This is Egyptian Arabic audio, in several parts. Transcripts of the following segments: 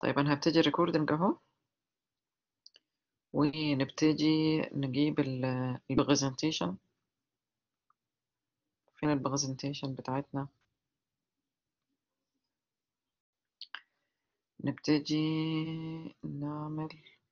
طيب أنا هابتدي recording أهو ونبتدي نجيب ال الpresentation فين الpresentation بتاعتنا نبتدي نعمل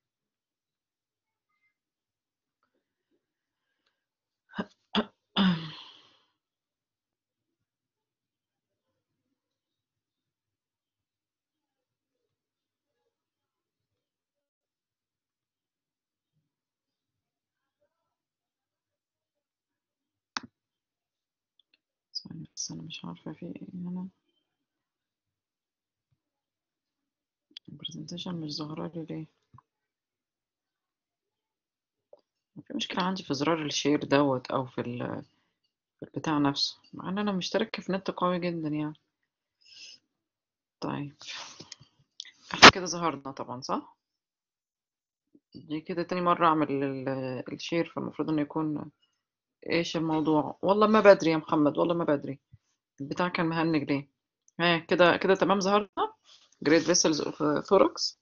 ثواني بس أنا مش عارفة في إيه هنا الpresentation مش ظاهرة لي ليه في مشكلة عندي في زرار الشير دوت أو في ال في البتاع نفسه مع إن أنا مشتركة في نت قوي جدا يعني طيب احنا كده ظهرنا طبعا صح؟ دي كده تاني مرة أعمل ال- الشير فالمفروض إنه يكون إيش الموضوع والله ما بدري يا محمد والله ما بدري البتاع كان مهنج ليه ها كده كده تمام ظهرنا جريد فيسلز اوف ثوركس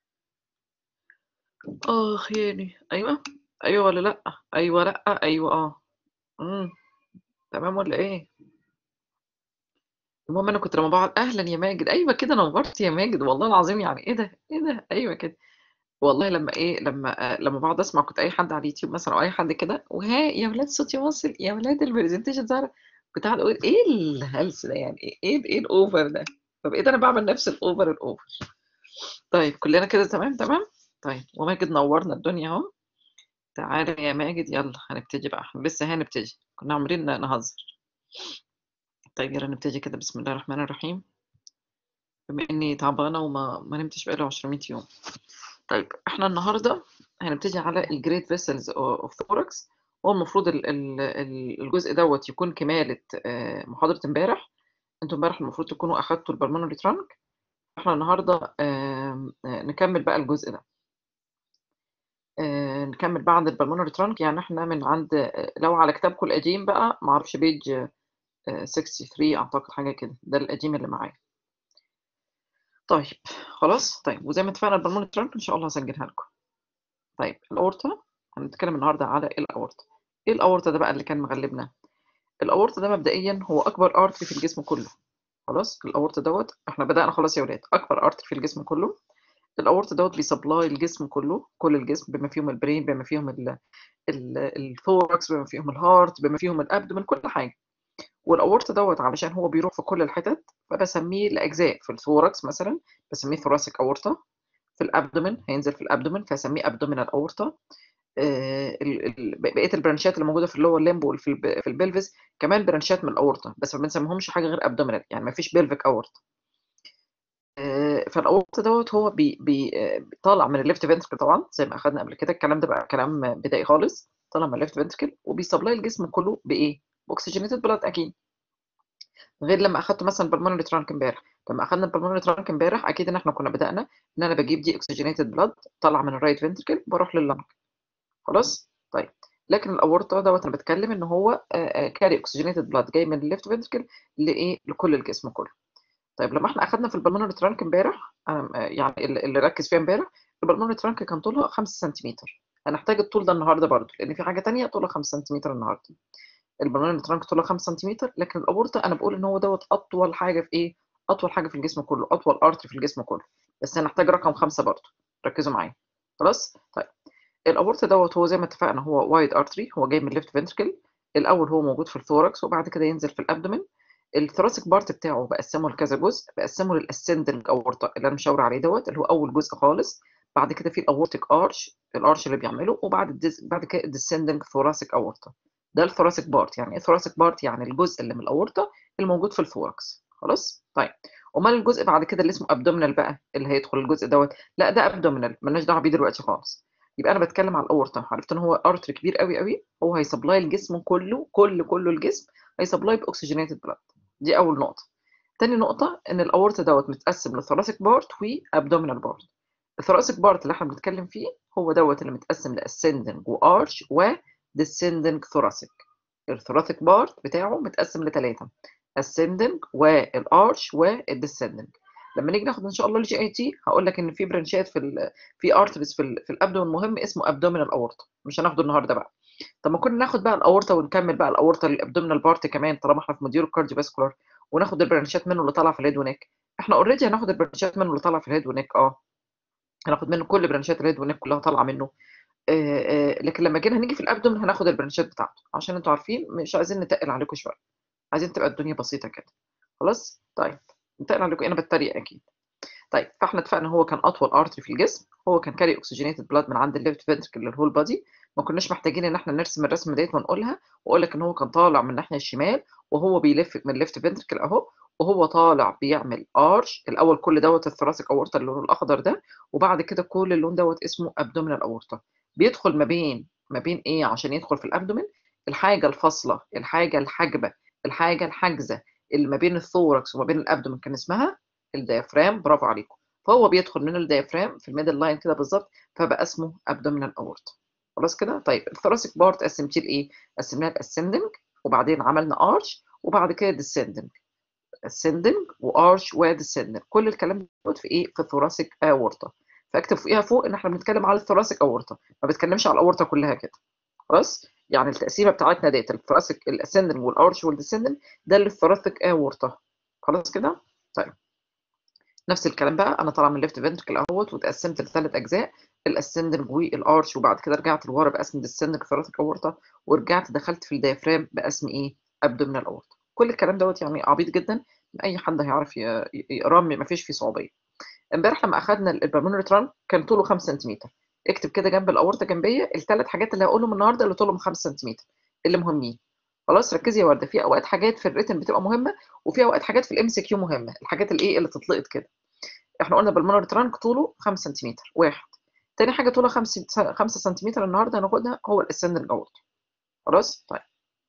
اخ يعني ايوه ايوه ولا لا ايوه لا ايوه اه امم تمام ولا ايه المهم انا كنت لما بقعد اهلا يا ماجد ايوه كده نورت يا ماجد والله العظيم يعني ايه ده ايه ده ايوه كده والله لما ايه لما آه لما بقعد اسمع كنت اي حد على اليوتيوب مثلا او اي حد كده وها يا ولاد صوتي واصل يا ولاد البرزنتيشن ظهر كنت قاعد اقول ايه الهلس ده يعني ايه ايه ايه الاوفر ده فبقيت انا بعمل نفس الاوفر الاوفر طيب كلنا كده تمام تمام طيب وماجد نورنا الدنيا اهو تعالى يا ماجد يلا هنبتدي بقى احنا لسه هنبتدي كنا عاملين نهزر طيب يلا نبتدي كده بسم الله الرحمن الرحيم بما اني تعبانه وما ما نمتش بقالي 200 يوم طيب احنا النهارده هنبتدي على الجريد فيسلز اوف ثوركس هو المفروض ال- ال- ال- الجزء دوت يكون كمالة آه، محاضرة امبارح انتوا امبارح المفروض تكونوا اخدتوا البلمونري ترانك احنا النهارده آم، آه، نكمل بقى الجزء ده آه، نكمل بعد البلمونري ترانك يعني احنا من عند آه، لو على كتابكم القديم بقى معرفش بيج آه، 63 اعتقد حاجه كده ده القديم اللي معايا طيب خلاص طيب وزي ما اتفقنا البلمونري ترانك ان شاء الله هسجلها لكم طيب الاورطه هنتكلم النهارده على الاورطه ايه الاورطه ده بقى اللي كان مغلبنا الاورطه ده مبدئيا هو اكبر ارتري في الجسم كله خلاص الاورطه دوت احنا بدانا خلاص يا ولاد اكبر ارتري في الجسم كله الاورطه دوت بيسبلاي الجسم كله كل الجسم بما فيهم البرين بما فيهم ال- ال- الثوركس بما فيهم الهارت بما فيهم الابدومن كل حاجه والاورطه دوت علشان هو بيروح في كل الحتت فبسميه لاجزاء في الثوركس مثلا بسميه ثوراسيك اورطه في الابدومن هينزل في الابدومن فاسميه ابدومينال اورطه آه، ال- ال- بقيه البرانشات اللي موجوده في اللور ليمب وفي الب- في البلفس كمان برانشات من الاورطه بس ما بنسميهمش حاجه غير ابدومينال يعني ما فيش بلفيك اورطه فالاورطه دوت هو بي بي آه، طالع من الليفت فنتركل طبعا زي ما اخدنا قبل كده الكلام ده بقى كلام بدائي خالص طالع من الليفت فنتركل وبيسبلاي الجسم كله بايه؟ باكسجينيتد بلاد اكيد غير لما اخدت مثلا البلمونري ترانك امبارح لما اخدنا البلمونري ترانك امبارح اكيد ان احنا كنا بدانا ان انا بجيب دي اوكسجينيتد بلاد طالع من الرايت فنتركل بروح لللنج خلاص طيب لكن الاورطه دوت انا بتكلم ان هو كاري اوكسجينيتد بلاد جاي من الليفت فنتركل لايه لكل الجسم كله طيب لما احنا اخدنا في البلمونري ترانك امبارح انا آه، يعني اللي اللي ركز فيها امبارح البلمونري ترانك كان طولها 5 سنتيمتر هنحتاج الطول ده النهارده برضو لان في حاجه تانية طولها 5 سنتيمتر النهارده البلمونري ترانك طولها 5 سنتيمتر لكن الاورطه انا بقول ان هو دوت اطول حاجه في ايه اطول حاجه في الجسم كله اطول ارتري في الجسم كله بس هنحتاج رقم خمسة برضو ركزوا معايا خلاص طيب الاورطه دوت هو زي ما اتفقنا هو وايد ارتري هو جاي من الليفت فنتركل الاول هو موجود في الثوركس وبعد كده ينزل في الابدومن الثوراسيك بارت بتاعه بقسمه لكذا جزء بقسمه للاسندنج اورطه اللي انا مشاور عليه دوت اللي هو اول جزء خالص بعد كده في الاورتيك ارش الارش اللي بيعمله وبعد الديس بعد كده الديسندنج ثوراسيك اورطه ده الثوراسيك بارت يعني ايه ثوراسيك بارت يعني الجزء اللي من الاورطه الموجود في الثوركس خلاص طيب امال الجزء بعد كده اللي اسمه ابدومينال بقى اللي هيدخل الجزء دوت لا ده ابدومينال مالناش دعوه بيه دلوقتي خالص يبقى انا بتكلم على الاورطه عرفت ان هو ارتري كبير قوي قوي هو هيسبلاي الجسم كله كل كله الجسم هيسبلاي باكسجينيتد بلاد دي اول نقطه تاني نقطه ان الاورطه دوت متقسم لثوراسيك بارت وابدومينال بارت الثوراسيك بارت اللي احنا بنتكلم فيه هو دوت اللي متقسم لاسندنج وارش وديسندنج ثوراسيك الثوراسيك بارت بتاعه متقسم لثلاثه ascending والارش والديسندنج لما نيجي ناخد ان شاء الله الجي اي تي هقول لك ان في برانشات في ال في ارتبس في ال في الابدومن مهم اسمه ابدومينال اورتا مش هناخده النهارده بقى طب ما كنا ناخد بقى الاورتا ونكمل بقى الاورتا الابدومينال بارت كمان طالما احنا في موديول كارديو فاسكولار وناخد البرانشات منه اللي طالعه في الهيد ونيك احنا اوريدي هناخد البرانشات منه اللي طالعه في الهيد ونيك اه هناخد منه كل برانشات الهيد ونيك كلها طالعه منه آه آه لكن لما جينا هنيجي في الابدومن هناخد البرانشات بتاعته عشان انتوا عارفين مش عايزين نتقل عليكم شويه عايزين تبقى الدنيا بسيطه كده خلاص طيب نتقل عليكم انا بتريق اكيد طيب فاحنا اتفقنا هو كان اطول ارتري في الجسم هو كان كاري اوكسجينيتد بلاد من عند الليفت فنتركل للهول بادي ما كناش محتاجين ان احنا نرسم الرسمه ديت ونقولها واقول لك ان هو كان طالع من الناحيه الشمال وهو بيلف من الليفت فنتركل اهو وهو طالع بيعمل ارش الاول كل دوت الثراسيك اورتا اللون الاخضر ده وبعد كده كل اللون دوت اسمه ابدومينال اورتا بيدخل ما بين ما بين ايه عشان يدخل في الابدومين الحاجه الفاصله الحاجه الحاجبه الحاجه الحاجزه اللي ما بين الثوركس وما بين الابدومين كان اسمها الديافرام برافو عليكم فهو بيدخل من الديافرام في الميدل لاين كده بالظبط فبقى اسمه ابدومينال اورتا خلاص كده طيب الثراسيك بارت قسمتيه لايه قسمناه لاسندنج وبعدين عملنا ارش وبعد كده ديسندنج ascending وارش وديسندنج كل الكلام دوت في ايه في الثوراسيك اورتا فاكتب فوقيها فوق ان احنا بنتكلم على الثوراسيك اورتا ما بتكلمش على الاورتا كلها كده خلاص يعني التقسيمه بتاعتنا ديت الثوراسيك الاسندنج والارش والديسندنج ده اللي الثوراسيك اورتا خلاص كده طيب نفس الكلام بقى انا طالعه من الليفت فنتركل اهوت واتقسمت لثلاث اجزاء الاسندنج والارش وبعد كده رجعت لورا بقسم ديسندنج ثوراسيك اورتا ورجعت دخلت في الديافرام بقسم ايه ابدومينال اورتا كل الكلام دوت يعني عبيط جدا اي حد هيعرف يقراه ما فيش فيه صعوبيه امبارح لما اخذنا البلمونري ترانك كان طوله 5 سم اكتب كده جنب الاورطه جنبيه الثلاث حاجات اللي هقولهم النهارده اللي طولهم 5 سم اللي مهمين خلاص ركزي يا ورده في اوقات حاجات في الريتن بتبقى مهمه وفي اوقات حاجات في الام سي كيو مهمه الحاجات الايه اللي تتلقط كده احنا قلنا بالمونري ترانك طوله 5 سم واحد تاني حاجه طولها 5 5 سم النهارده هناخدها هو الاسندنج اورتا خلاص طيب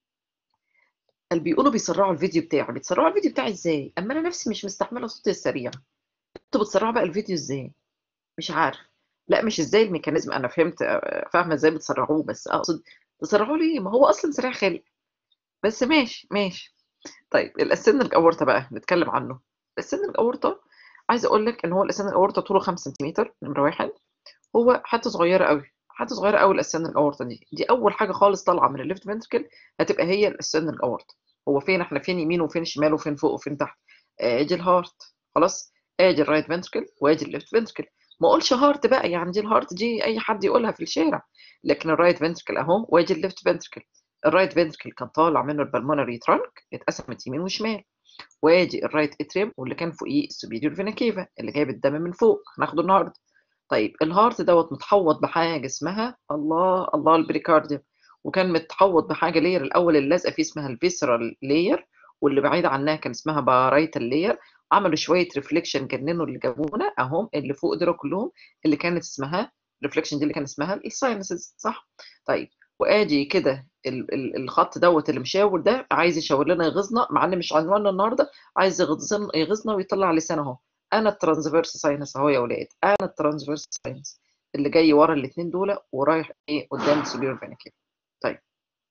اللي بيقولوا بيسرعوا الفيديو بتاعي بتسرعوا الفيديو بتاعي ازاي اما انا نفسي مش مستحمله صوتي السريع انتوا بتسرعوا بقى الفيديو ازاي مش عارف لا مش ازاي الميكانيزم انا فهمت فاهمه ازاي بتسرعوه بس اقصد تسرعوه ليه ما هو اصلا سريع خالق بس ماشي ماشي طيب الاسندنج اورتا بقى نتكلم عنه الاسندنج اورتا عايزه اقول لك ان هو الاسندنج اورتا طوله 5 سم نمره واحد هو حته صغيره قوي حته صغيره قوي الاسندنج اورتا دي دي اول حاجه خالص طالعه من الليفت فنتركل هتبقى هي الاسندنج اورتا هو فين احنا فين يمين وفين شمال وفين فوق وفين تحت ادي الهارت خلاص ادي الرايت فنتركل وادي الليفت فنتركل ما اقولش هارت بقى يعني دي الهارت دي اي حد يقولها في الشارع لكن الرايت فنتركل اهو وادي الليفت فنتركل الرايت فنتركل كان طالع منه البلمونري ترانك اتقسمت يمين وشمال وادي الرايت اتريم واللي كان فوقيه السوبيريور فينا كيفا اللي جايب الدم من فوق هناخده النهارده طيب الهارت دوت متحوط بحاجه اسمها الله الله البريكارديوم وكان متحوط بحاجه لير الاول اللي لازقه فيه اسمها الفيسرال لاير واللي بعيد عنها كان اسمها بارايتال لاير عملوا شويه ريفليكشن جننوا اللي جابونا اهم اللي فوق دول كلهم اللي كانت اسمها ريفليكشن دي اللي كان اسمها الساينسز صح طيب وادي كده الخط دوت اللي مشاور ده عايز يشاور لنا يغيظنا مع ان مش عنواننا النهارده عايز يغيظنا يغيظنا ويطلع لسانه اهو انا الترانسفيرس ساينس اهو يا ولاد انا الترانسفيرس ساينس اللي جاي ورا الاثنين دول ورايح ايه قدام السوبيريور فينا كده طيب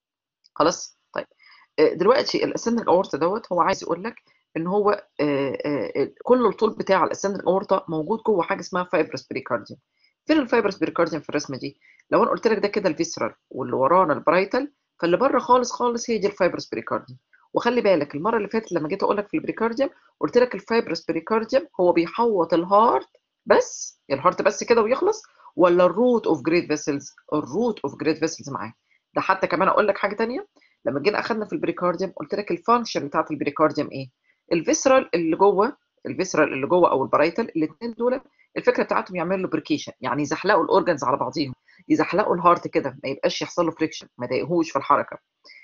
خلاص طيب دلوقتي الاسندنج اورتا دوت هو عايز يقول لك ان هو كل الطول بتاع الاسندنج اورتا موجود جوه حاجه اسمها فايبرس بريكارديوم فين الفايبرس بريكارديوم في الرسمه دي لو انا قلت لك ده كده الفيسرال واللي ورانا البرايتال فاللي بره خالص خالص هي دي الفايبرس بريكارديوم وخلي بالك المره اللي فاتت لما جيت اقول لك في البريكارديوم قلت لك الفايبرس بريكارديوم هو بيحوط الهارت بس الهارت بس كده ويخلص ولا الروت اوف جريد فيسلز الروت اوف جريد فيسلز معاه ده حتى كمان اقول لك حاجه ثانيه لما جينا اخذنا في البريكارديوم قلت لك الفانكشن بتاعت البريكارديوم ايه الفيسرال اللي جوه الفيسرال اللي جوه او البرايتال الاثنين دول الفكره بتاعتهم يعملوا لوبريكيشن يعني يزحلقوا الاورجنز على بعضيهم يزحلقوا الهارت كده ما يبقاش يحصل له فريكشن ما يضايقهوش في الحركه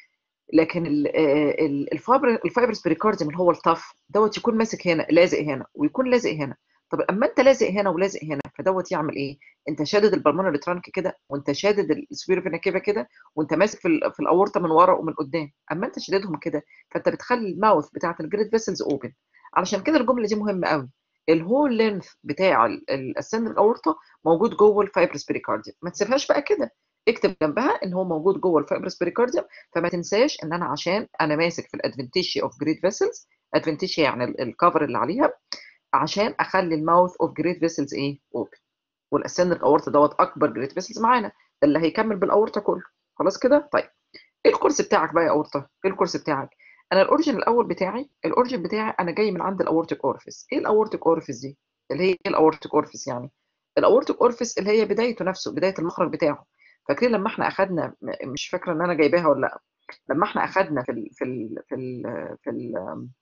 لكن الفايبر الفايبرس بريكارديوم اللي هو الطف دوت يكون ماسك هنا لازق هنا ويكون لازق هنا طب اما انت لازق هنا ولازق هنا فدوت يعمل ايه انت شادد البلمونري ترانك كده وانت شادد السبيرو فينا كيفا كده وانت ماسك في في الاورطه من ورا ومن قدام اما انت شاددهم كده فانت بتخلي الماوث بتاعه الجريد فيسلز اوبن علشان كده الجمله دي مهمه قوي الهول لينث بتاع الاسن الاورطه موجود جوه الفايبرس بريكارديوم ما تسيبهاش بقى كده اكتب جنبها ان هو موجود جوه الفايبرس بريكارديوم فما تنساش ان انا عشان انا ماسك في الادفنتيشيا اوف جريد فيسلز ادفنتيشيا يعني الكفر اللي عليها عشان اخلي الماوث اوف جريت فيسلز ايه اوبن والاسندنج اورتا دوت اكبر جريت فيسلز معانا ده اللي هيكمل بالاورتا كله خلاص كده طيب ايه الكورس بتاعك بقى يا اورتا ايه الكورس بتاعك انا الاوريجن الاول بتاعي الاوريجن بتاعي انا جاي من عند الاورتيك اورفيس ايه الاورتيك اورفيس دي اللي هي ايه الاورتيك اورفيس يعني الاورتيك اورفيس اللي هي بدايته نفسه بدايه المخرج بتاعه فاكرين لما احنا اخدنا مش فاكره ان انا جايباها ولا لا لما احنا اخدنا في ال في ال في ال في ال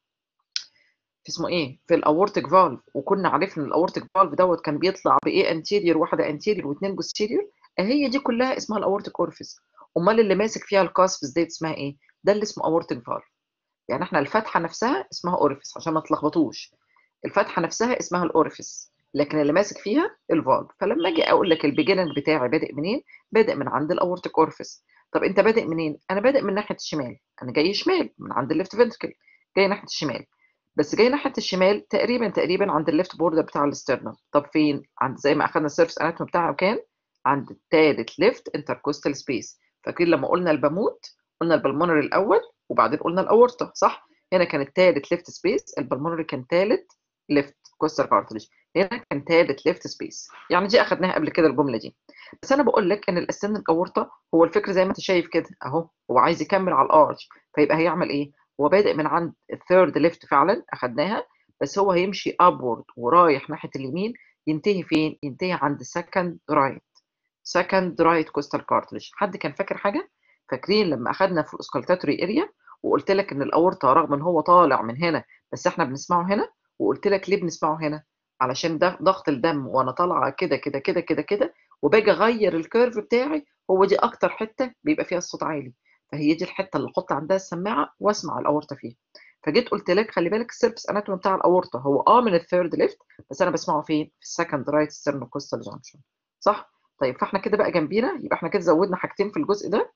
في اسمه ايه في الاورتيك فالف وكنا عرفنا ان الاورتيك فالف دوت كان بيطلع بايه انتيريور واحده انتيريور واثنين بوستيريور هي دي كلها اسمها الاورتيك اورفيس امال اللي ماسك فيها الكاسفس ديت اسمها ايه ده اللي اسمه اورتيك فالف يعني احنا الفتحه نفسها اسمها اورفيس عشان ما تلخبطوش الفتحه نفسها اسمها الاورفيس لكن اللي ماسك فيها الفالف فلما اجي اقول لك البيجننج بتاعي بادئ منين بادئ من عند الاورتيك اورفيس طب انت بادئ منين انا بادئ من ناحيه الشمال انا جاي شمال من عند الليفت فنتركل جاي ناحيه الشمال بس جاي ناحيه الشمال تقريبا تقريبا عند الليفت بوردر بتاع الاسترنم طب فين عند زي ما اخذنا السيرفس اناتومي بتاعه كان عند الثالث ليفت انتركوستال سبيس فاكرين لما قلنا البموت قلنا البلمونري الاول وبعدين قلنا الاورطه صح هنا كان الثالث ليفت سبيس البلمونري كان ثالث ليفت كوستال كارتلج هنا كان ثالث ليفت سبيس يعني دي اخذناها قبل كده الجمله دي بس انا بقول لك ان الاسندنج اورطه هو الفكر زي ما انت شايف كده اهو هو عايز يكمل على الارش فيبقى هيعمل ايه هو بادئ من عند الثيرد ليفت فعلا اخذناها بس هو هيمشي ابورد ورايح ناحيه اليمين ينتهي فين ينتهي عند السكند رايت سكند رايت كوستال كارتلج حد كان فاكر حاجه فاكرين لما اخذنا في الاوسكالتاتوري اريا وقلت لك ان الاورطه رغم ان هو طالع من هنا بس احنا بنسمعه هنا وقلت لك ليه بنسمعه هنا علشان ده ضغط الدم وانا طالعه كده كده كده كده كده وباجي اغير الكيرف بتاعي هو دي اكتر حته بيبقى فيها الصوت عالي فهي دي الحته اللي احط عندها السماعه واسمع الاورطه فيها فجيت قلت لك خلي بالك السيرفس اناتومي بتاع الاورطه هو اه من الثيرد ليفت بس انا بسمعه فين في السكند رايت ستيرنوكوستال جانكشن صح طيب فاحنا كده بقى جنبينا يبقى احنا كده زودنا حاجتين في الجزء ده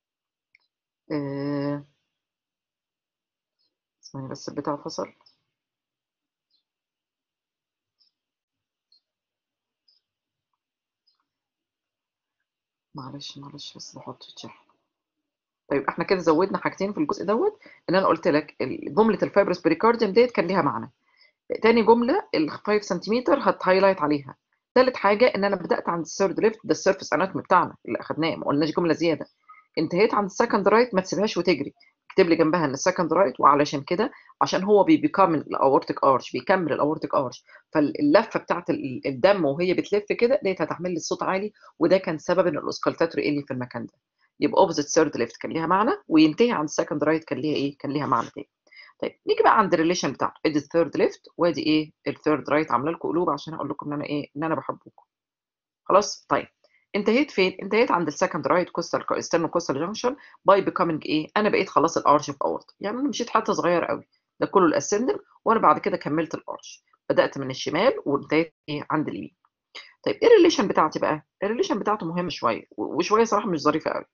آه... ثواني بس البتاع فصل معلش معلش بس بحط الشحن طيب احنا كده زودنا حاجتين في الجزء دوت ان انا قلت لك جمله الفايبرس بريكارديوم ديت كان ليها معنى تاني جمله ال 5 سنتيمتر هتهايلايت عليها ثالث حاجه ان انا بدات عند الثيرد ليفت ده السيرفس اناتومي بتاعنا اللي اخدناه ما قلناش جمله زياده انتهيت عند السكند رايت ما تسيبهاش وتجري اكتب لي جنبها ان السكند رايت وعلشان كده عشان هو بيكمل الاورتيك ارش بيكمل الاورتيك ارش فاللفه بتاعت الدم وهي بتلف كده ديت هتعمل لي الصوت عالي وده كان سبب ان الاوسكالتاتوري اللي في المكان ده يبقى اوبزيت ثيرد ليفت كان ليها معنى وينتهي عند السكند رايت كان ليها ايه كان ليها معنى تاني طيب نيجي بقى عند الريليشن بتاعته ادي الثيرد ليفت وادي ايه الثيرد رايت عامله لكم قلوب عشان اقول لكم ان انا ايه ان انا بحبكم خلاص طيب انتهيت فين انتهيت عند السكند رايت كوستال ستيرنو كوستال جانكشن باي بيكامينج ايه انا بقيت خلاص الارش في اورت يعني انا مشيت حته صغيره قوي ده كله الاسندنج وانا بعد كده كملت الارش بدات من الشمال وانتهيت ايه عند اليمين طيب ايه الريليشن بتاعتي بقى الريليشن بتاعته مهمه شويه وشويه صراحه مش ظريفه قوي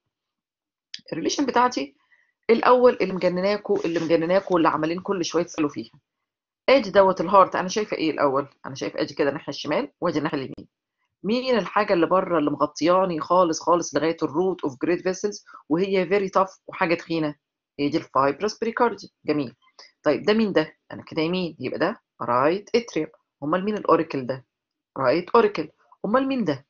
الريليشن بتاعتي الاول اللي مجنناكوا اللي مجنناكوا اللي عمالين كل شويه تسالوا فيها ادي دوت الهارت انا شايفه ايه الاول انا شايفه ادي كده الناحيه الشمال وادي الناحيه اليمين مين الحاجه اللي بره اللي مغطياني خالص خالص لغايه الروت اوف جريد فيسلز وهي فيري تاف وحاجه تخينه هي دي الفايبرس بريكاردي جميل طيب ده مين ده انا كده يمين يبقى ده رايت اتريوم امال مين الاوريكل ده رايت اوريكل امال مين ده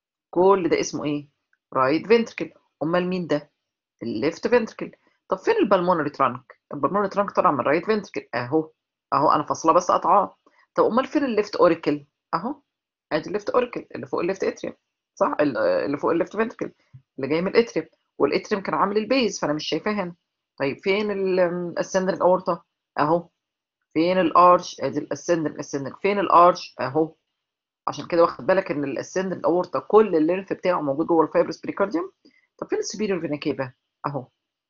كل ده اسمه ايه رايت فنتركل امال مين ده الليفت فنتركل طب فين البلمونري ترانك البلمونري ترانك طالع من الرايت فنتركل اهو اهو انا فاصله بس قطعاه طب امال فين الليفت اوريكل اهو ادي الليفت اوريكل اللي فوق الليفت اتريوم صح اللي فوق الليفت فنتركل اللي جاي من الاتريوم والاتريوم كان عامل البيز فانا مش شايفاه هنا طيب فين الاسندنج اورتا اهو فين الارش ادي الاسندنج اسندنج فين الارش اهو عشان كده واخد بالك ان الاسندنج اورتا كل اللينف بتاعه موجود جوه الفايبرس بريكارديوم طب فين السوبيريور فينا كيفا اهو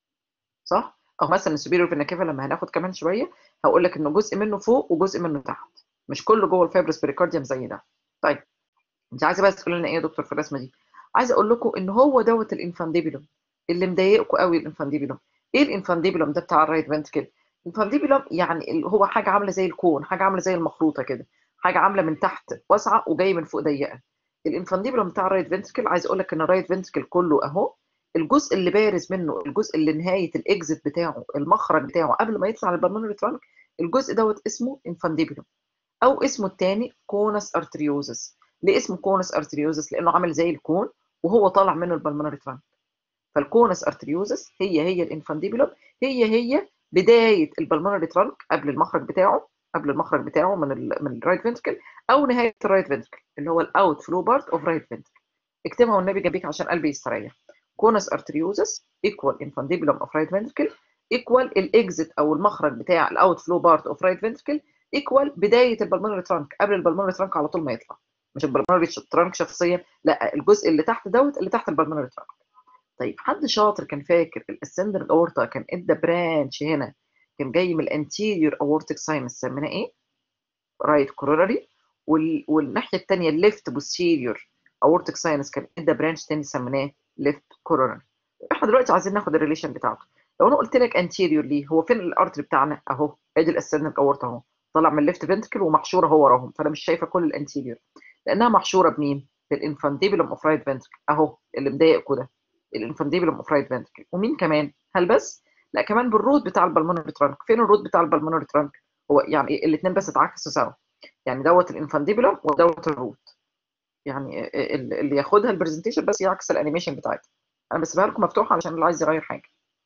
صح او مثلا السوبيريور فينا كيفا لما هناخد كمان شويه هقول لك انه جزء منه فوق وجزء منه تحت مش كله جوه الفايبرس بريكارديوم زي ده طيب انت عايزه بس تقول لنا ايه يا دكتور في الرسمه دي عايزه اقول لكم ان هو دوت الانفانديبولوم اللي مضايقكم قوي الانفانديبولوم ايه الانفانديبولوم ده بتاع الرايت فنتكل الانفانديبولوم يعني هو حاجه عامله زي الكون حاجه عامله زي المخروطه كده حاجه عامله من تحت واسعه وجايه من فوق ضيقه الانفانديبولوم بتاع الرايت فنتكل عايز اقول لك ان الرايت فنتكل كله اهو الجزء اللي بارز منه الجزء اللي نهايه الاكزit بتاعه المخرج بتاعه قبل ما يطلع للبلمونري ترانك الجزء دوت اسمه انفانديبولوم او اسمه الثاني كونس ارتريوزس ليه اسمه كونس ارتريوزس لانه عامل زي الكون وهو طالع منه البلمونري ترانك فالكونس ارتريوزس هي هي الانفانديبولم هي هي بدايه البلمونري ترانك قبل المخرج بتاعه قبل المخرج بتاعه من ال من الرايت فنتركل او نهايه الرايت فنتركل اللي هو الاوت فلو بارت اوف رايت فنتركل اكتبها والنبي جنبيك عشان قلبي يستريح كونس ارتريوزس ايكوال انفانديبولم اوف رايت فنتركل ايكوال الاكزيت او المخرج بتاع الاوت فلو بارت اوف رايت فنتركل ايكوال بدايه البلمونري ترانك قبل البلمونري ترانك على طول ما يطلع مش البلمونري ترانك شخصيا لا الجزء اللي تحت دوت اللي تحت البلمونري ترانك طيب حد شاطر كان فاكر الاسندر اورتا كان ادى برانش هنا كان جاي من الانتيريور اورتيك ساينس سميناه ايه؟ رايت كورونري وال... والناحيه الثانيه الليفت بوستيريور اورتيك ساينس كان ادى برانش ثاني سميناه ليفت كورونري احنا دلوقتي عايزين ناخد الريليشن بتاعته لو انا قلت لك انتيريور ليه هو فين الارتري بتاعنا اهو ادي الاسندر اورتا اهو طالع من الليفت فنتركل ومحشوره هو وراهم فانا مش شايفه كل الانتيريور لانها محشوره بمين؟ بالانفانديبولم اوف رايت فنتركل اهو اللي مضايقكوا ده الانفانديبولم اوف رايت فنتركل ومين كمان؟ هل بس؟ لا كمان بالروت بتاع البلمونري ترانك فين الروت بتاع البلمونري ترانك؟ هو يعني الاثنين بس اتعكسوا سوا يعني دوت الانفانديبولم ودوت الروت يعني اللي ياخدها البرزنتيشن بس يعكس الانيميشن بتاعتها انا بسيبها لكم مفتوحه علشان اللي عايز يغير حاجه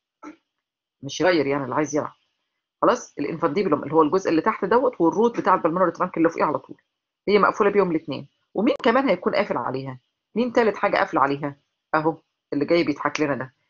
مش يغير يعني اللي عايز يلعب خلاص الانفانديبولم اللي هو الجزء اللي تحت دوت والروت بتاع البلمونري ترانك اللي فوقيه على طول هي مقفوله بيهم الاثنين ومين كمان هيكون قافل عليها مين ثالث حاجه قافل عليها اهو اللي جاي بيضحك لنا ده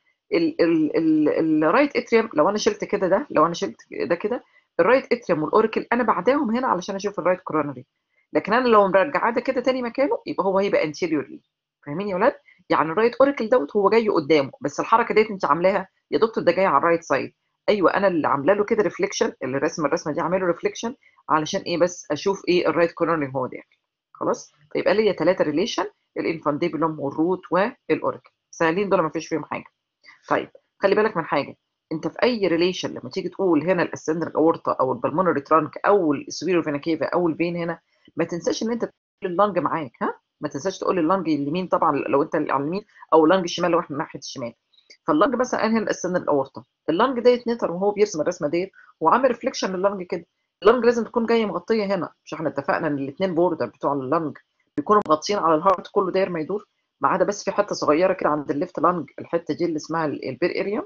الرايت اتريوم لو انا شلت كده ده لو انا شلت ده كده الرايت اتريوم والاوريكل انا بعداهم هنا علشان اشوف الرايت كورونري لكن انا لو مرجعاه ده كده تاني مكانه يبقى هو هيبقى انتيريور ليه فاهمين يا ولاد يعني الرايت اوريكل دوت هو جاي قدامه بس الحركه ديت انت عاملاها يا دكتور ده جاي على الرايت سايد ايوه انا اللي عامله له كده ريفليكشن اللي رسم الرسمه دي عامله له ريفليكشن علشان ايه بس اشوف ايه الرايت كورونري هو داخل خلاص فيبقى ليا ثلاثه ريليشن الانفانديبولم والروت والاوريكل سهلين دول ما فيش فيهم حاجه طيب خلي بالك من حاجه انت في اي ريليشن لما تيجي تقول هنا الاسندر اورتا او البلمونري ترانك او السوبيرو فينا كيفا او الفين هنا ما تنساش ان انت تقول اللنج معاك ها ما تنساش تقول اللنج اليمين طبعا لو انت على اليمين او اللنج الشمال لو احنا ناحيه الشمال فاللنج مثلا هنا الاسندر اورتا اللنج ديت نتر وهو بيرسم الرسمه ديت هو عامل ريفليكشن لللنج كده اللنج لازم تكون جايه مغطيه هنا مش احنا اتفقنا ان الاثنين بوردر بتوع اللنج بيكونوا مغطيين على الهارت كله داير ما يدور ما عدا بس في حته صغيره كده عند الليفت لانج الحته دي اللي اسمها البير اريا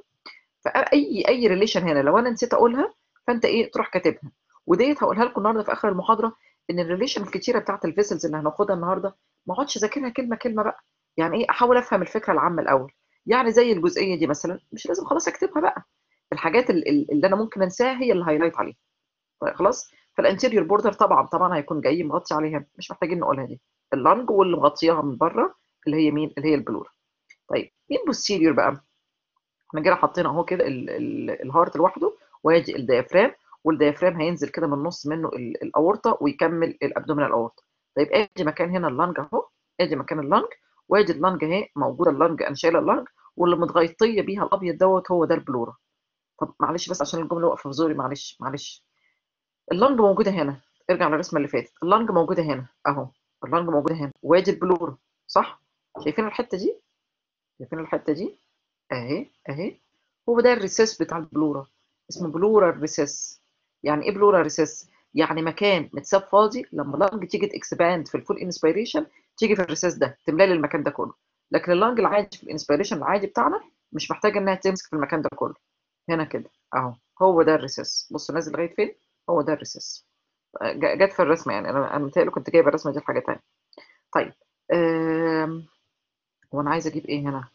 فاي اي ريليشن هنا لو انا نسيت اقولها فانت ايه تروح كاتبها وديت هقولها لكم النهارده في اخر المحاضره ان الريليشن الكتيره بتاعت الفيسلز اللي هناخدها النهارده ما اقعدش اذاكرها كلمه كلمه بقى يعني ايه احاول افهم الفكره العامه الاول يعني زي الجزئيه دي مثلا مش لازم خلاص اكتبها بقى الحاجات اللي انا ممكن انساها هي اللي هايلايت عليها طيب خلاص فالانتيريور بوردر طبعا طبعا هيكون جاي مغطي عليها مش محتاجين نقولها دي اللنج واللي مغطياها من بره اللي هي مين اللي هي البلور طيب مين بوستيريور بقى احنا كده حاطين اهو كده الهارت لوحده وادي الديافرام والديافرام هينزل كده من النص منه الاورطه ويكمل الابدومينال اورطه طيب ادي مكان هنا اللنج اهو ادي مكان اللنج وادي اللنج اهي موجوده اللنج انا شايله اللنج واللي متغطيه بيها الابيض دوت هو ده البلورا طب معلش بس عشان الجمله واقفه في زوري معلش معلش اللنج موجوده هنا ارجع للرسمه اللي فاتت اللنج موجوده هنا اهو اللنج موجوده هنا وادي البلورا صح شايفين الحته دي شايفين الحته دي اهي اهي هو ده الريسيس بتاع البلورا اسمه بلورا ريسيس يعني ايه بلورا ريسيس يعني مكان متساب فاضي لما اللنج تيجي تكسباند في الفول انسبيريشن تيجي في الريسيس ده تملى لي المكان ده كله لكن اللنج العادي في الانسبيريشن العادي بتاعنا مش محتاجه انها تمسك في المكان ده كله هنا كده اهو هو ده الريسيس بصوا نازل لغايه فين هو ده الريسيس جت في الرسمه يعني انا انا متهيألي كنت جايبه الرسمه دي لحاجه ثانيه طيب أم... هو انا عايزه اجيب ايه هنا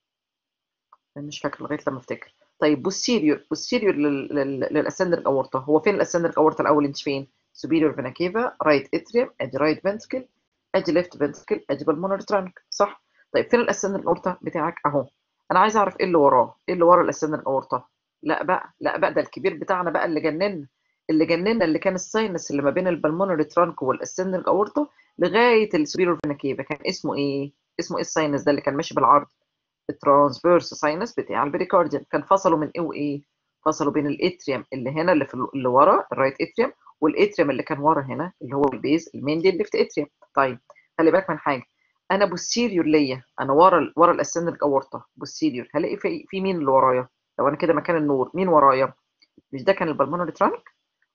مش فاكر لغايه لما افتكر طيب بوستيريور بوستيريور للاسندر اورتا هو فين الاسندر اورتا الاول انت فين سوبيريور فينا كيفا رايت اتريوم ادي رايت فنتركل ادي ليفت فنتركل ادي بالمونر ترانك صح طيب فين الاسندر اورتا بتاعك اهو انا عايز اعرف ايه اللي وراه ايه اللي ورا الاسندر اورتا لا بقى لا بقى ده الكبير بتاعنا بقى اللي جننا اللي جننا اللي كان الساينس اللي ما بين البلمونري ترانك والاسندر اورتا لغايه السوبيريور فينا كيفا كان اسمه ايه اسمه ايه الساينس ده اللي كان ماشي بالعرض الترانسفيرس ساينس بتاع البريكارديان كان فصلوا من ايه وايه فصلوا بين الاتريوم اللي هنا اللي في اللي ورا الرايت اتريوم والاتريوم اللي كان ورا هنا اللي هو البيز المينلي الليفت اتريوم طيب خلي بالك من حاجه انا بوستيريور ليا انا ورا ورا الاسندر اورطه بوستيريور هلاقي في في مين اللي ورايا لو انا كده مكان النور مين ورايا مش ده كان البلمونري ترانك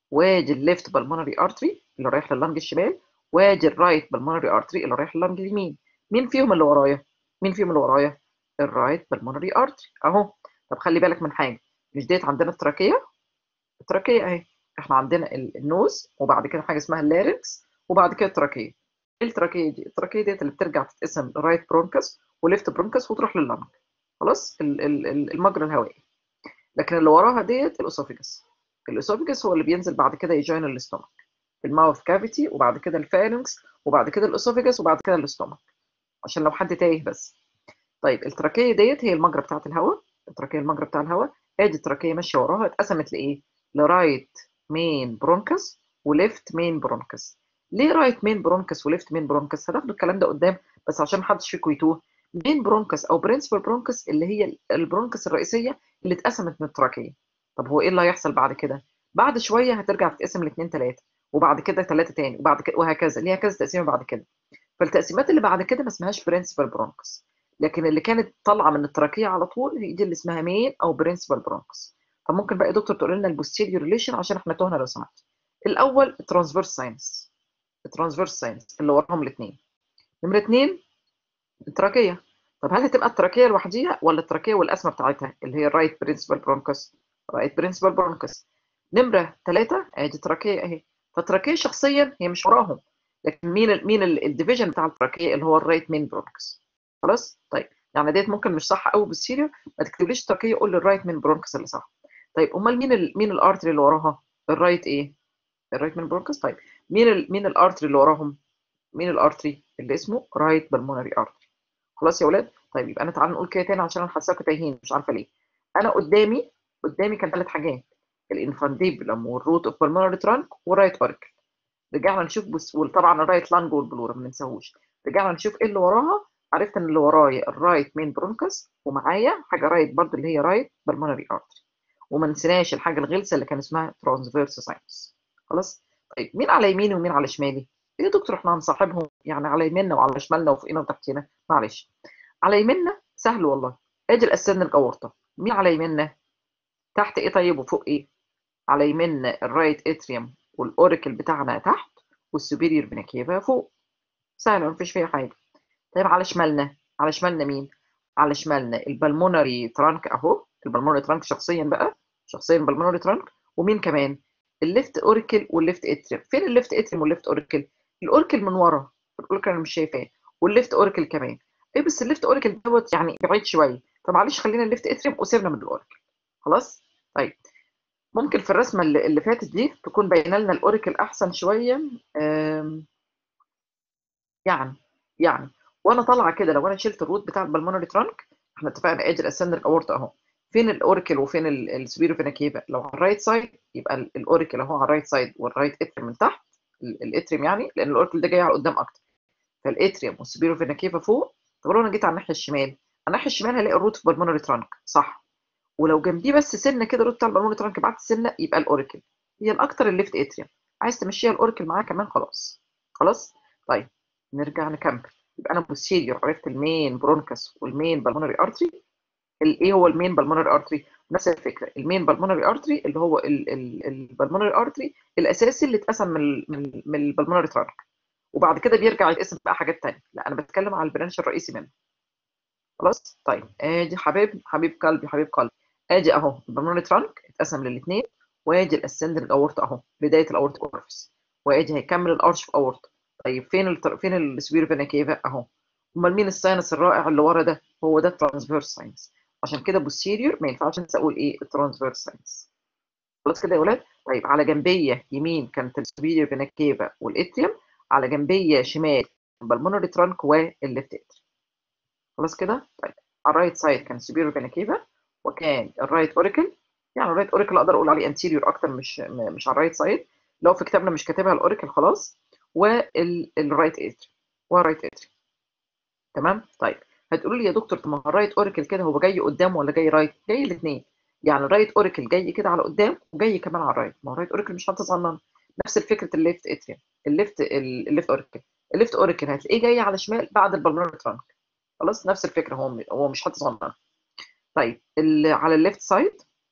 وادي الليفت بالمونري ارتري اللي رايح لللنج الشمال وادي الرايت بالمونري ارتري اللي رايح لللنج اليمين مين فيهم اللي ورايا مين فيهم اللي ورايا الرايت بالمونري ارتري اهو طب خلي بالك من حاجه مش ديت عندنا التراكيه التراكيه اهي احنا عندنا النوز وبعد كده حاجه اسمها اللارنكس وبعد كده التراكيه ايه التراكيه دي التراكيه ديت اللي بترجع تتقسم رايت برونكس وليفت برونكس وتروح لللنج خلاص المجرى الهوائي لكن اللي وراها ديت الاسوفيجس الاسوفيجس هو اللي بينزل بعد كده يجوين الاستومك الماوث كافيتي وبعد كده الفارنكس وبعد كده الاسوفيجس وبعد كده الاستومك عشان لو حد تايه بس طيب التراكيه ديت هي المجرى بتاعه الهواء التراكيه المجرى بتاع الهواء ادي التراكيه ماشيه وراها اتقسمت لايه لرايت مين برونكس وليفت مين برونكس ليه رايت مين برونكس وليفت مين برونكس هناخد الكلام ده قدام بس عشان محدش فيكم يتوه مين برونكس او برنسبل برونكس اللي هي البرونكس الرئيسيه اللي اتقسمت من التراكيه طب هو ايه اللي هيحصل بعد كده بعد شويه هترجع تتقسم لاثنين ثلاثه وبعد كده ثلاثه تاني وبعد كده وهكذا ليها كذا تقسيمه بعد كده فالتقسيمات اللي بعد كده ما اسمهاش برنسبل برونكس لكن اللي كانت طالعه من التراكيه على طول هي دي اللي اسمها مين او برنسبل برونكس فممكن بقى يا دكتور تقول لنا البوستيريور ريليشن عشان احنا تهنا لو سمحت الاول الترانسفيرس ساينس الترانسفيرس ساينس اللي وراهم الاثنين نمره اثنين التراكيه طب هل هتبقى التراكيه لوحديها ولا التراكيه والقسمه بتاعتها اللي هي الرايت برنسبل برونكس رايت برنسبل برونكس نمره ثلاثه ادي التراكيه اهي فالتراكيه شخصيا هي مش وراهم لكن مين ال مين الديفيجن بتاع التراكيه اللي هو الرايت مين برونكس خلاص طيب يعني ديت ممكن مش صح قوي بالسيريو ما تكتبليش التراكيه قول لي الرايت مين برونكس اللي صح طيب امال مين ال مين الارتري اللي وراها الرايت ايه الرايت مين برونكس طيب مين ال مين الارتري اللي وراهم مين الارتري اللي اسمه رايت بالمونري ارتري خلاص يا ولاد طيب يبقى انا تعالى نقول كده تاني عشان انا حاساكم تايهين مش عارفه ليه انا قدامي قدامي كان ثلاث حاجات الانفانديبلم والروت اوف بالمونري ترانك والرايت اوركل رجعنا نشوف بس وطبعا الرايت لانج والبلورا ما ننساهوش رجعنا نشوف ايه اللي وراها عرفت ان اللي ورايا الرايت مين برونكس ومعايا حاجه رايت برضو اللي هي رايت بالمونري ارتري وما نسيناش الحاجه الغلسه اللي كان اسمها ترانسفيرس ساينس خلاص طيب مين على يميني ومين على شمالي ايه يا دكتور احنا هنصاحبهم يعني على يميننا وعلى شمالنا وفوقنا وتحتنا معلش على يميننا سهل والله ادي الاسن الاورطه مين على يميننا تحت ايه طيب وفوق ايه على يميننا الرايت اتريوم والاوريكل بتاعنا تحت والسوبيريور فيناكيفا فوق سهل مفيش فيها حاجه طيب على شمالنا على شمالنا مين على شمالنا البلمونري ترانك اهو البلمونري ترانك شخصيا بقى شخصيا البلمونري ترانك ومين كمان الليفت اوريكل والليفت اتريوم فين الليفت اتريوم والليفت اوريكل الاوركل من ورا الاوركل انا مش شايفاه والليفت اوركل كمان ايه بس الليفت اوركل دوت يعني بعيد شويه فمعلش خلينا الليفت اتريوم وسيبنا من الاوركل خلاص طيب ممكن في الرسمه اللي, اللي فاتت دي تكون باينه لنا الاوركل احسن شويه يعني يعني وانا طالعه كده لو انا شلت الروت بتاع البلمونري ترانك احنا اتفقنا ادي الاسندر اورتا اهو فين الاوركل وفين السبيرو فيناكيفا لو على الرايت سايد يبقى الاوركل اهو على الرايت سايد والرايت اتريوم من تحت الاتريوم يعني لان الاوركل ده جاي على قدام اكتر فالاتريوم والسبيرو فيناكيفا فوق طب لو انا جيت على الناحيه الشمال على الناحيه الشمال هلاقي الروت في بالمونري ترانك صح ولو جنبيه بس سنه كده الروت بتاع البالمونري ترانك بعد سنه يبقى الاوركل هي الاكتر الليفت اتريوم عايز تمشيها الاوركل معاه كمان خلاص خلاص طيب نرجع نكمل يبقى انا بوستيريور عرفت المين برونكس والمين بالمونري ارتري ايه هو المين بالمونري ارتري نفس الفكره المين بالمونري ارتري اللي هو البالمونري ارتري الاساسي اللي اتقسم من من, من البالمونري ترانك وبعد كده بيرجع يتقسم بقى حاجات ثانيه لا انا بتكلم على البرانش الرئيسي منه خلاص طيب ادي حبيب حبيب قلبي حبيب قلبي ادي اهو البالمونري ترانك اتقسم للاثنين وادي الاسندر الاورت اهو بدايه الاورت اورفس وادي هيكمل الارش في اورت طيب فين ال فين السبيرو فينا كيفا اهو امال مين الساينس الرائع اللي ورا ده هو ده الترانسفيرس ساينس عشان كده بوستيريور ما ينفعش انسى اقول ايه الترانسفيرس ساينس خلاص كده يا ولاد طيب على جنبيه يمين كانت السبيريور فينا كيفا والاتريوم على جنبيه شمال البلمونري ترانك والليفت اتريوم خلاص كده طيب على الرايت سايد كان السبيريور فينا كيفا وكان الرايت اوريكل يعني الرايت اوريكل اقدر اقول عليه انتيريور اكتر مش مش على الرايت سايد لو في كتابنا مش كاتبها الاوريكل خلاص والرايت اتريوم والرايت اتريوم تمام طيب هتقولوا لي يا دكتور طب ما الرايت اوريكل كده هو جاي قدام ولا جاي رايت جاي الاثنين يعني الرايت اوريكل جاي كده على قدام وجاي كمان على الرايت ما هو الرايت اوريكل مش هتصنن نفس فكره الليفت اتريوم الليفت الليفت اوريكل الليفت اوريكل هتلاقيه جاي على شمال بعد البلمونري ترانك خلاص نفس الفكره هو هو مش هتصنن طيب على الليفت سايد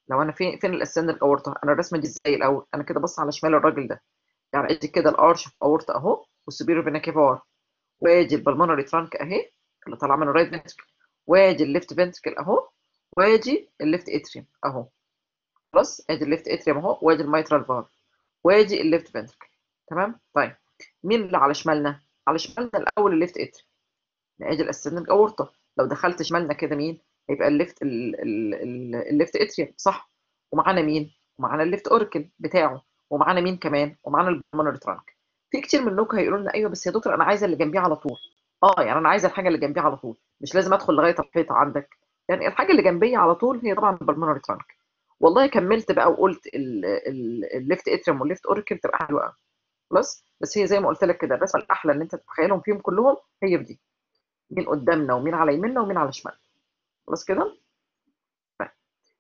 لو انا فين فين الاسندنج اورتا انا الرسمه دي ازاي الاول انا كده بص على شمال الراجل ده يعني ادي كده الارش في اورتا اهو والسوبيريور فينا كيفار وادي البلمونري ترانك اهي اللي طالعه من الرايت فنتركل وادي الليفت فنتركل اهو وادي الليفت اتريوم اهو خلاص ادي الليفت اتريوم اهو وادي الميترال فالف وادي الليفت فنتركل تمام طيب مين اللي على شمالنا على شمالنا الاول الليفت اتريوم ادي الاسندنج اورتا لو دخلت شمالنا كده مين هيبقى الليفت الليفت اتريوم صح ومعانا مين ومعانا الليفت اوركل بتاعه ومعانا مين كمان ومعانا البلمونري ترانك في كتير منكم هيقولوا لنا ايوه بس يا دكتور انا عايزه اللي جنبيه على طول اه يعني انا عايزه الحاجه اللي جنبيه على طول مش لازم ادخل لغايه الحيطه عندك يعني الحاجه اللي جنبيه على طول هي طبعا البلمونري ترانك والله كملت بقى وقلت الليفت اتريوم والليفت اوركل تبقى حلوه قوي خلاص بس هي زي ما قلت لك كده الرسمه الاحلى ان انت تتخيلهم فيهم كلهم هي دي مين قدامنا ومين على يميننا ومين على شمالنا خلاص كده طيب.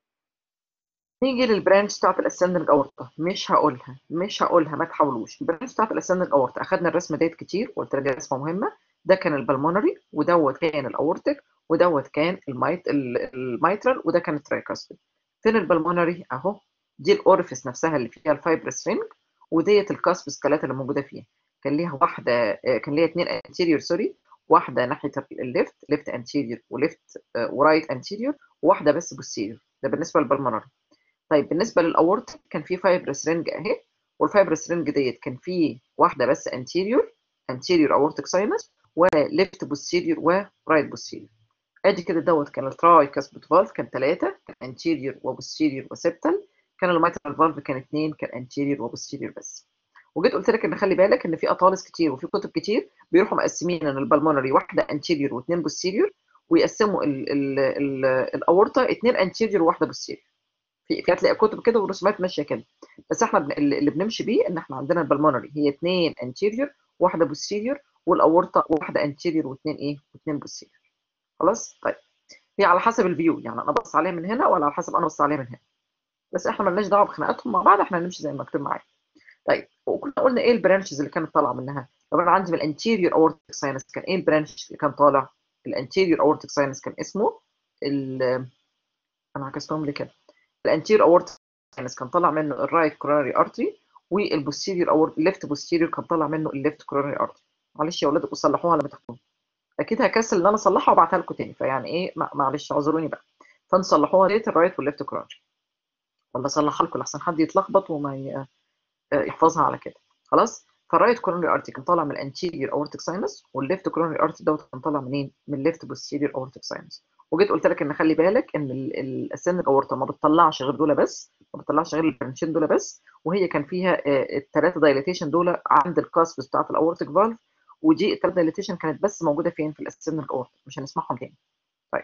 نيجي للبرانش بتاعت الاسندنج اورتا مش هقولها مش هقولها ما تحاولوش البرانش بتاعت الاسندنج اورتا اخدنا الرسمه ديت كتير وقلت لك دي رسمه مهمه ده كان البلمونري ودوت كان الاورتيك ودوت كان الميت الميترال وده كان الترايكاسبيد فين البلمونري اهو دي الاورفيس نفسها اللي فيها الفايبرس رينج وديت الكاسبس ثلاثه اللي موجوده فيها كان ليها واحده كان ليها اثنين انتيريور سوري واحده ناحيه الليفت ليفت انتيريور وليفت ورايت انتيريور وواحده بس بوستيريور ده بالنسبه للبلمونري طيب بالنسبه للاورت كان في فايبرس رينج اهي والفايبرس رينج ديت كان في واحده بس انتيريور انتيريور اورتيك ساينس وليفت بوستيريور ورايت بوستيريور ادي كده دوت كان التراي كاسبت فالف كان ثلاثه كان انتيريور وبوستيريور وسبتال كان الميترال فالف كان اثنين كان انتيريور وبوستيريور بس وجيت قلت لك ان خلي بالك ان في اطالس كتير وفي كتب كتير بيروحوا مقسمين ان البلمونري واحده انتيريور واثنين بوستيريور ويقسموا الاورطه اثنين انتيريور وواحده بوستيريور في في هتلاقي كتب كده ورسومات ماشيه كده بس احنا بن... اللي بنمشي بيه ان احنا عندنا البلمونري هي اثنين انتيريور واحده بوستيريور والاورطه واحده انتيريور واثنين ايه واثنين بوستيريور خلاص طيب هي على حسب الفيو يعني انا ببص عليها من هنا ولا على حسب انا ببص عليها من هنا بس احنا مالناش دعوه بخناقاتهم مع بعض احنا هنمشي زي ما مكتوب معايا طيب وكنا قلنا ايه البرانشز اللي كانت طالعه منها طب انا عندي من الانتيريور اورتيك ساينس كان ايه البرانش اللي كان طالع الانتيريور اورتيك ساينس كان اسمه ال انا عكستهم ليه كده الانتيريور اورتيك ساينس كان طالع منه الرايت كورونري ارتري والبوستيريور او الليفت بوستيريور كان طالع منه الليفت كورونري ارتري معلش يا اولاد صلحوها لما تاخدوها اكيد هكسل ان انا اصلحها وابعتها لكم تاني فيعني ايه معلش اعذروني بقى فنصلحوها ديت الرايت والليفت كورونري ولا اصلحها لكم لحسن حد يتلخبط وما يحفظها على كده خلاص فالرايت كورونري ارتي كان طالع من الانتيريور اورتيك ساينس والليفت كورونري ارتي دوت كان طالع منين من الليفت بوستيريور اورتيك ساينس وجيت قلت لك ان خلي بالك ان الاسندنج اورتا ما بتطلعش غير دول بس ما بتطلعش غير البرانشين دول بس وهي كان فيها الثلاثه دايليتيشن دول عند الكاسبس بتاعت الاورتيك فالف ودي الثلاثه دايليتيشن كانت بس موجوده فين في الاسندنج اورتا مش هنسمعهم تاني طيب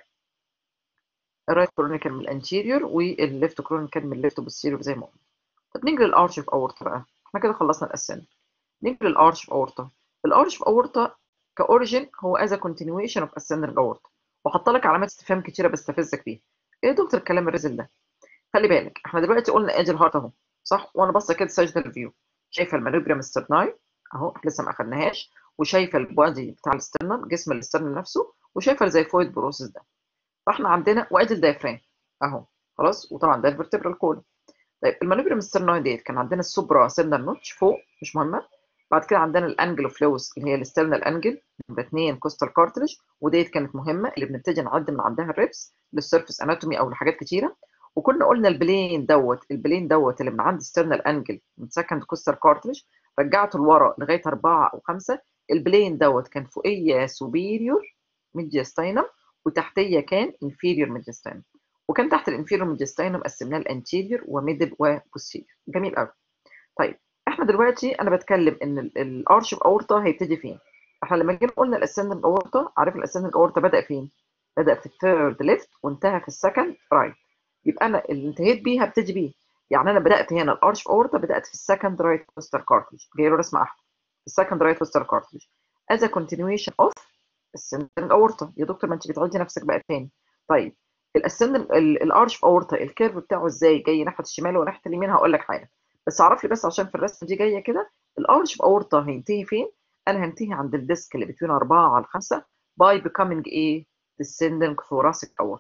الرايت كورونري كان من الانتيريور والليفت كورونري كان من الليفت بوستيريور زي ما قلنا طب نيجي للارش في اورتا بقى احنا كده خلصنا الاسندنج نيجي للارش في اورتا الارش في اورتا كاوريجين هو از كونتينيويشن اوف اسندنج اورتا وحط لك علامات استفهام كتيره بستفزك بيها ايه يا دكتور الكلام الرزل ده خلي بالك احنا دلوقتي قلنا ادي الهارت اهو صح وانا باصه كده ساجنال فيو شايفه المانوبريم سترناي اهو احنا لسه ما اخدناهاش وشايفه البادي بتاع الاسترنال جسم الاسترنال نفسه وشايفه الزيفويد بروسيس ده فاحنا عندنا وادي الدايفرام اهو خلاص وطبعا ده الفرتبرال كولون طيب المانوبريم سترناي ديت كان عندنا السوبرا سيرنال نوتش فوق مش مهمه بعد كده عندنا الانجل اوف لويس اللي هي الاسترنال انجل نمره 2 كوستال كارتلج وديت كانت مهمه اللي بنبتدي نعد من عندها الريبس للسيرفيس اناتومي او لحاجات كتيره وكنا قلنا البلين دوت البلين دوت اللي من عند سترنال انجل من سكند كوستال كارتلج رجعته لورا لغايه 4 او 5 البلين دوت كان فوقيه سوبيريور ميدياستاينم وتحتيه كان انفيريور ميدياستاينم وكان تحت الانفيريور ميدياستاينم قسمناه لانتيريور وميدل وبوستيريور جميل قوي طيب احنا دلوقتي انا بتكلم ان الارش اوف اورتا هيبتدي فين احنا لما جينا قلنا الاسندنج اورتا عارف الاسندنج اورتا بدا فين بدا في الثيرد ليفت وانتهى في السكند رايت يبقى انا اللي انتهيت بيه هبتدي بيه يعني انا بدات هنا الارش اوف اورتا بدات في السكند رايت بوستر كارتلج جاي له رسمه احمر السكند رايت بوستر كارتلج as a continuation of الاسندنج اورتا يا دكتور ما انت بتعدي نفسك بقى تاني طيب الاسندنج الارش اوف اورتا الكيرف بتاعه ازاي جاي ناحيه الشمال وناحيه اليمين هقول لك حاجه بس اعرف لي بس عشان في الرسمه دي جايه كده الارش في اورتا هينتهي فين انا هنتهي عند الديسك اللي بين 4 على 5 باي becoming ايه descending thoracic aorta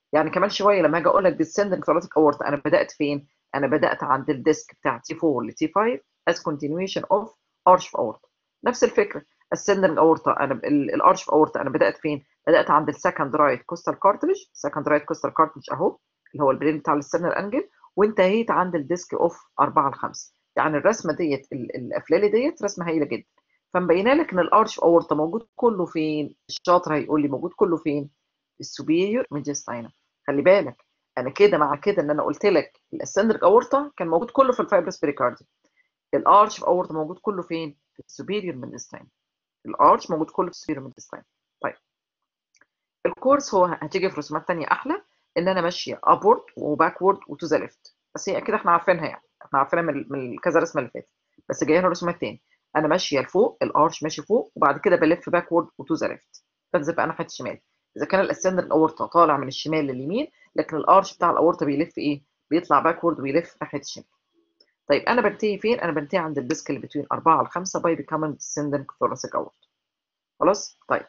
يعني كمان شويه لما اجي اقول لك descending thoracic aorta انا بدات فين انا بدات عند الديسك بتاع T4 ل T5 as continuation of arch of aorta نفس الفكره ascending aorta انا الارش of aorta انا بدات فين بدات عند السكند رايت كوستال كارتريج سكند رايت كوستال كارتريج اهو اللي هو البرين بتاع السنر انجل وانتهيت عند الديسك اوف 4 ل 5 يعني الرسمه ديت الافلالي ديت رسمه هايله جدا فمبينه لك ان الارش اورتا موجود كله فين الشاطر هيقول لي موجود كله فين السوبيريور ميديستاينم خلي بالك انا كده مع كده ان انا قلت لك الاسندريك اورتا كان موجود كله في الفايبرس بريكاردي الارش اورتا موجود كله فين في السوبيريور ميديستاينم الارش موجود كله في السوبيريور ميديستاينم طيب الكورس هو هتيجي في رسومات ثانيه احلى ان انا ماشيه ابورد وباكورد وتو ذا ليفت بس هي كده احنا عارفينها يعني احنا عارفينها من, من كذا رسمه اللي فاتت بس جايه لنا رسومات تاني انا ماشيه لفوق الارش ماشي فوق وبعد كده بلف باكورد وتو ذا ليفت بنزل بقى ناحيه الشمال اذا كان الاسندر الاورطه طالع من الشمال لليمين لكن الارش بتاع الاورطه بيلف ايه بيطلع باكورد ويلف ناحيه الشمال طيب انا بنتهي فين انا بنتهي عند الديسك اللي بين 4 ل 5 باي بيكامينج descending thoracic aorta خلاص طيب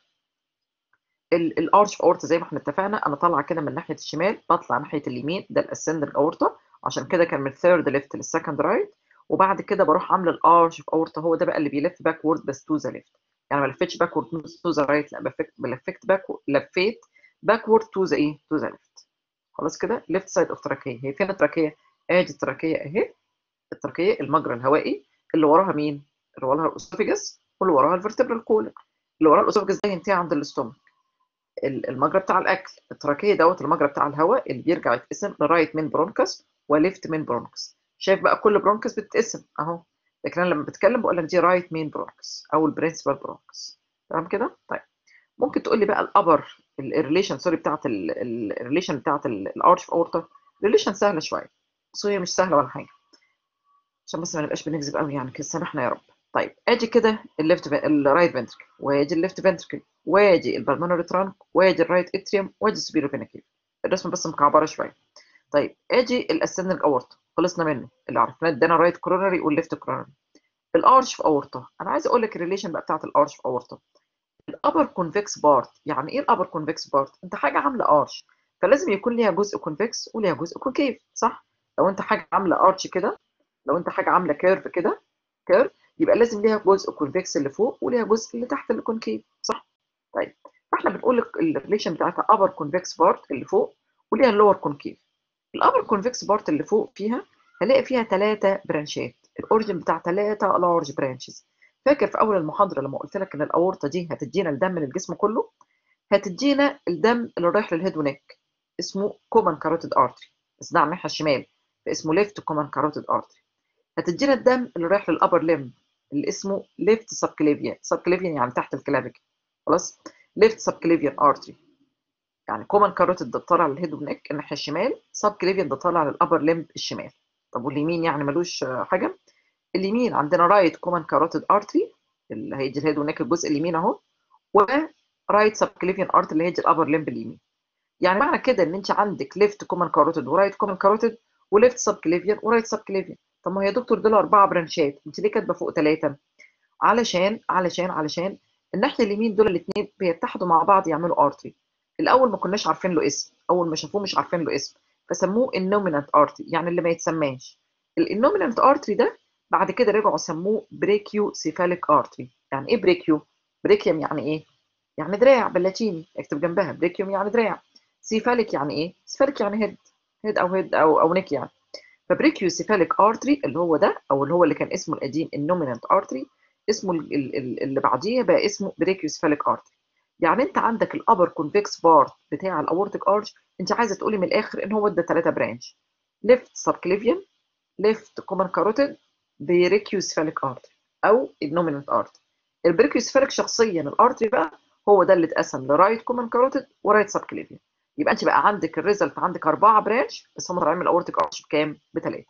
الارش اورتا زي ما احنا اتفقنا انا طالعه كده من ناحيه الشمال بطلع ناحيه اليمين ده الاسندنج اورتا عشان كده كان من ثيرد ليفت للسكند رايت وبعد كده بروح عامله الارش اورتا هو ده بقى اللي بيلف باكورد بس تو ذا ليفت يعني ما لفتش باكورد تو ذا رايت لا لفيت باكورد لفيت باكورد تو ذا ايه تو ذا ليفت خلاص كده ليفت سايد اوف تراكيه هي فين التراكيه ادي التراكيه اهي التراكيه المجرى الهوائي اللي وراها مين اللي وراها الاسوفيجس واللي وراها الفرتبرال كولن اللي وراها الاسوفيجس ده ينتهي عند الاستومك المجرى بتاع الاكل التراكيه دوت المجرى بتاع الهواء اللي بيرجع يتقسم لرايت من برونكس وليفت من برونكس شايف بقى كل برونكس بتتقسم اهو لكن انا لما بتكلم بقول لك دي رايت مين برونكس او البرنسبال برونكس تمام كده طيب ممكن تقول لي بقى الابر الريليشن سوري بتاعت الريليشن بتاعت الارش اورتا ريليشن سهله شويه بس هي مش سهله ولا حاجه عشان بس ما نبقاش بنكذب قوي يعني كده سامحنا يا رب طيب ادي كده الليفت الرايت فنتركل وادي الليفت فنتركل وادي البلمونري ترانك وادي الرايت اتريوم وادي السوبيرو فينيكيف الرسمه بس مكعبره شويه طيب ادي الاسندنج اورتا خلصنا منه اللي عرفناه ادانا رايت كورونري والليفت كورونري الارش في اورتا انا عايز اقول لك الريليشن بقى بتاعت الارش في اورتا الابر كونفكس بارت يعني ايه الابر كونفكس بارت انت حاجه عامله ارش فلازم يكون ليها جزء كونفكس وليها جزء كونكيف صح لو انت حاجه عامله ارش كده لو انت حاجه عامله كيرف كده كيرف يبقى لازم ليها جزء كونفكس اللي فوق وليها جزء اللي تحت اللي كونكيف صح طيب فاحنا بنقول الريليشن بتاعتها ابر كونفكس بارت اللي فوق وليها اللور كونكيف الابر كونفكس بارت اللي فوق فيها هلاقي فيها ثلاثه برانشات الاوريجن بتاع ثلاثه لارج برانشز فاكر في اول المحاضره لما قلت لك ان الاورطه دي هتدينا الدم من الجسم كله هتدينا الدم اللي رايح للهيد ونيك اسمه كومن كاروتيد ارتري بس ده على الناحيه الشمال فاسمه ليفت كومن كاروتيد ارتري هتدينا الدم اللي رايح للابر ليم اللي اسمه ليفت سبكليفيان سبكليفيان يعني تحت الكلافيك خلاص ليفت سبكليفيان ارتري يعني كومن كاروتيد ده طالع للهيد ونيك الناحيه الشمال سبكليفيان ده طالع للابر ليم الشمال طب واليمين يعني ملوش حاجه اليمين عندنا رايت كومن كاروتيد ارتري اللي هيجي الهيد ونيك الجزء اليمين اهو ورايت سبكليفيان ارتري اللي هيجي الابر ليمب اليمين يعني معنى كده ان انت عندك ليفت كومن كاروتيد ورايت كومن كاروتيد وليفت سبكليفيان ورايت سبكليفيان طب ما هي يا دكتور دول اربعه برانشات انت ليه كاتبه فوق ثلاثه علشان علشان علشان الناحيه اليمين دول الاثنين بيتحدوا مع بعض يعملوا ارتري الاول ما كناش عارفين له اسم اول ما شافوه مش عارفين له اسم فسموه النومينانت ارتري يعني اللي ما يتسماش النومينانت ارتري ده بعد كده رجعوا سموه بريكيو سيفاليك ارتري يعني ايه بريكيو بريكيوم يعني ايه يعني دراع باللاتيني اكتب جنبها بريكيوم يعني دراع سيفاليك يعني ايه سيفاليك يعني هيد هيد او هيد او او نيك يعني فبريكيو سيفاليك ارتري اللي هو ده او اللي هو اللي كان اسمه القديم النومينانت ارتري اسمه اللي بعديه بقى اسمه بريكيو سيفاليك ارتري يعني انت عندك الابر كونفكس بارت بتاع الاورتيك ارش انت عايزه تقولي من الاخر ان هو ده ثلاثه برانش ليفت سبكليفيان ليفت كومن كاروتيد بريكيوسفاليك ارتري او النومينانت ارتري البريكيوسفاليك شخصيا الارتري بقى هو ده اللي اتقسم لرايت كومن كاروتيد ورايت سبكليفيان يبقى انت بقى عندك الريزلت عندك اربعه برانش بس هم طالعين من الاورتيك ارش بكام؟ بثلاثه.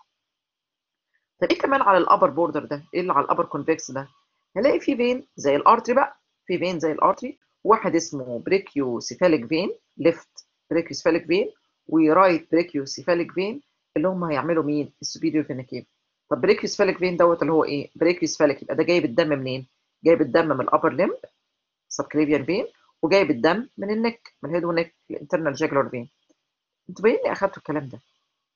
طب ايه كمان على الابر بوردر ده؟ ايه اللي على الابر كونفكس ده؟ هلاقي في فين زي الارتري بقى في فين زي الارتري واحد اسمه بريكيوسيفاليك فين ليفت بريكيوسيفاليك فين ورايت بريكيوسيفاليك فين اللي هم هيعملوا مين؟ السوبيريور فينا كيف. طب بريكيوسفاليك فين دوت اللي هو ايه؟ بريكيوسفاليك يبقى ده جايب الدم منين؟ جايب الدم من الابر ليمب سبكليفيان فين وجايب الدم من النك من الهيد ونك الانترنال جاجلر فين. انتوا باين لي اخدتوا الكلام ده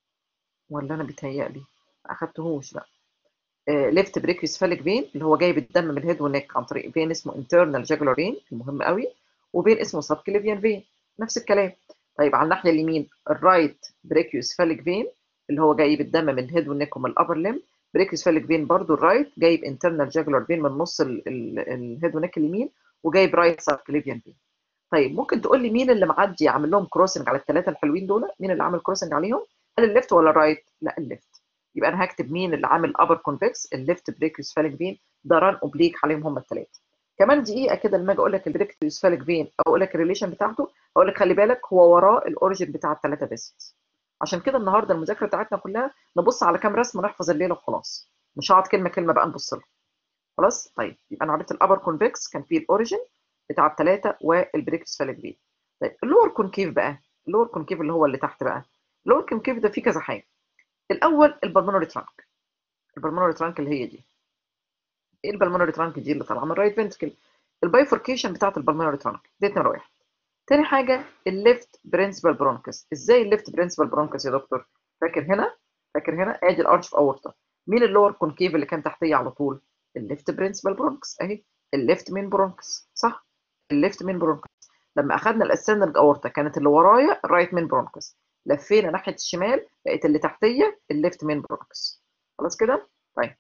ولا انا بيتهيألي ما اخدتهوش لا ليفت بريكيوسفاليك فين اللي هو جايب الدم من الهيد والنك عن طريق فين اسمه انترنال جاجولار فين المهم قوي وبين اسمه سب كليفيان فين نفس الكلام طيب على الناحيه اليمين الرايت بريكيوسفاليك فين اللي هو جايب الدم من الهيد والنك ومن الابر ليم بريكيوسفاليك فين برضو الرايت جايب انترنال جاجولار فين من نص الهيد والنك اليمين وجايب رايت سب كليفيان فين طيب ممكن تقول لي مين اللي معدي عامل لهم كروسنج على الثلاثه الحلوين دول مين اللي عامل كروسنج عليهم هل الليفت ولا الرايت لا الليفت يبقى انا هكتب مين اللي عامل ابر كونفكس الليفت بريكيوسفاليك فين ده ران اوبليك عليهم هم الثلاثه كمان دقيقه كده لما اجي اقول لك البريكيوسفاليك فين او اقول لك الريليشن بتاعته اقول لك خلي بالك هو وراه الاوريجن بتاع الثلاثه فيسلز عشان كده النهارده المذاكره بتاعتنا كلها نبص على كام رسمه نحفظ الليله وخلاص مش هقعد كلمه كلمه بقى نبص لها خلاص طيب يبقى انا عرفت الابر كونفكس كان فيه الاوريجن بتاع الثلاثه والبريكيوسفاليك فين طيب اللور كونكيف بقى اللور كونكيف اللي هو اللي تحت بقى اللور كونكيف ده فيه كذا حاجه الاول البلمونري ترانك البلمونري ترانك اللي هي دي ايه البلمونري ترانك دي اللي طالعه من الرايت فنتكل البايفوركيشن بتاعت البلمونري ترانك دي نمره واحد تاني حاجه الليفت برنسبال برونكس ازاي الليفت برنسبال برونكس يا دكتور فاكر هنا فاكر هنا ادي الارش في اورتا مين اللور كونكيف اللي كان تحتيه على طول الليفت برنسبال برونكس اهي الليفت مين برونكس صح الليفت مين برونكس لما اخذنا الاسندنج اورتا كانت اللي ورايا الرايت مين برونكس لفينا ناحيه الشمال بقت اللي تحتيه الليفت مين برونكس خلاص كده طيب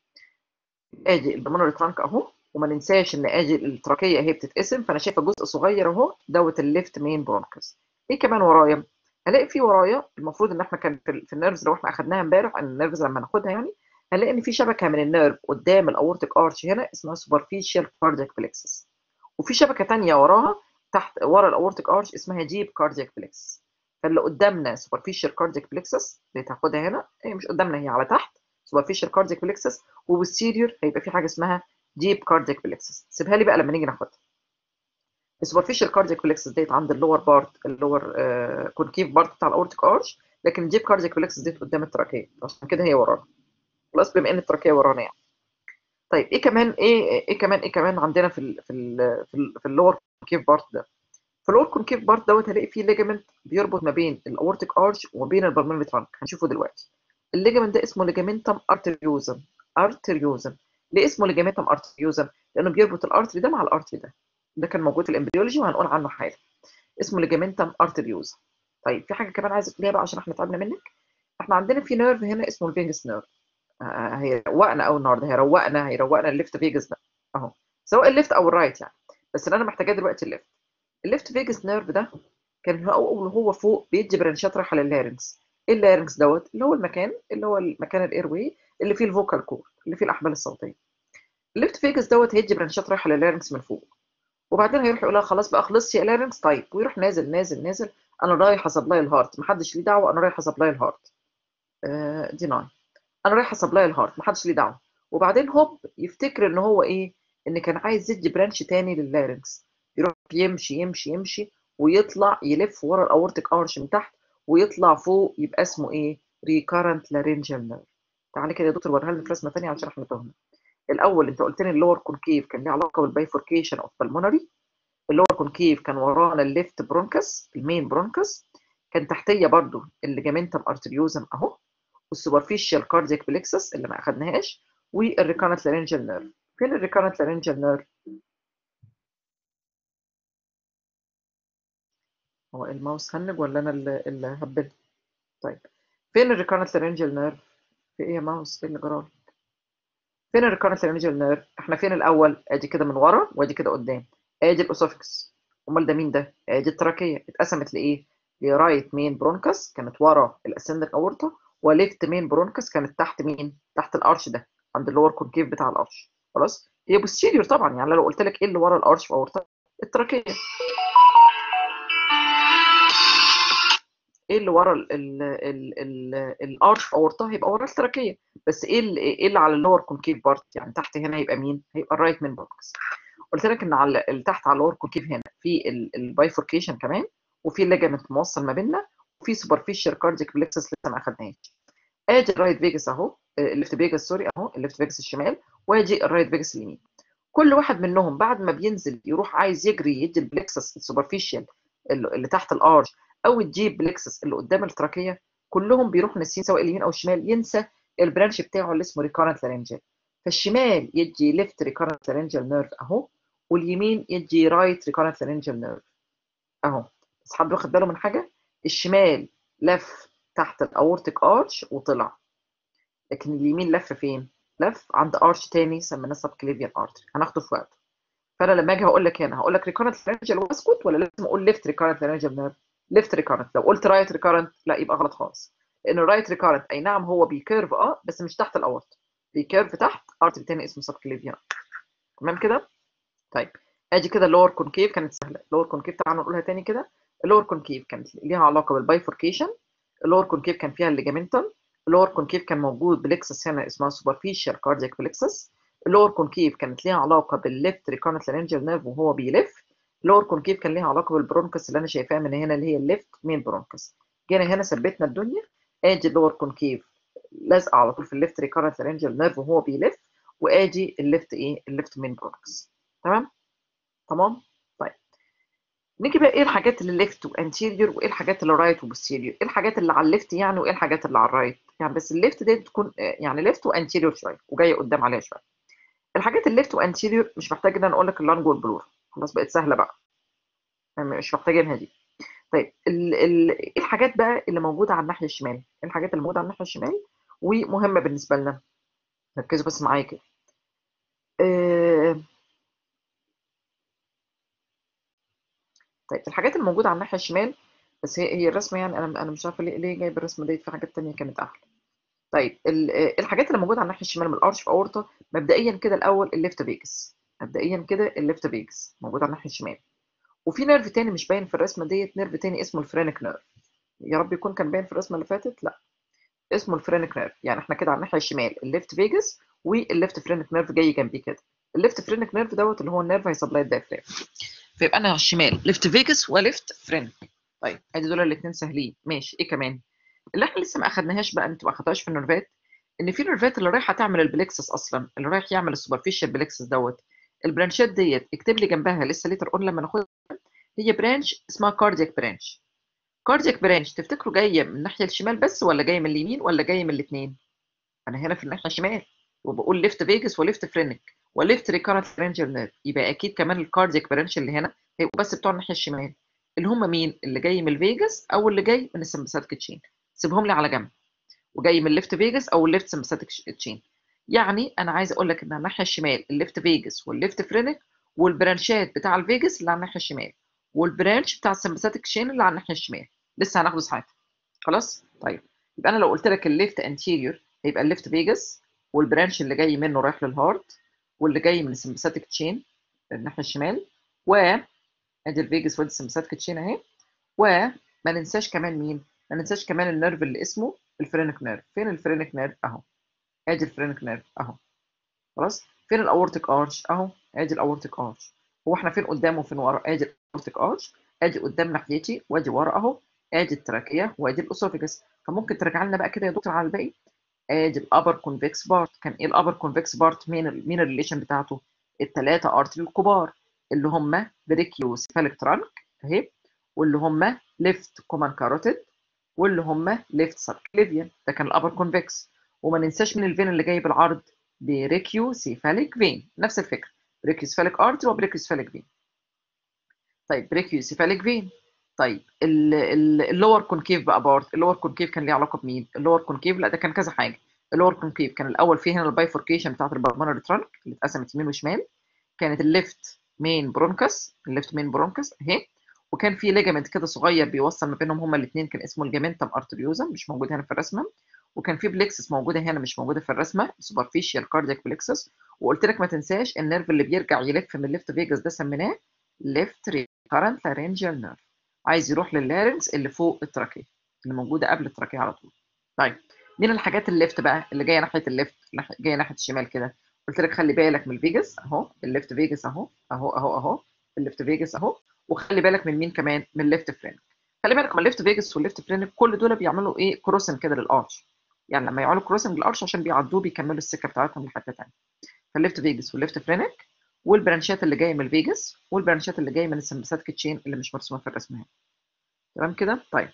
ادي البلمونري ترانك اهو وما ننساش ان ادي التراكيه اهي بتتقسم فانا شايفه جزء صغير اهو دوت الليفت مين برونكس ايه كمان ورايا هلاقي في ورايا المفروض ان احنا كان في, في النيرفز لو احنا اخدناها امبارح ان النيرفز لما ناخدها يعني هنلاقي ان في شبكه من النيرف قدام الاورتيك ارش هنا اسمها سوبرفيشال كاردياك بلكسس وفي شبكه ثانيه وراها تحت ورا الاورتيك ارش اسمها ديب كاردياك بلكسس فاللي قدامنا سوبرفيشال كاردياك بلكسس اللي تاخدها هنا هي مش قدامنا هي على تحت سوبرفيشال كاردياك بلكسس وبالسيريور هيبقى في حاجه اسمها ديب كاردياك بلكسس سيبها لي بقى لما نيجي ناخدها السوبرفيشال كاردياك بلكسس ديت عند اللور بارت اللور آه كونكيف بارت بتاع الاورتيك ارش لكن الديب كاردياك بلكسس ديت قدام التراكيه عشان كده هي ورانا خلاص بما ان التراكيه ورانا يعني طيب ايه كمان ايه ايه كمان ايه كمان عندنا في ال في ال في, ال في اللور كونكيف بارت ده في اللور كونكيف بارت دوت هلاقي فيه ليجامنت بيربط ما بين الاورتيك ارش وما بين البلمونري ترانك هنشوفه دلوقتي الليجامنت ده اسمه ليجامنتم ارتريوزم ارتريوزم ليه اسمه ليجامنتم ارتريوزم لانه بيربط الارتري ده مع الارتري ده ده كان موجود في الامبريولوجي وهنقول عنه حاجه اسمه ليجامنتم ارتريوزم طيب في حاجه كمان عايز تقوليها بقى عشان احنا تعبنا منك احنا عندنا في نيرف هنا اسمه الفينجس نيرف آه هيروقنا قوي النهارده هيروقنا هيروقنا الليفت فيجاس ده اهو سواء الليفت او الرايت يعني بس اللي انا محتاجاه دلوقتي الليفت الليفت فيجاس نيرف ده كان هو هو فوق بيدي برانشات رايحه لللارنكس ايه اللارنكس دوت اللي هو المكان اللي هو المكان الاير واي اللي فيه الفوكال كور اللي فيه الاحبال الصوتيه الليفت فيجاس دوت هيدي برانشات رايحه لللارنكس من فوق وبعدين هيروح يقول لها خلاص بقى خلصتي يا لارنكس طيب ويروح نازل نازل نازل انا رايح اسبلاي الهارت محدش ليه دعوه انا رايح اسبلاي الهارت آه دي ناين انا رايح اسبلاي الهارت محدش ليه دعوه وبعدين هوب يفتكر ان هو ايه ان كان عايز يدي برانش تاني لللارنكس يروح يمشي يمشي يمشي ويطلع يلف ورا الاورتيك ارش من تحت ويطلع فوق يبقى اسمه ايه ريكارنت لارنجال نيرف تعالى كده يا دكتور وريها لنا في رسمه ثانيه عشان احنا تهنا الاول انت قلت لي اللور كونكيف كان ليه علاقه بالبايفوركيشن اوف بالمونري اللور كونكيف كان ورانا الليفت برونكس المين برونكس كان تحتيه برضو الليجامنتم ارتريوزم اهو والسوبرفيشال كاردياك بلكسس اللي ما اخدناهاش والريكارنت لارنجال نيرف فين الريكارنت لارنجال نيرف هو الماوس هنج ولا انا اللي, اللي هبل طيب فين الريكارنت لارنجال نيرف في ايه يا ماوس ايه اللي جرالك فين الريكارنت لارنجال نيرف احنا فين الاول ادي كده من ورا وادي كده قدام ادي الاسوفكس امال ده مين ده ادي التراكيه اتقسمت لايه لرايت مين برونكس كانت ورا الاسندك اورتا وليفت مين برونكس كانت تحت مين تحت الارش ده عند اللور كونكيف بتاع الارش خلاص هي بوستيريور طبعا يعني لو قلت لك ايه اللي ورا الارش في اورتا التراكيه ايه اللي ورا ال ال ال ال الارش اورتا هيبقى ورا التراكيه بس ايه اللي ايه اللي على اللور كونكيف بارت يعني تحت هنا هيبقى مين هيبقى الرايت من برونكس قلت لك ان على اللي تحت على اللور كونكيف هنا في البايفوركيشن كمان وفي ليجامنت موصل ما بيننا وفي سوبرفيشال كاردياك بلكسس لسه ما اخدناهاش ادي الرايت فيجاس اهو الليفت فيجاس سوري اهو الليفت فيجاس الشمال وادي الرايت فيجاس اليمين كل واحد منهم بعد ما بينزل يروح عايز يجري يدي البلكسس السوبرفيشال اللي تحت الارش او الجيب بلكسس اللي قدام التراكيه كلهم بيروحوا ناسيين سواء اليمين او الشمال ينسى البرانش بتاعه اللي اسمه ريكارنت لارنجال فالشمال يدي ليفت ريكارنت لارنجال نيرف اهو واليمين يدي رايت ريكارنت لارنجال نيرف اهو بس حد واخد باله من حاجه الشمال لف تحت الاورتيك ارش وطلع لكن اليمين لف فين لف عند ارش تاني سميناه سب كليفيان ارتري هناخده في وقته فانا لما اجي هقول لك هنا هقول لك ريكارنت لارنجال واسكت ولا لازم اقول ليفت ريكارنت لارنجال نيرف ليفت ريكارنت لو قلت رايت ريكارنت لا يبقى غلط خالص لان الرايت ريكارنت اي نعم هو بيكيرف اه بس مش تحت الاورت بيكيرف تحت ارتري تاني اسمه سب كليفيان تمام كده طيب ادي كده اللور كونكيف كانت سهله اللور كونكيف تعالوا نقولها تاني كده اللور كونكيف كانت ليها علاقه بالبايفوركيشن اللور كونكيف كان فيها الليجامنتال اللور كونكيف كان موجود بلكسس هنا اسمها سوبرفيشال كاردياك بلكسس اللور كونكيف كانت ليها علاقه بالليفت ريكارنت لارنجال نيرف وهو بيلف اللور كونكيف كان ليها علاقه بالبرونكس اللي انا شايفاها من هنا اللي هي الليفت مين برونكس جينا هنا ثبتنا الدنيا ادي اللور كونكيف لازقه على طول في الليفت ريكارنت لارنجال نيرف وهو بيلف وادي الليفت ايه الليفت مين برونكس تمام تمام طيب نيجي بقى ايه الحاجات اللي ليفت وانتيريور وايه الحاجات اللي رايت وبوستيريور ايه الحاجات اللي على الليفت يعني وايه الحاجات اللي على الرايت يعني بس الليفت دي تكون يعني ليفت وانتيريور شويه وجايه قدام عليها شويه الحاجات الليفت وانتيريور مش محتاج ان انا اقول لك اللانج والبلور خلاص بقت سهله بقى يعني مش محتاجينها دي طيب ال ال ايه الحاجات بقى اللي موجوده على الناحيه الشمال ايه الحاجات اللي موجوده على الناحيه الشمال ومهمه بالنسبه لنا ركزوا بس معايا كده آه طيب الحاجات اللي موجوده على الناحيه الشمال بس هي هي الرسمه يعني انا انا مش عارفه ليه ليه جايب الرسمه ديت في حاجات تانية كانت احلى طيب الحاجات اللي موجوده على الناحيه الشمال من الارش في اورطه مبدئيا كده الاول الليفت فيجس مبدئيا كده الليفت فيجس موجود على الناحيه الشمال وفي نيرف تاني مش باين في الرسمه ديت نيرف تاني اسمه الفرينك نيرف يا رب يكون كان باين في الرسمه اللي فاتت لا اسمه الفرينك نيرف يعني احنا كده على الناحيه الشمال الليفت فيجس والليفت فرينك نيرف جاي جنبيه كده الليفت فرينك نيرف دوت اللي هو النيرف هيسبلاي الدايفرام فيبقى انا على الشمال ليفت فيجس وليفت فرينك طيب ادي دول الاثنين سهلين ماشي ايه كمان اللي احنا لسه ما اخدناهاش بقى انتوا ما اخدتوهاش في النيرفات ان في نيرفات اللي رايحه تعمل البلكسس اصلا اللي رايح يعمل السوبرفيشال بلكسس دوت البرانشات ديت اكتب لي جنبها لسه ليتر اون لما ناخدها هي برانش اسمها كاردياك برانش كاردياك برانش تفتكروا جايه من الناحيه الشمال بس ولا جايه من اليمين ولا جايه من الاثنين انا هنا في الناحيه الشمال وبقول ليفت فيجس وليفت فرينك وليفت ريكارنت فرنجل نيرف يبقى اكيد كمان الكاردياك برانش اللي هنا هيبقوا بس بتوع الناحيه الشمال اللي هم مين اللي جاي من الفيجاس او اللي جاي من السمباثيك تشين سيبهم لي على جنب وجاي من الليفت فيجاس او الليفت سمباثيك تشين يعني انا عايز اقول لك ان على الناحيه الشمال الليفت فيجاس والليفت فرينك والبرانشات بتاع الفيجاس اللي على الناحيه الشمال والبرانش بتاع السمباثيك تشين اللي على الناحيه الشمال لسه هناخده ساعتها خلاص طيب يبقى انا لو قلت لك الليفت انتيريور هيبقى الليفت فيجاس والبرانش اللي جاي منه رايح للهارت واللي جاي من السمباثيك تشين الناحيه الشمال و ادي الفيجاس وادي السمباثيك تشين اهي وما ننساش كمان مين ما ننساش كمان النيرف اللي اسمه الفرينك نيرف فين الفرينك نيرف اهو ادي الفرينك نيرف اهو خلاص فين الاورتيك ارش اهو ادي الاورتيك ارش هو احنا فين قدامه وفين ورا ادي الاورتيك ارش ادي قدام ناحيتي وادي ورا اهو ادي التراكيه وادي الاسوفيجس فممكن ترجع لنا بقى كده يا دكتور على الباقي ادي الابر كونفكس بارت كان ايه الابر كونفكس بارت مين مين الريليشن بتاعته الثلاثه ارتري الكبار اللي هم بريكيو سيفاليك ترانك اهي واللي هم ليفت كومان كاروتيد واللي هم ليفت سبكليفيان ده كان الابر كونفكس وما ننساش من الفين اللي جاي بالعرض بريكيو سيفاليك فين نفس الفكره بريكيو سيفاليك ارتري وبريكيو سيفاليك فين طيب بريكيو سيفاليك فين طيب اللور كونكيف بقى بارت اللور كونكيف كان ليه علاقه بمين اللور كونكيف لا ده كان كذا حاجه اللور كونكيف كان الاول فيه هنا البايفوركيشن بتاعت البلمونري ترانك اللي اتقسمت يمين وشمال كانت الليفت مين برونكس الليفت مين برونكس اهي وكان في ليجامنت كده صغير بيوصل ما بينهم هما الاثنين كان اسمه الجامنتم ارتريوزم مش موجود هنا في الرسمه وكان في بلكسس موجوده هنا مش موجوده في الرسمه سوبرفيشال كاردياك بلكسس وقلت لك ما تنساش النيرف اللي بيرجع يلف من الليفت فيجاس ده سميناه ليفت ريكارنت لارنجيال نيرف عايز يروح لللارنكس اللي فوق التراكيه اللي موجوده قبل التراكيه على طول طيب مين الحاجات الليفت بقى اللي جايه ناحيه الليفت جايه ناحيه الشمال كده قلت لك خلي بالك من الفيجاس اهو الليفت فيجاس اهو اهو اهو اهو الليفت فيجاس اهو وخلي بالك من مين كمان من الليفت فرينك خلي بالك من الليفت فيجاس والليفت فرينك كل دول بيعملوا ايه كروسنج كده للارش يعني لما يعملوا كروسنج للارش عشان بيعدوه بيكملوا السكه بتاعتهم لحته ثانيه فالليفت فيجاس والليفت فرينك والبرانشات اللي جايه من الفيجاس والبرانشات اللي جايه من السمباثيك تشين اللي مش مرسومه في الرسم هنا تمام كده طيب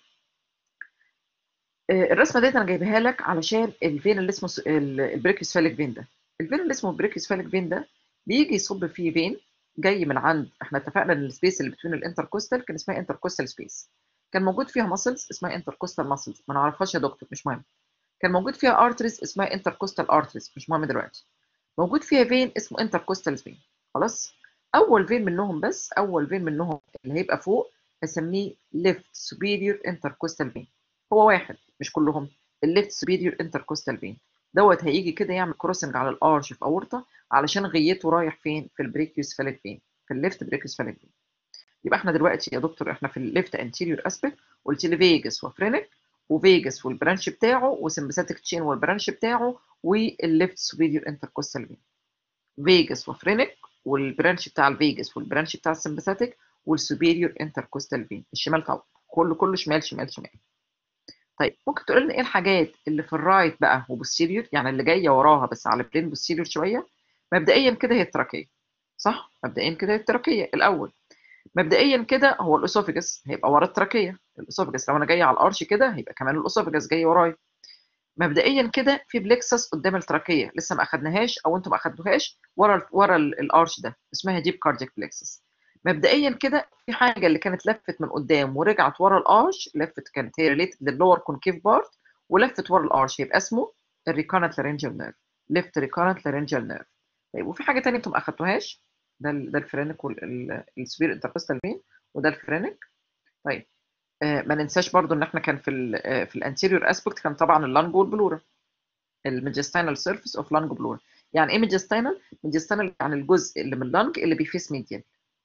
آه، الرسمه ديت انا جايبها لك علشان الفين اللي اسمه البريكيوسفاليك فين ده الفين اللي اسمه البريكيوسفاليك فين ده بيجي يصب فيه فين جاي من عند احنا اتفقنا ان السبيس اللي بين الانتركوستال كان اسمها انتركوستال سبيس كان موجود فيها ماسلز اسمها انتركوستال ماسلز ما نعرفهاش يا دكتور مش مهم كان موجود فيها ارتريز اسمها انتركوستال ارتريز مش مهم دلوقتي موجود فيها فين اسمه انتركوستال فين خلاص اول فين منهم بس اول فين منهم اللي هيبقى فوق هسميه ليفت سوبيريور انتركوستال فين هو واحد مش كلهم الليفت سوبيريور انتركوستال فين دوت هيجي كده يعمل كروسنج على الارش في اورطه علشان غيته رايح فين في البريكيوس فاليك فين في الليفت بريكيوس فاليك فين يبقى احنا دلوقتي يا دكتور احنا في الليفت انتيريور اسبكت قلت لي فيجاس وفرينك وفيجاس والبرانش بتاعه وسمباثيك تشين والبرانش بتاعه والليفت سوبيريور انتركوستال فين فيجاس وفرينك والبرانش بتاع الفيجاس والبرانش بتاع السمباثيك والسوبيريور انتركوستال فين الشمال طبعا كله كله شمال شمال شمال طيب ممكن تقول لنا ايه الحاجات اللي في الرايت بقى وبوستيريور يعني اللي جايه وراها بس على بلين بوستيريور شويه مبدئيا كده هي التراكيه صح مبدئيا كده هي التراكيه الاول مبدئيا كده هو الاسوفيجس هيبقى ورا التراكيه الاسوفيجس لو انا جاي على الارش كده هيبقى كمان الاسوفيجس جاي ورايا مبدئيا كده في بلكسس قدام التراكيه لسه ما اخدناهاش او انتم ما اخدتوهاش ورا ورا الارش ده اسمها ديب كاردياك بلكسس مبدئيا كده في حاجه اللي كانت لفت من قدام ورجعت ورا الارش لفت كانت هي ريليتد لللور كونكيف بارت ولفت ورا الارش يبقى اسمه الريكونت لارنجال نيرف ليفت ريكونت لارنجال نيرف طيب وفي حاجه ثانيه انتم ما اخدتوهاش ده ال ده الفرينك والسبير انتركوستال فين وده الفرينك طيب آه ما ننساش برضو ان احنا كان في ال في الانتيريور اسبكت كان طبعا اللانج والبلورا الميجستينال سيرفيس اوف لانج بلورا يعني ايه ميجستينال ميجستينال يعني الجزء اللي من اللانج اللي بيفيس ميديال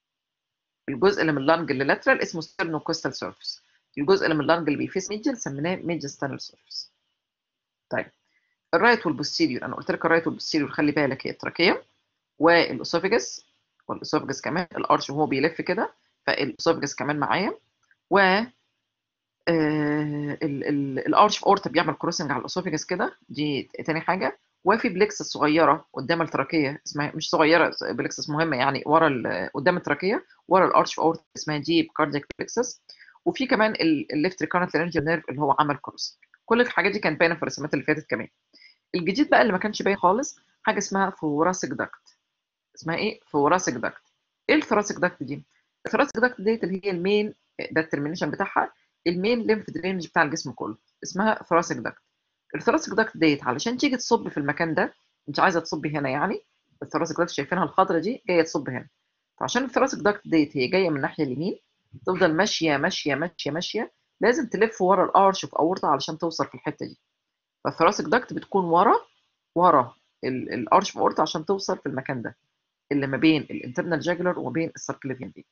الجزء اللي من اللانج اللي لاترال اسمه ستيرنوكوستال سيرفيس الجزء اللي من اللانج اللي بيفيس ميديال سميناه ميجستينال سيرفيس طيب الرايت والبوستيريور انا قلت لك الرايت والبوستيريور خلي بالك هي التراكيه والاسوفيجس والاسوفيجس كمان الارش وهو بيلف كده فالاسوفيجس كمان معايا و آه الارش في اورتا بيعمل كروسنج على الاسوفيجس كده دي تاني حاجه وفي بلكسس صغيره قدام التراكيه اسمها مش صغيره بلكسس مهمه يعني ورا قدام التراكيه ورا الارش في اورتا اسمها ديب كاردياك بلكسس وفي كمان الليفت ريكارنت لارنجال نيرف اللي هو عمل كروسنج كل الحاجات دي كانت باينه في الرسومات اللي فاتت كمان الجديد بقى اللي ما كانش باين خالص حاجه اسمها فوراسيك داكت اسمها ايه فوراسيك داكت ايه الثوراسيك داكت دي الثوراسيك داكت ديت اللي هي المين ده الترمينيشن بتاعها المين ليمف درينج بتاع الجسم كله اسمها ثوراسيك داكت الثوراسيك داكت ديت علشان تيجي تصب في المكان ده انت عايزه تصبي هنا يعني الثوراسيك داكت شايفينها الخضره دي جايه تصب هنا فعشان الثوراسيك داكت ديت هي جايه من الناحيه اليمين تفضل ماشيه ماشيه ماشيه ماشيه لازم تلف ورا الارش في اورطه علشان توصل في الحته دي فالثوراسيك داكت بتكون ورا ورا الارش في اورطه عشان توصل في المكان ده اللي ما بين الانترنال جاجولار وما بين السبكليفيان دي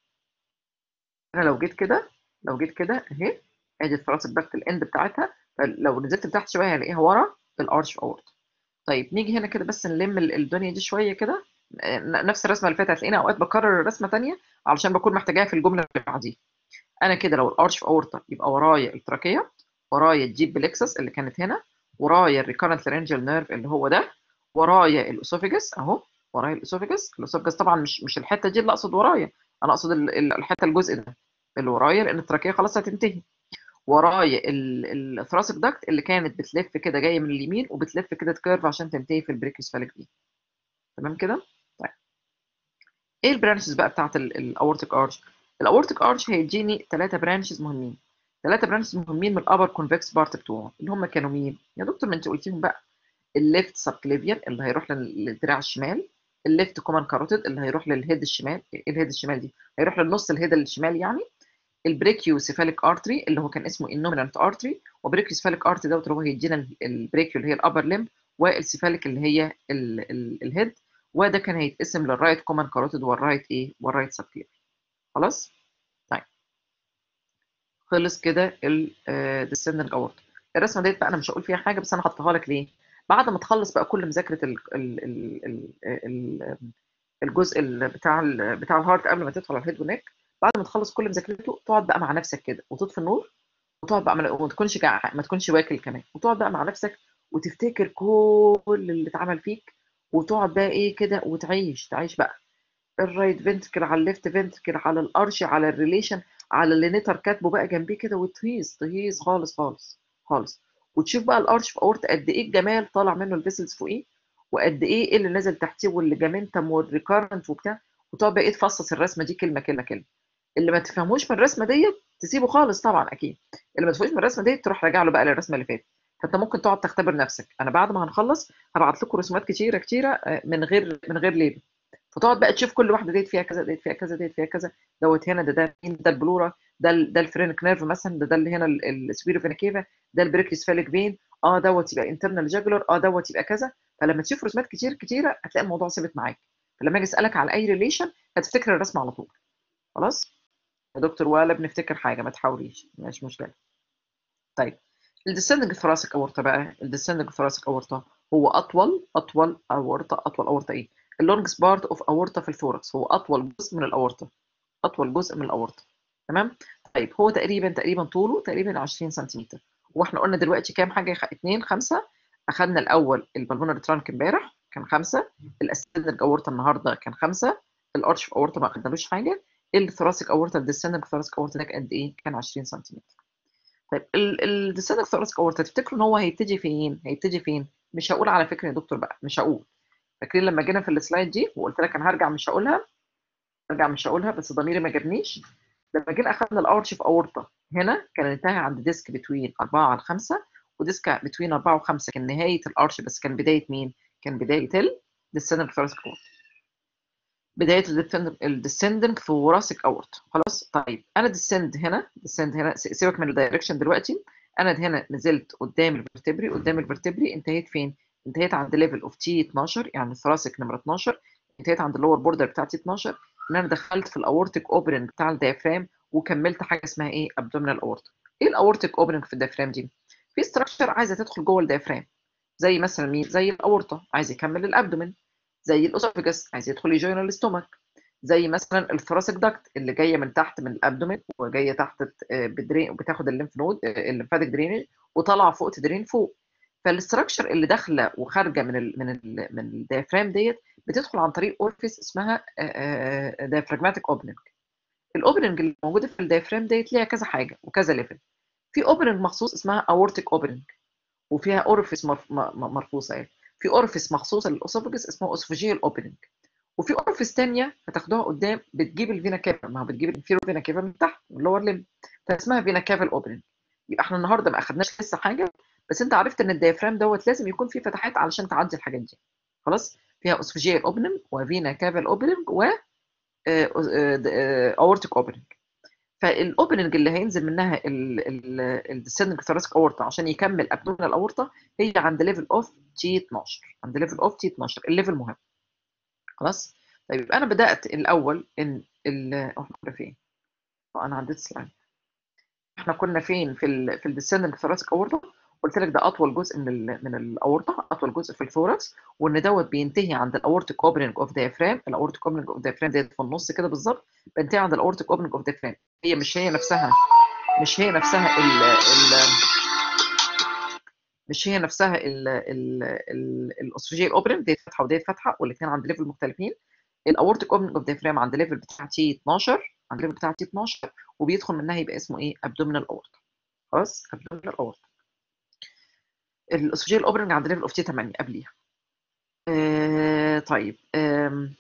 انا لو جيت كده لو جيت كده اهي ادي الثوراسيك داكت الاند بتاعتها فلو نزلت لتحت شويه هلاقيها ورا الارش في اورطه طيب نيجي هنا كده بس نلم الدنيا دي شويه كده نفس الرسمه اللي فاتت هتلاقينا اوقات بكرر الرسمه ثانيه علشان بكون محتاجاها في الجمله اللي بعديها انا كده لو الارش في اورطه يبقى ورايا التراكيه ورايا الجيب بلكسس اللي كانت هنا ورايا الريكارنت لارنجال نيرف اللي هو ده ورايا الاسوفيجس اهو ورايا الاسوفيجس الاسوفيجس طبعا مش مش الحته دي اللي اقصد ورايا انا اقصد الحته الجزء ده اللي ورايا لان التراكيه خلاص هتنتهي ورايا الثراسك داكت اللي كانت بتلف كده جايه من اليمين وبتلف كده تكيرف عشان تنتهي في البريكيوس فالك دي تمام كده طيب ايه البرانشز بقى بتاعت الاورتيك ارش الاورتيك ارش هيديني ثلاثه برانشز مهمين ثلاثه برانشز مهمين من الابر كونفكس بارت بتوعه اللي هم كانوا مين يا دكتور ما انت قلتيهم بقى الليفت سبكليفيان اللي هيروح للدراع الشمال الليفت كومان كاروتيد اللي هيروح للهيد الشمال ايه الهيد الشمال دي هيروح للنص الهيد الشمال يعني البريكيو سيفاليك ارتري اللي هو كان اسمه النومينانت ارتري وبريكيو سيفاليك ارتري دوت اللي هو هيدينا البريكيو اللي هي الابر ليمب والسيفاليك اللي هي الهيد وده كان هيتقسم للرايت كومان كاروتيد والرايت ايه والرايت سبكليفيان خلاص طيب خلص كده الديسندنج اورت الرسمه ديت بقى انا مش هقول فيها حاجه بس انا حاطها لك ليه بعد ما تخلص بقى كل مذاكره ال ال ال ال الجزء بتاع ال بتاع الهارت قبل ما تدخل على الهيد والنك بعد ما تخلص كل مذاكرته تقعد بقى مع نفسك كده وتطفي النور وتقعد بقى وما تكونش جع... ما تكونش واكل كمان وتقعد بقى مع نفسك وتفتكر كل اللي اتعمل فيك وتقعد بقى ايه كده وتعيش تعيش بقى الرايت فنتركل على الليفت فنتركل على الارش على الريليشن على اللي نتر كاتبه بقى جنبيه كده وتهيص تهيص خالص خالص خالص وتشوف بقى الارش في اورت قد ايه الجمال طالع منه الفيسلز فوقيه وقد ايه ايه اللي نازل تحتيه والليجامنتم والريكارنت وبتاع وتقعد بقى ايه تفصص الرسمه دي كلمه كلمه كلمه اللي ما تفهموش من الرسمه ديت تسيبه خالص طبعا اكيد اللي ما تفهموش من الرسمه ديت تروح راجع له بقى للرسمه اللي فاتت فانت ممكن تقعد تختبر نفسك انا بعد ما هنخلص هبعت لكم رسومات كتيره كتيره من غير من غير ليبل فتقعد بقى تشوف كل واحده ديت فيها كذا ديت فيها كذا ديت فيها كذا دوت هنا ده ده مين ده البلورا ده ال ده الفرينك نيرف مثلا ده ده اللي هنا السبيرو فينيكيفا ده البريكليس فاليك فين اه دوت يبقى انترنال جاجولار اه دوت يبقى كذا فلما تشوف رسومات كتير كتيره هتلاقي الموضوع ثابت معاك فلما اجي اسالك على اي ريليشن هتفتكر الرسمه على طول خلاص يا دكتور ولا بنفتكر حاجه ما تحاوليش مش مشكله طيب الديسندنج ثوراسيك اورتا بقى الديسندنج ثوراسيك اورتا هو اطول اطول اورتا اطول اورتا ايه اللونجست بارت اوف اورتا في الثوركس هو اطول جزء من الاورتا اطول جزء من الاورتا تمام طيب هو تقريبا تقريبا طوله تقريبا 20 سنتيمتر واحنا قلنا دلوقتي كام حاجه 2 5 اخذنا الاول البالمونري ترانك امبارح كان 5 الاسندنج اورتا النهارده كان 5 الارش اورتا ما اخدنالوش حاجه الثوراسيك اورتا الديسندنج ثوراسيك اورتا ده قد ايه كان 20 سنتيمتر طيب الديسندنج ثوراسيك اورتا تفتكروا ان هو هيبتدي فين هيبتدي فين مش هقول على فكره يا دكتور بقى مش هقول فاكرين لما جينا في السلايد دي وقلت لك انا هرجع مش هقولها هرجع مش هقولها بس ضميري ما جابنيش لما جينا اخذنا الارش في اورتا هنا كان انتهى عند ديسك بتوين 4 على 5 وديسك بتوين 4 و5 كان نهايه الارش بس كان بدايه مين؟ كان بدايه الديسندنج ثوراسيك اورتا بدايه الديسندنج ثوراسيك اورتا خلاص طيب انا ديسند هنا ديسند هنا سيبك من الدايركشن دلوقتي انا هنا نزلت قدام الفرتبري قدام الفرتبري انتهيت فين؟ انتهيت عند ليفل اوف تي 12 يعني الثراسك نمره 12 انتهيت عند اللور بوردر بتاعتي 12 ان انا دخلت في الاورتيك اوبننج بتاع الديافرام وكملت حاجه اسمها ايه ابدومينال اورتا ايه الاورتيك اوبننج في الديافرام دي في ستراكشر عايزه تدخل جوه الديافرام زي مثلا مين زي الاورطه عايز يكمل الابدومين زي الاسوفجس عايز يدخل يجوين الاستومك زي مثلا الثراسك داكت اللي جايه من تحت من الابدومين وجايه تحت بدرين وبتاخد الليمف نود الليمفاتيك درينج وطالعه فوق تدرين فوق فالاستراكشر اللي داخله وخارجه من ال من ال من الديافرام ديت بتدخل عن طريق اورفيس اسمها ديافراجماتيك اوبننج الاوبننج اللي موجوده في الديافرام ديت ليها كذا حاجه وكذا ليفل في اوبننج مخصوص اسمها اورتيك اوبننج وفيها اورفيس مرفوصه يعني في اورفيس مخصوصه للاسوفجس اسمها اوسوفيجيال اوبننج وفي اورفيس ثانيه هتاخدوها قدام بتجيب الفينا كافا ما هو بتجيب الانفيرو فينا كافا من تحت من اللور ليم فاسمها فينا كافا اوبننج يبقى احنا النهارده ما اخدناش لسه حاجه بس انت عرفت ان الديافرام دوت لازم يكون فيه فتحات علشان تعدي الحاجات دي خلاص فيها اوسفيجيال اوبننج وفينا كافال اوبننج و اورتيك اوبننج فالاوبننج اللي هينزل منها الديسندنج ثوراسيك اورتا عشان يكمل ابدومينال اورتا هي عند ليفل اوف تي 12 عند ليفل اوف تي 12 الليفل مهم خلاص طيب انا بدات الاول ان احنا كنا فين؟ انا عديت سلايد احنا كنا فين في ال في الديسندنج ثوراسيك اورتا قلت لك ده اطول جزء من ال من الاورطه اطول جزء في الثوركس وان دوت بينتهي عند الاورتيك اوبننج اوف ديافرام الاورتيك اوبننج اوف ديافرام ديت في النص كده بالظبط بينتهي عند الاورتيك اوبننج اوف ديافرام هي مش هي نفسها مش هي نفسها ال ال مش هي نفسها الاوسفيجيال اوبننج ديت فتحه وديت فتحه والاثنين عند ليفل مختلفين الاورتيك اوبننج اوف ديافرام عند ليفل بتاع تي 12 عند ليفل بتاع تي 12 وبيدخل منها يبقى اسمه ايه ابدومينال اورتا خلاص ابدومينال اورتا الاسوفيجيال اوبننج عند ليفل اوف تي 8 قبليها آه طيب آم.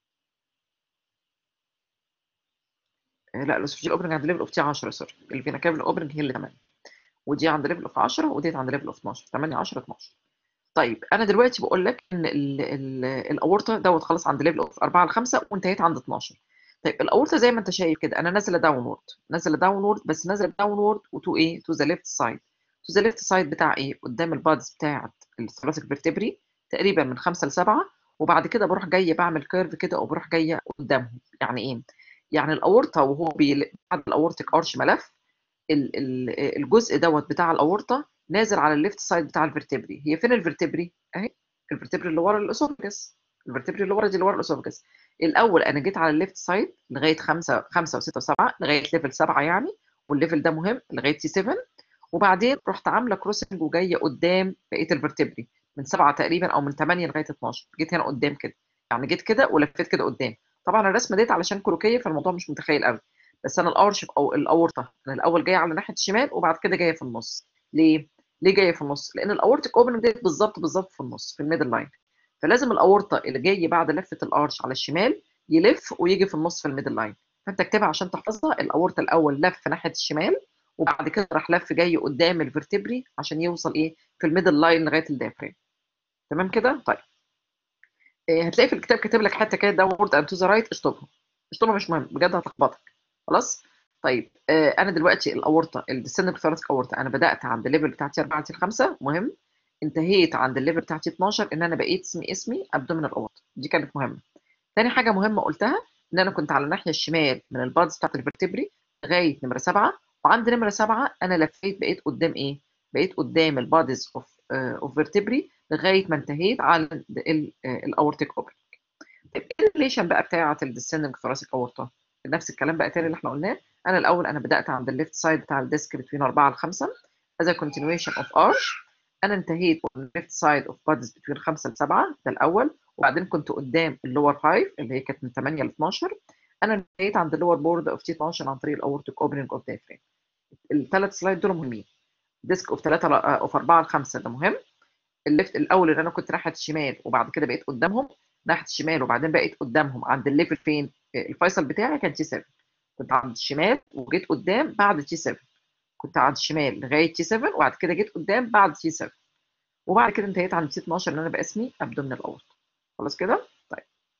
آه لا الاسوفيجيال اوبننج عند ليفل اوف تي 10 سوري الفينا كابل اوبننج هي اللي 8 ودي عند ليفل اوف 10 وديت عند ليفل اوف 12 8 10 12 طيب انا دلوقتي بقول لك ان الاورطه دوت خلاص عند ليفل اوف 4 ل 5 وانتهيت عند 12 طيب الاورطه زي ما انت شايف كده انا نازله داون وورد نازله داون وورد بس نازله داون وورد وتو ايه تو ذا ليفت سايد تو ذا ليفت سايد بتاع ايه قدام البادز بتاعه الثوراسيك فيرتبري تقريبا من 5 ل 7 وبعد كده بروح جايه بعمل كيرف كده وبروح جايه قدامهم يعني ايه يعني الاورطه وهو بي... بعد الاورتيك ارش ملف ال... ال... الجزء دوت بتاع الاورطه نازل على الليفت سايد بتاع الفرتبري هي فين الفرتبري اهي الفرتبري اللي ورا الاسوفجس الفرتبري اللي ورا دي اللي ورا الاسوفجس الاول انا جيت على الليفت سايد لغايه 5 5 و6 و7 لغايه ليفل 7 يعني والليفل ده مهم لغايه سي 7 وبعدين رحت عامله كروسنج وجايه قدام بقيه الفرتبري من 7 تقريبا او من 8 لغايه 12 جيت هنا قدام كده يعني جيت كده ولفيت كده قدام طبعا الرسمه ديت علشان كروكيه فالموضوع مش متخيل قوي بس انا الارش او الاورطه انا الاول جايه على ناحيه الشمال وبعد كده جايه في النص ليه ليه جايه في النص لان الاورتيك اوبننج ديت بالظبط بالظبط في النص في الميدل لاين فلازم الاورطه اللي جاي بعد لفه الارش على الشمال يلف ويجي في النص في الميدل لاين فانت اكتبها عشان تحفظها الاورطه الاول لف ناحيه الشمال وبعد كده راح لف جاي قدام الفرتبري عشان يوصل ايه في الميدل لاين لغايه الديافرام تمام كده طيب إيه هتلاقي في الكتاب كاتب لك حته كده داونورد اند تو ذا رايت اشطبها اشطبها مش مهم بجد هتلخبطك خلاص طيب آه انا دلوقتي الاورطه الديسندنت ثوراسيك اورطه انا بدات عند الليفل بتاعتي 4 ل 5 مهم انتهيت عند الليفل بتاعتي 12 ان انا بقيت اسمي اسمي ابدومينال اورطه دي كانت مهمه تاني حاجه مهمه قلتها ان انا كنت على الناحيه الشمال من البادز بتاعت الفرتبري لغايه نمره 7 وعند نمره 7 انا لفيت بقيت قدام ايه بقيت قدام البادز اوف اوف فيرتبري لغايه ما انتهيت على الاورتيك اوبننج طيب ايه الريليشن بقى بتاعه الديسندنج ثوراسيك اورطه نفس الكلام بقى تاني اللي احنا قلناه انا الاول انا بدات عند الليفت سايد بتاع الديسك بين 4 ل 5 as a continuation of arch انا انتهيت من الليفت سايد اوف بادز بين 5 ل 7 ده الاول وبعدين كنت قدام اللور 5 اللي هي كانت من 8 ل 12 انا انتهيت عند اللور بورد اوف تي 12 عن طريق الاورتيك اوبننج اوف دايفرام الثلاث سلايد دول مهمين ديسك اوف 3 اوف 4 ل 5 ده مهم الليفت الاول اللي انا كنت ناحيه الشمال وبعد كده بقيت قدامهم ناحيه الشمال وبعدين بقيت قدامهم عند الليفل فين الفيصل بتاعي كان تي 7 كنت عند الشمال وجيت قدام بعد تي 7 كنت عند الشمال لغايه تي 7 وبعد كده جيت قدام بعد تي 7 وبعد كده انتهيت عند تي 12 اللي انا بقى اسمي ابدومينال اورت خلاص كده طيب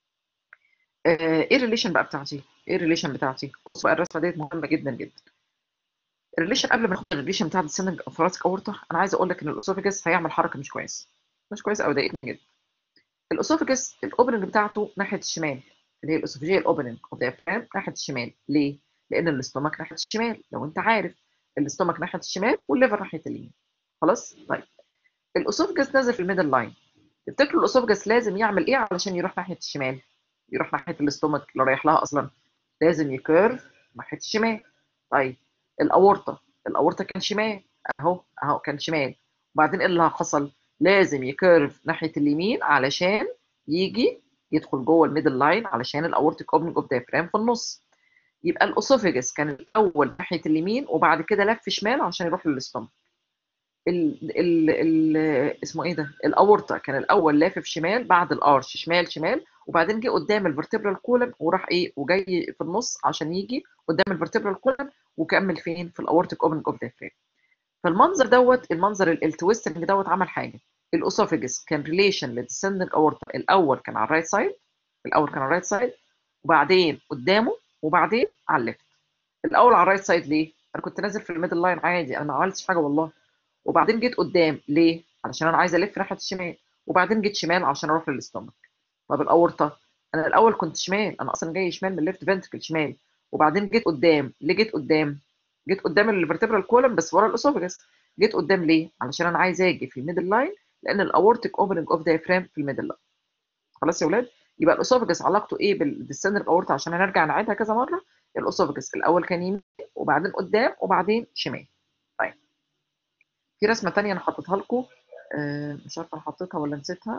آه ايه الريليشن بقى بتاعتي ايه الريليشن بتاعتي بص بقى الرسمه ديت مهمه جدا جدا الريليشن قبل ما ناخد الريليشن بتاع السندنج ثوراسيك اورتا انا عايز اقول لك ان الاسوفيجس هيعمل حركه مش كويسه مش كويسه او ضايقتني جدا الاسوفيجس الاوبننج بتاعته ناحيه الشمال اللي هي الاسوفيجيال اوبننج اوف ديافرام ناحيه الشمال ليه؟ لان الاستومك ناحيه الشمال لو انت عارف الاستومك ناحيه الشمال والليفر ناحيه اليمين خلاص طيب الاسوفيجس نازل في الميدل لاين تفتكروا الاسوفيجس لازم يعمل ايه علشان يروح ناحيه الشمال يروح ناحيه الاستومك اللي رايح لها اصلا لازم يكيرف ناحيه الشمال طيب الاورطه الاورطه كان شمال اهو اهو كان شمال وبعدين ايه اللي حصل لازم يكيرف ناحيه اليمين علشان يجي يدخل جوه الميدل لاين علشان الاورتيك اوبننج اوف دايفرام في النص يبقى الاسوفيجس كان الاول ناحيه اليمين وبعد كده لف شمال عشان يروح للاستومك ال ال ال اسمه ايه ده الاورطه كان الاول لافف شمال بعد الارش شمال شمال وبعدين جه قدام الفرتبرال كولم وراح ايه وجاي في النص عشان يجي قدام الفرتبرال كولم وكمل فين في الاورتيك اوبننج اوف دايفرام فالمنظر دوت المنظر التويستنج دوت عمل حاجه الاسوفيجس كان ريليشن للديسندنج اورتا الاول كان على الرايت سايد الاول كان على الرايت سايد وبعدين قدامه وبعدين على الليفت الاول على الرايت سايد ليه انا كنت نازل في الميدل لاين عادي انا ما عملتش حاجه والله وبعدين جيت قدام ليه علشان انا عايز الف ناحيه الشمال وبعدين جيت شمال عشان اروح للاستومك طب الاورطه انا الاول كنت شمال انا اصلا جاي شمال من الليفت فنتركل شمال وبعدين جيت قدام ليه جيت قدام جيت قدام الفرتبرال كولم بس ورا الاسوفجس جيت قدام ليه علشان انا عايز اجي في الميدل لاين لان الاورتيك اوبننج اوف دايفرام في الميدل لاين خلاص يا ولاد يبقى الاسوفجس علاقته ايه بالديسندر اورتا عشان هنرجع نعيدها كذا مره الاسوفجس الاول كان يمين وبعدين قدام وبعدين شمال طيب في رسمه ثانيه انا حطيتها لكم آه مش عارفه انا حطيتها ولا نسيتها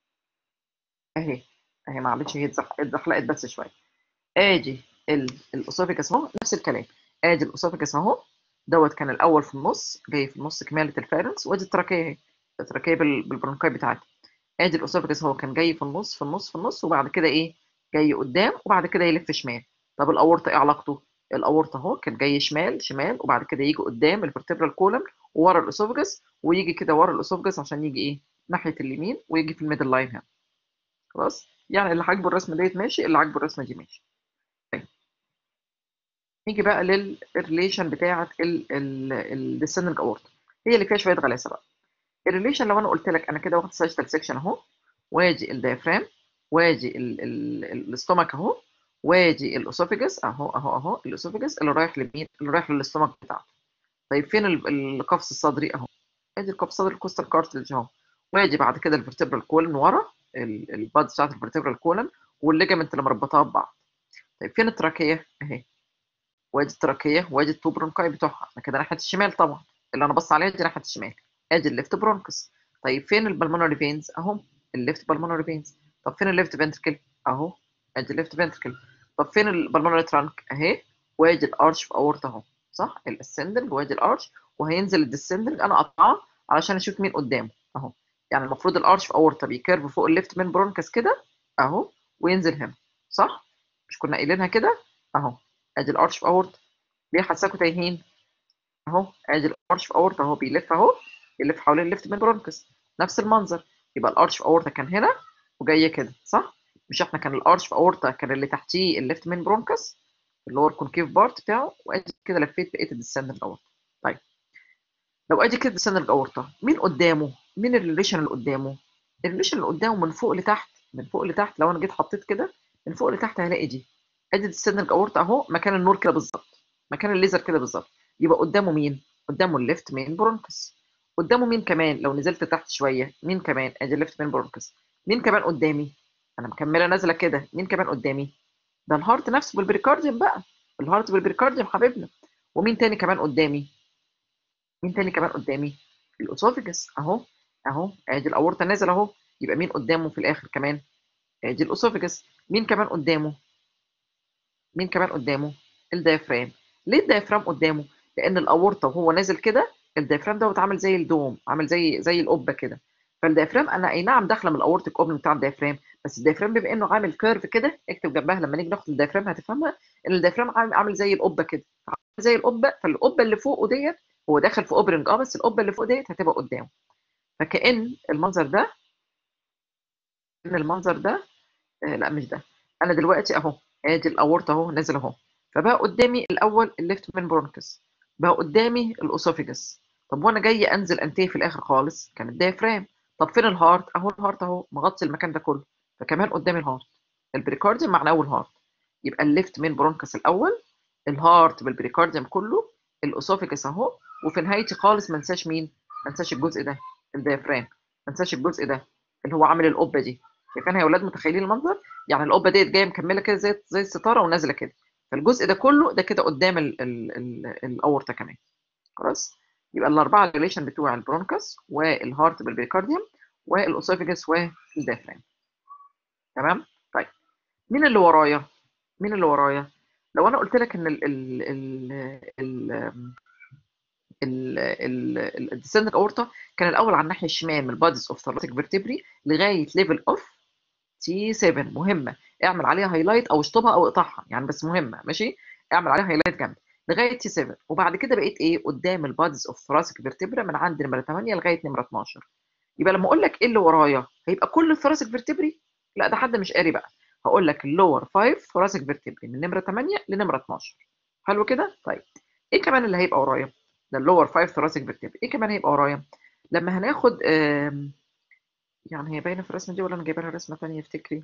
اهي اهي معلش هي اتزحلقت بس شويه ادي الاسوفجس اهو نفس الكلام ادي الاسوفجس اهو دوت كان الاول في النص جاي في النص كماله الفارنس وادي التراكيه اهي التراكيه بالبرونكاي بتاعتي ادي الاسوفجس هو كان جاي في النص في النص في النص وبعد كده ايه جاي قدام وبعد كده يلف شمال طب الاورطه ايه علاقته الاورطه اهو كان جاي شمال شمال وبعد كده يجي قدام الفرتبرال كولم وورا الاسوفجس ويجي كده ورا الاسوفجس عشان يجي ايه ناحيه اليمين ويجي في الميدل لاين هنا خلاص يعني اللي عاجبه الرسمه ديت ماشي اللي عاجبه الرسمه دي ماشي طيب. نيجي بقى للريليشن بتاعه الديسندنج اورتا هي اللي فيها شويه غلاسه بقى الريليشن لو انا قلت لك انا كده واخد ساجيتال سيكشن اهو وادي الديافرام وادي الاستومك اهو وادي الاسوفيجس اهو اهو اهو الاسوفيجس اللي رايح لمين اللي رايح للاستومك بتاعته طيب فين القفص الصدري اهو ادي القفص الصدري الكوستال كارتلج اهو وادي بعد كده الفرتبرال كولن ورا البادز بتاعت الفرتبرال كولن والليجامنت اللي مربطاها ببعض طيب فين التراكيه اهي وادي التراكيه وادي التو برونكاي بتوعها انا كده ناحيه الشمال طبعا اللي انا بص عليها دي ناحيه الشمال ادي الليفت برونكس طيب فين البلمونري فينز اهو الليفت بالمونري فينز طب فين الليفت فنتركل اهو ادي الليفت فنتركل طب فين البلمونري ترانك اهي وادي الارش في اورتا اهو صح الاسندنج وادي الارش وهينزل الديسندنج انا قطعاه علشان اشوف مين قدامه اهو يعني المفروض الارش في اورتا بيكيرف فوق الليفت من برونكس كده اهو وينزل هنا صح مش كنا قايلينها كده اهو ادي الارش في اورتا ليه حاساكوا تايهين اهو ادي الارش في اورتا اهو بيلف اهو بيلف حوالين الليفت من برونكس نفس المنظر يبقى الارش في اورتا كان هنا وجايه كده صح مش احنا كان الارش في اورتا كان اللي تحتيه الليفت من برونكس اللي هو الكونكيف بارت بتاعه وادي كده لفيت بقيه الديسندنج اورتا طيب لو ادي كده الديسندنج اورتا مين قدامه مين الريليشن اللي قدامه الريليشن اللي قدامه من فوق لتحت من فوق لتحت لو انا جيت حطيت كده من فوق لتحت هلاقي دي ادي الديسندنج اورتا اهو مكان النور كده بالظبط مكان الليزر كده بالظبط يبقى قدامه مين قدامه الليفت مين برونكس قدامه مين كمان لو نزلت تحت شويه مين كمان ادي الليفت مين برونكس مين كمان قدامي انا مكمله نازله كده مين كمان قدامي ده الهارت نفسه بالبريكارديوم بقى الهارت بالبريكارديوم حبيبنا ومين تاني كمان قدامي مين تاني كمان قدامي الاسوفيجس اهو اهو ادي الاورطه نازل اهو يبقى مين قدامه في الاخر كمان ادي الاسوفيجس مين كمان قدامه مين كمان قدامه الديافرام ليه الديافرام قدامه لان الاورطه وهو نازل كده الديافرام دوت عامل زي الدوم عامل زي زي القبه كده فالديافرام انا اي نعم داخله من الاورتيك اوبن بتاع الديافرام بس الديافرام بما انه عامل كيرف كده اكتب جنبها لما نيجي ناخد الديافرام هتفهمها ان الديافرام عامل زي القبه كده عامل زي القبه فالقبه اللي فوقه ديت هو داخل في اوبرنج اه بس القبه اللي فوق ديت هتبقى قدامه فكأن المنظر ده ان المنظر ده آه لا مش ده انا دلوقتي اهو ادي الاورطه اهو نازل اهو فبقى قدامي الاول الليفت من برونكس بقى قدامي الاسوفيجس طب وانا جاي انزل انتهي في الاخر خالص كان الديافرام طب فين الهارت اهو الهارت اهو مغطي المكان ده كله فكمان قدامي الهارت البريكارديوم معناه اول هارت يبقى الليفت من برونكس الاول الهارت بالبريكارديوم كله الاسوفيجس اهو وفي نهايتي خالص ما انساش مين ما انساش الجزء ده الديافرام ما انساش الجزء ده اللي هو عامل القبه دي شايفين يا اولاد متخيلين المنظر يعني القبه ديت جايه مكمله كده زي زي الستاره ونازله كده فالجزء ده كله ده كده قدام ال ال ال الاورطه كمان خلاص يبقى الاربعه ريليشن بتوع البرونكس والهارت بالبريكارديوم والاسوفيجس والديافرام تمام طيب مين اللي ورايا مين اللي ورايا لو انا قلت لك ان ال ال ال ال الديسندنج اورتا كان الاول على الناحيه الشمال من الباديز اوف ثوراتيك فيرتبري لغايه ليفل اوف تي 7 مهمه اعمل عليها هايلايت او اشطبها او اقطعها يعني بس مهمه ماشي اعمل عليها هايلايت جامد لغايه تي 7 وبعد كده بقيت ايه قدام الباديز اوف ثوراسيك فيرتبرا من عند نمره 8 لغايه نمره 12 يبقى لما اقول لك ايه اللي ورايا هيبقى كل الثوراسيك فيرتبري لا ده حد مش قاري بقى هقول لك اللور 5 ثوراسيك فيرتبري من نمره 8 لنمره 12 حلو كده طيب ايه كمان اللي هيبقى ورايا ده اللور 5 ثوراسيك فيرتبري ايه كمان هيبقى ورايا لما هناخد يعني هي باينه في الرسمه دي ولا انا جايبه لها رسمه ثانيه افتكري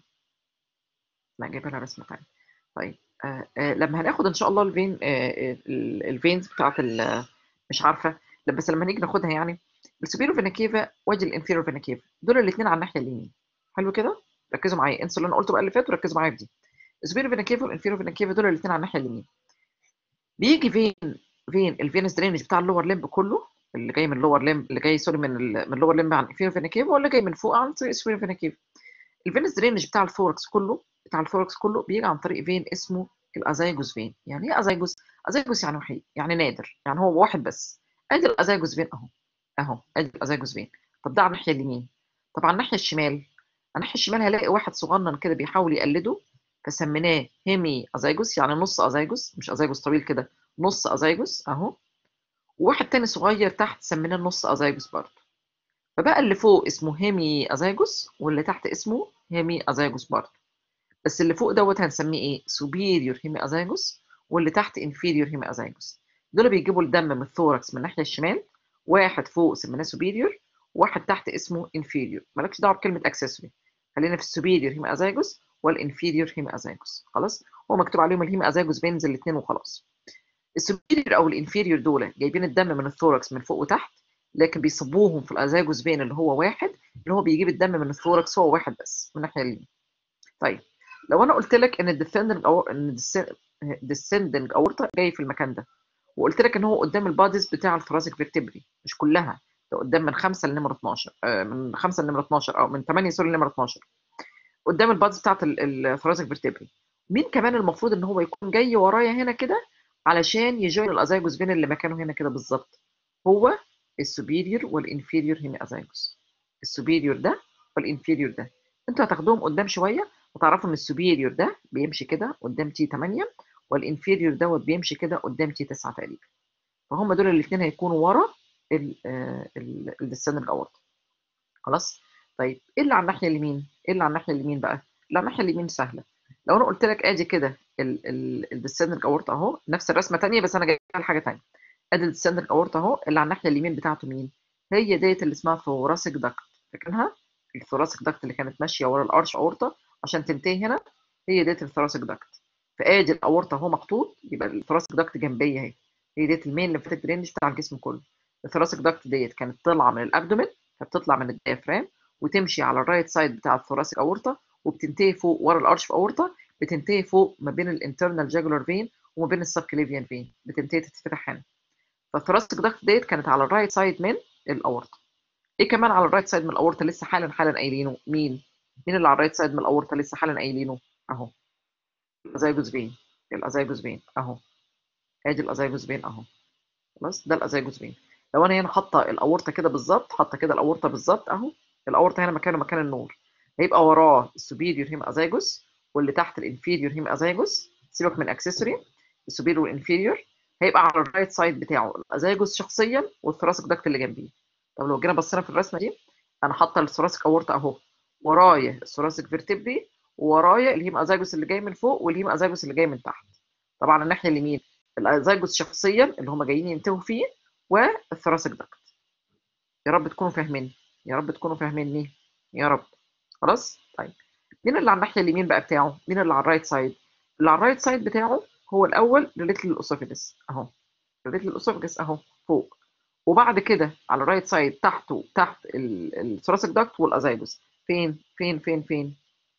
لا جايبه لها رسمه ثانيه طيب آه آه لما هناخد ان شاء الله الفين آه الفينز بتاعت مش عارفه بس لما نيجي ناخدها يعني السوبيرو فينا كيفا وادي الانفيرو فينا كيفا دول الاثنين على الناحيه اليمين حلو كده ركزوا معايا انسوا اللي انا قلته بقى اللي فات وركزوا معايا في دي السوبيرو فينا كيفا والانفيرو فينا كيفا دول الاثنين على الناحيه اليمين بيجي فين فين الفينس درينج بتاع اللور ليمب كله اللي جاي من اللور ليمب اللي جاي سوري من ال من اللور ليمب عن الانفيرو فينا كيفا ولا جاي من فوق عن طريق السوبيرو فينا كيفا الفينس درينج بتاع الثوركس كله بتاع الثوركس كله بيجي عن طريق فين اسمه الازايجوس فين يعني ايه ازايجوس ازايجوس يعني وحيد يعني نادر يعني هو واحد بس ادي الازايجوس فين اهو اهو ادي الازايجوس فين طب ده على الناحيه اليمين طب على الناحيه الشمال على الناحيه الشمال هلاقي واحد صغنن كده بيحاول يقلده فسميناه هيمي ازايجوس يعني نص ازايجوس مش ازايجوس طويل كده نص ازايجوس اهو وواحد تاني صغير تحت سميناه نص ازايجوس برضه فبقى اللي فوق اسمه هيمي ازايجوس واللي تحت اسمه هيمي ازايجوس برضه بس اللي فوق دوت هنسميه ايه superior هيمي ازايجوس واللي تحت inferior هيمي ازايجوس دول بيجيبوا الدم من الثوركس من الناحيه الشمال واحد فوق سميناه superior واحد تحت اسمه inferior مالكش دعوه بكلمه accessory خلينا في السوبيريور هيمي ازايجوس والانفيريور هيمي ازايجوس خلاص هو مكتوب عليهم الهيمي ازايجوس بينزل الاثنين وخلاص السوبيريور او الانفيريور دول جايبين الدم من الثوركس من فوق وتحت لكن بيصبوهم في الازايجوس فين اللي هو واحد اللي هو بيجيب الدم من الثوركس هو واحد بس من الناحيه اليمين طيب لو انا قلت لك ان الديسندنج او ان الديسندنج اورتا جاي في المكان ده وقلت لك ان هو قدام الباديز بتاع الثراسيك فيرتبري مش كلها ده قدام من 5 لنمره 12 آه من 5 لنمره 12 او من 8 سوري لنمره 12 قدام البادز بتاعت الثراسيك فيرتبري مين كمان المفروض ان هو يكون جاي ورايا هنا كده علشان يجوين الازايجوس فين اللي مكانه هنا كده بالظبط هو السوبيريور والانفيريور هيمي ازايجوس السوبيريور ده والانفيريور ده انتوا هتاخدوهم قدام شويه وتعرفوا ان السوبيريور ده بيمشي كده قدام تي 8 والانفيريور دوت بيمشي كده قدام تي 9 تقريبا فهم دول الاثنين هيكونوا ورا الديسندنج اورتا خلاص طيب ايه اللي على الناحيه اليمين ايه اللي على الناحيه اليمين بقى اللي على الناحيه اليمين سهله لو انا قلت لك ادي كده الديسندنج اورتا اهو نفس الرسمه ثانيه بس انا جايبها لحاجه ثانيه ادي الديسندنج اورتا اهو اللي على الناحيه اليمين بتاعته مين هي ديت اللي اسمها ثوراسيك داكت فاكرها الثوراسيك داكت اللي كانت ماشيه ورا الارش اورتا عشان تنتهي هنا هي ديت الثوراسيك داكت فادي الاورتا اهو محطوط يبقى الثوراسيك داكت جنبيه اهي هي ديت المين ليمفاتيك درينج بتاع الجسم كله الثوراسيك داكت ديت كانت طالعه من الابدومين فبتطلع من الديافرام وتمشي على الرايت سايد بتاع الثوراسيك اورتا وبتنتهي فوق ورا الارش في اورتا بتنتهي فوق ما بين الانترنال جاجولار فين وما بين السبكليفيان فين بتنتهي تتفتح هنا فالثوراسيك داكت ديت كانت على الرايت سايد من الاورتا ايه كمان على الرايت سايد من الاورتا لسه حالا حالا قايلينه مين مين اللي على الرايت سايد من الاورتا لسه حالا قايلينه اهو الازايجوس فين الازايجوس فين اهو ادي الازايجوس فين اهو خلاص ده الازايجوس فين لو انا هنا حاطه الاورتا كده بالظبط حاطه كده الاورتا بالظبط اهو الاورتا هنا مكانه مكان النور هيبقى وراه السوبيريور هيم ازايجوس واللي تحت الانفيريور هيم ازايجوس سيبك من اكسسوري السوبيريور والانفيريور هيبقى على الرايت سايد بتاعه الازايجوس شخصيا والثراسك داكت اللي جنبيه طب لو جينا بصينا في الرسمه دي انا حاطه الثراسك اورتا اهو ورايا الثراسك فيرتبري وورايا الهيم ازايجوس اللي جاي من فوق والهيم ازايجوس اللي جاي من تحت طبعا الناحيه اليمين الازايجوس شخصيا اللي هم جايين ينتهوا فيه والثراسك داكت يا رب تكونوا فاهمين يا رب تكونوا فاهميني يا رب خلاص طيب مين اللي على الناحيه اليمين بقى بتاعه مين اللي على الرايت سايد اللي على الرايت سايد بتاعه هو الاول ريليت للاسوفيجس اهو ريليت للاسوفيجس اهو فوق وبعد كده على الرايت سايد تحته تحت الثراسك داكت والازايجوس فين فين فين فين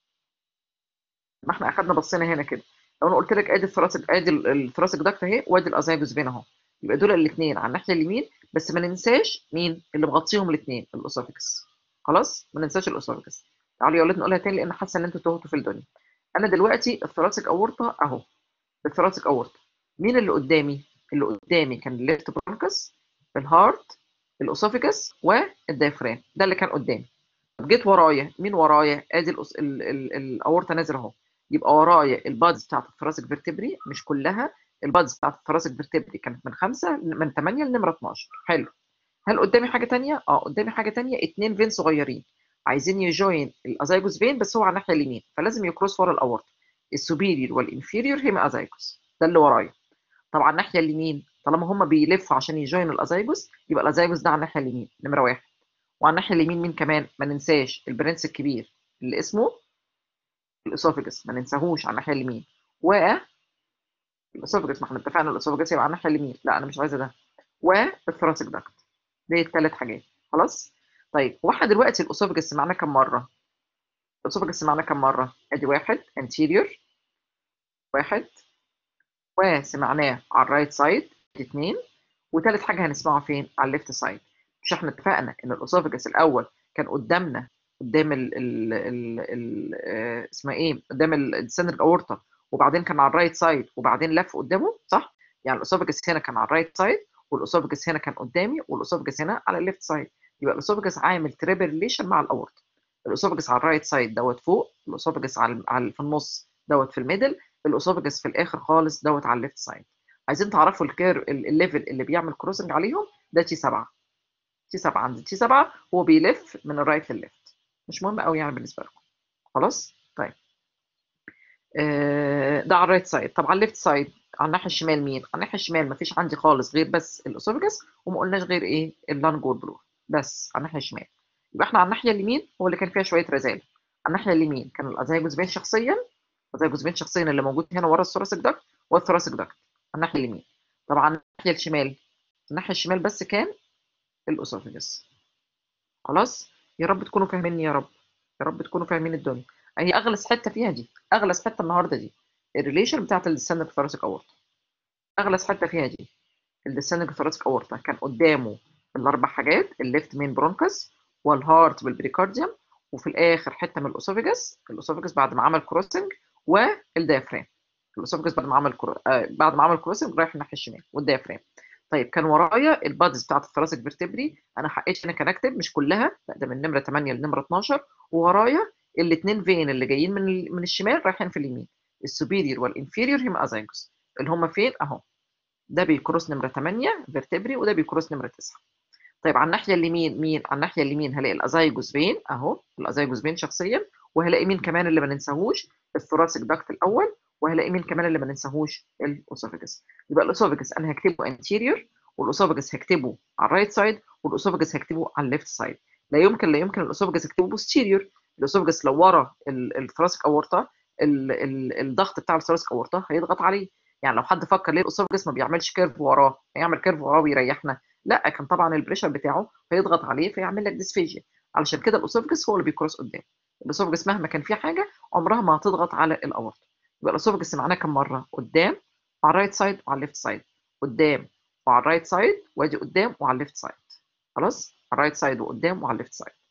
ما احنا اخدنا بصينا هنا كده لو انا قلت لك ادي الثراسك ادي الثراسك داكت اهي وادي الازايجوس فين اهو يبقى دول الاثنين على الناحيه اليمين بس ما ننساش مين اللي مغطيهم الاثنين الاسوفيكس خلاص ما ننساش الاسوفيكس تعالوا يا ولاد نقولها تاني لان حاسه ان انتوا تهتوا في الدنيا انا دلوقتي الثراسك اورطه اهو الثراسك اورطه مين اللي قدامي اللي قدامي كان الليفت برونكس الهارت الاسوفيكس والدايفرام ده اللي كان قدامي جيت ورايا مين ورايا ادي الاورطه نازل اهو يبقى ورايا البادز بتاعت الثراسك فيرتبري مش كلها البادز بتاعت الثراسك فيرتبري كانت من 5 من 8 لنمره 12 حلو هل قدامي حاجه ثانيه اه قدامي حاجه ثانيه اثنين فين صغيرين عايزين يجوين الازايجوس فين بس هو على الناحيه اليمين فلازم يكروس ورا الاورطه السوبيريور والانفيريور هيما ازايجوس ده اللي ورايا طبعا الناحيه اليمين طالما هم بيلفوا عشان يجوين الازايجوس يبقى الازايجوس ده على الناحيه اليمين نمره واحد وعلى الناحيه اليمين مين كمان ما ننساش البرنس الكبير اللي اسمه الاسوفيجس ما ننساهوش على الناحيه اليمين و الاسوفيجس ما احنا اتفقنا الاسوفيجس يبقى على الناحيه اليمين لا انا مش عايزه ده والثراسك داكت دي الثلاث حاجات خلاص طيب هو احنا دلوقتي الاسوفيجس سمعنا كم مره الاسوفيجس سمعنا كم مره ادي واحد anterior واحد وسمعناه على الرايت سايد اثنين وثالث حاجه هنسمعها فين على الليفت سايد مش احنا اتفقنا ان الاسوفيجس الاول كان قدامنا قدام ال ال ال ال اسمها ايه قدام السنتر اورتا وبعدين كان على الرايت سايد وبعدين لف قدامه صح يعني الاسوفيجس هنا كان على الرايت سايد والاسوفيجس هنا كان قدامي والاسوفيجس هنا على الليفت سايد يبقى الاسوفيجس عامل تريبل ريليشن مع الاورتا الاسوفيجس على الرايت سايد دوت فوق الاسوفيجس على, على في النص دوت في الميدل الاسوفيجس في الاخر خالص دوت على الليفت سايد عايزين تعرفوا الكير الليفل اللي بيعمل كروسنج عليهم ده تي 7 تي 7 عند تي 7 هو بيلف من الرايت للليفت مش مهم قوي يعني بالنسبه لكم خلاص طيب آه ده على الرايت سايد طب على الليفت سايد على الناحيه الشمال مين على الناحيه الشمال مفيش عندي خالص غير بس الاسوفيجس وما قلناش غير ايه اللانجول بلور بس على الناحيه الشمال يبقى احنا على الناحيه اليمين هو اللي كان فيها شويه رزاله على الناحيه اليمين كان الازايجوس فين شخصيا الازايجوس فين شخصيا اللي موجود هنا ورا الثوراسيك داكت والثوراسيك داكت على الناحيه اليمين طبعا على الناحيه الشمال الناحيه الشمال بس كان الاسوفيجس خلاص يا رب تكونوا فاهميني يا رب يا رب تكونوا فاهمين الدنيا هي اغلس حته فيها دي اغلس حته النهارده دي الريليشن بتاعت الديسندنج ثوراسيك اورتا اغلس حته فيها دي الديسندنج ثوراسيك اورتا كان قدامه الاربع حاجات الليفت مين برونكس والهارت بالبريكارديوم وفي الاخر حته من الاسوفيجس الاسوفيجس بعد ما عمل كروسنج والديافرام الاسوفجس بعد ما عمل كرو... آه بعد ما عمل كروسنج رايح الناحيه الشمال والديافرام طيب كان ورايا البادز بتاعت الثراسك فيرتبري انا حققت هنا كان اكتب مش كلها لا ده من نمره 8 لنمره 12 وورايا الاثنين فين اللي جايين من ال... من الشمال رايحين في اليمين السوبيريور والانفيريور هيما ازايجوس اللي هم فين اهو ده بيكروس نمره 8 فيرتبري وده بيكروس نمره 9 طيب على الناحيه اليمين مين على الناحيه اليمين هلاقي الازايجوس فين اهو الازايجوس فين شخصيا وهلاقي مين كمان اللي ما ننساهوش الثوراسيك داكت الاول وهلاقي مين كمان اللي ما ننساهوش الاسوفجس يبقى الاسوفجس انا هكتبه انتيريور والاسوفجس هكتبه على الرايت سايد والاسوفجس هكتبه على الليفت سايد لا يمكن لا يمكن الاسوفجس هكتبه بوستيريور الاسوفجس لو ورا الثراسيك اورتا الضغط بتاع الثراسيك اورتا هيضغط عليه يعني لو حد فكر ليه الاسوفجس ما بيعملش كيرف وراه هيعمل كيرف وراه ويريحنا لا كان طبعا البريشر بتاعه هيضغط عليه فيعمل لك ديسفيجيا علشان كده الاسوفجس هو اللي بيكروس قدام الاسوفجس مهما كان فيه حاجه عمرها ما هتضغط على الاورتا يبقى الاسوفجس معناه كم مره قدام وعلى الرايت سايد وعلى الليفت سايد قدام وعلى الرايت سايد وادي قدام وعلى الليفت سايد خلاص على الرايت سايد وقدام وعلى الليفت سايد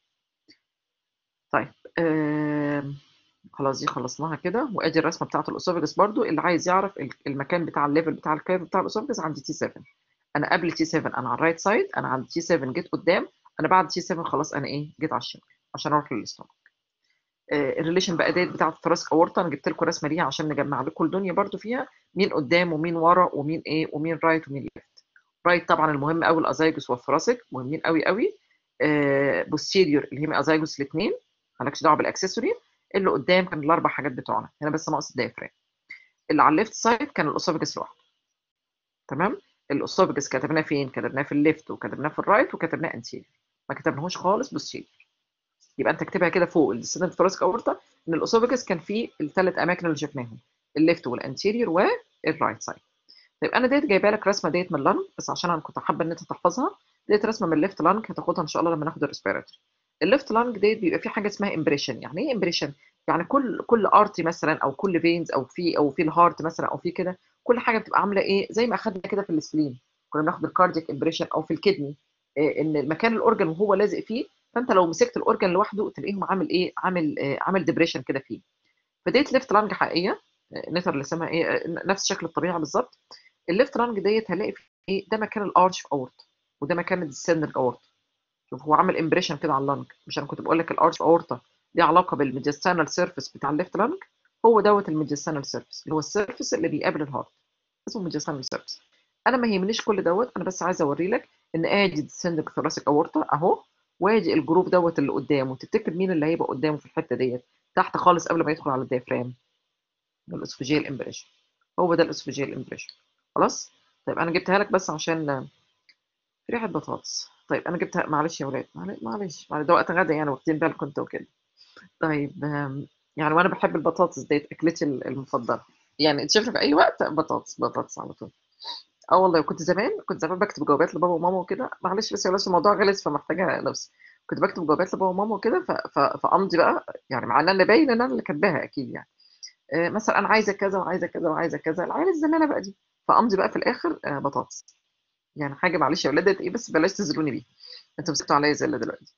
طيب آه... خلاص دي خلصناها كده وادي الرسمه بتاعت الاسوفجس برضو اللي عايز يعرف المكان بتاع الليفل بتاع الكيرف بتاع الاسوفجس عندي تي 7 انا قبل تي 7 انا على الرايت سايد انا عند تي 7 جيت قدام انا بعد تي 7 خلاص انا ايه جيت على الشمال عشان اروح للاستومك الريليشن بقى ديت بتاعت الثراسك اورتا انا جبت لكم رسمه ليها عشان نجمع لكم الدنيا برضو فيها مين قدام ومين ورا ومين ايه ومين رايت ومين ليفت رايت طبعا المهم قوي الازايجوس والثراسك مهمين قوي قوي آه بوستيريور اللي هم ازايجوس الاثنين مالكش دعوه بالاكسسوري اللي قدام كان الاربع حاجات بتوعنا هنا بس ناقص الدايفرام اللي على الليفت سايد كان الاسوفجس لوحده تمام الاسوفجس كتبناه فين كتبناه في الليفت وكتبناه في الرايت وكتبناه انتيريور ما كتبناهوش خالص بوستيريور يبقى انت اكتبها كده فوق الديسندنت ثوراسيك اورتا ان الاسوفجس كان فيه الثلاث اماكن اللي شفناهم الليفت والانتيريور والرايت سايد طيب انا ديت جايبه لك رسمه ديت من لانج بس عشان انا كنت حابه ان انت تحفظها ديت رسمه من الليفت لانج هتاخدها ان شاء الله لما ناخد الريسبيراتوري الليفت لانج ديت بيبقى في حاجه اسمها امبريشن يعني ايه امبريشن يعني كل كل ارتي مثلا او كل فينز او في او في الهارت مثلا او في كده كل حاجه بتبقى عامله ايه زي ما اخدنا كده في السبلين كنا بناخد الكاردياك امبريشن او في الكدني إيه ان المكان الاورجن وهو لازق فيه فانت لو مسكت الاورجن لوحده تلاقيهم عامل ايه عامل آه عامل ديبريشن كده فيه فديت ليفت لانج حقيقيه نتر اللي اسمها ايه نفس شكل الطبيعه بالظبط الليفت لانج ديت هلاقي في ايه ده مكان الارش في اورت وده مكان الديسندنج اورت شوف هو عامل امبريشن كده على اللانج مش انا كنت بقول لك الارش اورتا ليه علاقه بالميديستانال سيرفيس بتاع الليفت لانج هو دوت الميديستانال سيرفيس اللي هو السيرفيس اللي بيقابل الهارت اسمه ميديستانال سيرفيس انا ما يهمنيش كل دوت انا بس عايزه اوري لك ان ادي ديسندنج ثوراسيك اورتا اهو وادي الجروب دوت اللي قدامه تفتكر مين اللي هيبقى قدامه في الحته ديت تحت خالص قبل ما يدخل على الديافرام الاسوفيجيال امبريشن هو ده الاسوفيجيال امبريشن خلاص طيب انا جبتها لك بس عشان في ريحه بطاطس طيب انا جبتها معلش يا ولاد معلش معلش ده وقت غدا يعني واخدين بالكم انتوا وكده طيب يعني وانا بحب البطاطس ديت اكلتي المفضله يعني تشوفني في اي وقت بطاطس بطاطس على طول اه والله كنت زمان كنت زمان بكتب جوابات لبابا وماما وكده معلش بس يا ولاد الموضوع غلس فمحتاجه نفسي كنت بكتب جوابات لبابا وماما وكده فامضي بقى يعني مع ان انا باين ان انا اللي كاتباها اكيد يعني آه مثلا انا عايزه كذا وعايزه كذا وعايزه كذا العيال الزنانه بقى دي فامضي بقى في الاخر آه بطاطس يعني حاجه معلش يا ولاد ايه بس بلاش تزلوني بيه انتوا مسكتوا عليا زله دلوقتي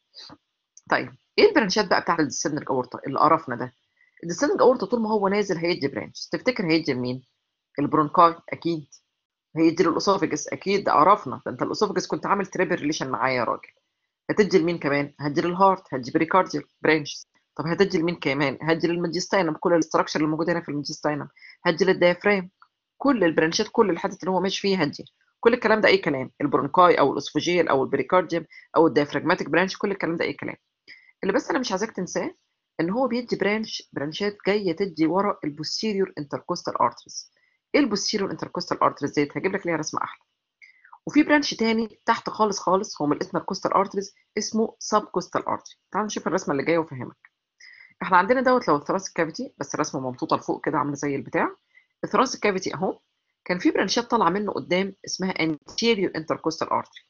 طيب ايه البرانشات بقى بتاعت الديسندنج اورتا اللي قرفنا ده الديسندنج اورتا طول ما هو نازل هيدي برانش تفتكر هيدي لمين البرونكاي اكيد هيدي للاسوفجس اكيد ده قرفنا ده انت الاسوفجس كنت عامل تريبل ريليشن معايا يا راجل هتدي لمين كمان هتدي للهارت هتدي بريكارديال برانش طب هتدي لمين كمان هتدي للميديستاينم كل الاستراكشر اللي موجود هنا في الميديستاينم هتدي للديافرام كل البرانشات كل الحتت اللي هو ماشي فيها هتدي كل الكلام ده اي كلام البرونكاي او الاسوفجيال او البريكارديوم او الديافراجماتيك برانش كل الكلام ده اي كلام اللي بس انا مش عايزاك تنساه ان هو بيدي برانش برانشات جايه تدي ورا البوستيريور انتركوستال ارتريز ايه البوستيريور انتركوستال ارتريز ديت هجيب لك ليها رسمه احلى وفي برانش تاني تحت خالص خالص هو من الاسم الكوستال ارتريز اسمه سب كوستال ارتري تعال نشوف الرسمه اللي جايه وافهمك احنا عندنا دوت لو الثراسيك كافيتي بس الرسمه ممطوطه لفوق كده عامله زي البتاع الثراسيك كافيتي اهو كان في برانشات طالعه منه قدام اسمها anterior intercostal artery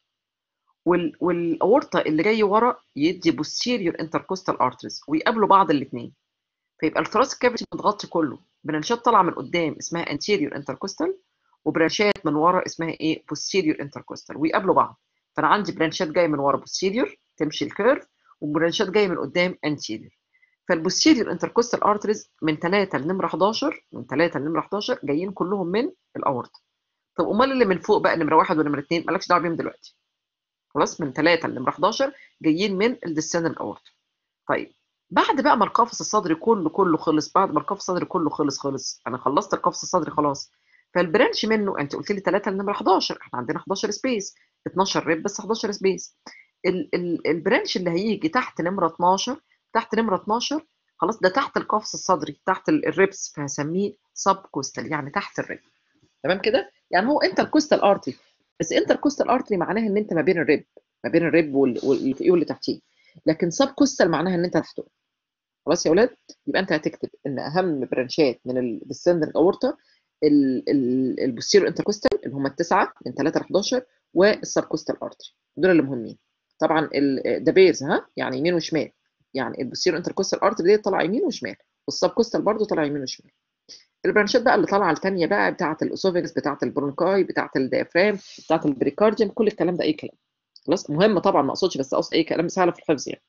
وال والاورطه اللي جاي ورا يدي posterior intercostal arteries ويقابلوا بعض الاثنين فيبقى الثراسيك كافيتي متغطي كله برانشات طالعه من قدام اسمها anterior intercostal وبرانشات من ورا اسمها ايه posterior intercostal ويقابلوا بعض فانا عندي برانشات جايه من ورا posterior تمشي الكيرف وبرانشات جايه من قدام anterior فالبوستيريور انتركوستال ارتريز من 3 لنمره 11 من 3 لنمره 11 جايين كلهم من الاورطه طب امال اللي من فوق بقى نمره 1 ونمره 2 مالكش دعوه بيهم دلوقتي خلاص من 3 لنمره 11 جايين من الديسندنت اورتا طيب بعد بقى ما القفص الصدري كله كله خلص بعد ما القفص الصدري كله خلص خلص انا خلصت القفص الصدري خلاص فالبرانش منه انت قلت لي 3 لنمره 11 احنا عندنا 11 سبيس 12 ريب بس 11 سبيس ال ال البرانش اللي هيجي تحت نمره 12 تحت نمره 12 خلاص ده تحت القفص الصدري تحت الريبس فهسميه سب كوستال يعني تحت الريب تمام كده يعني هو انتر كوستال ارتري بس انتر كوستال ارتري معناها ان انت ما بين الريب ما بين الريب واللي فوقيه واللي تحتيه لكن سب كوستال معناها ان انت تحته خلاص يا اولاد يبقى انت هتكتب ان اهم برانشات من الديسندنت اورتا البوستيرو انتركوستال اللي هم التسعه من 3 ل 11 والسب كوستال ارتري دول اللي مهمين طبعا ده بيرز ها يعني يمين وشمال يعني البوستيرو انتركوستال ارتري دي طالعه يمين وشمال والسب كوستال برضه طالعه يمين وشمال البرانشات بقى اللي طالعه الثانيه بقى بتاعه الاسوفيكس بتاعه البرونكاي بتاعه الديافرام بتاعه البريكارديوم كل الكلام ده اي كلام خلاص مهم طبعا ما اقصدش بس اقصد اي كلام سهله في الحفظ يعني